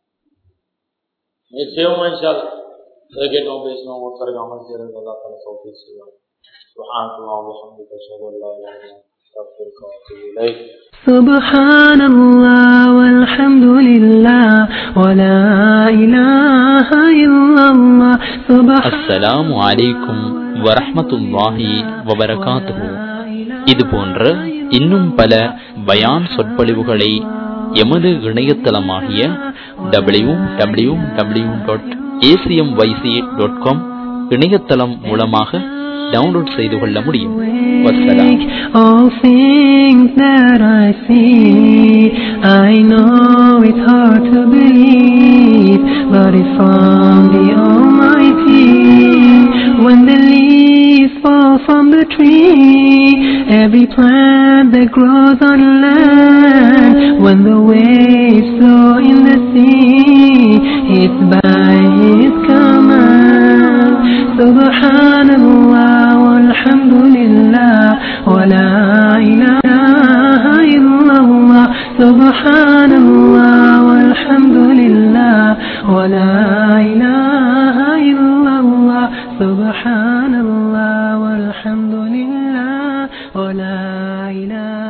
நிச்சயமா இன்ஷால்லா. இதை கேட்டோம் பேசணும் ஒருத்தருக்கு அமல் செய்யறது அல்லா தலை சௌகரி செய்வாங்க سبحانك اللهم وبحمدك اشهد ان لا اله الا انت استغفرك واتوب اليك سبحان الله والحمد لله ولا إله إلا الله سبحان அஸ்ஸலாமு அலைக்கும் வரஹ்மத்துல்லாஹி வபரகாத்துஹு இது போன்ற இன்னும் பல பயான் சொற்பொழிவுகளை எமது இணையதளமாகிய W W W dot ACM YC dot com இணையதளம் மூலமாக டவுன்லோட் செய்து கொள்ள முடியும் வஸ்ஸலாம் All things that I see, I know it's hard to believe, but it's from the Almighty. When the leaves fall from the tree, every plant that grows on land, when the waves flow in the sea, it's by His command. سبحان الله والحمد لله ولا إله إلا الله سبحان الله والحمد لله ولا إله إلا الله سبحان الله والحمد لله ولا إله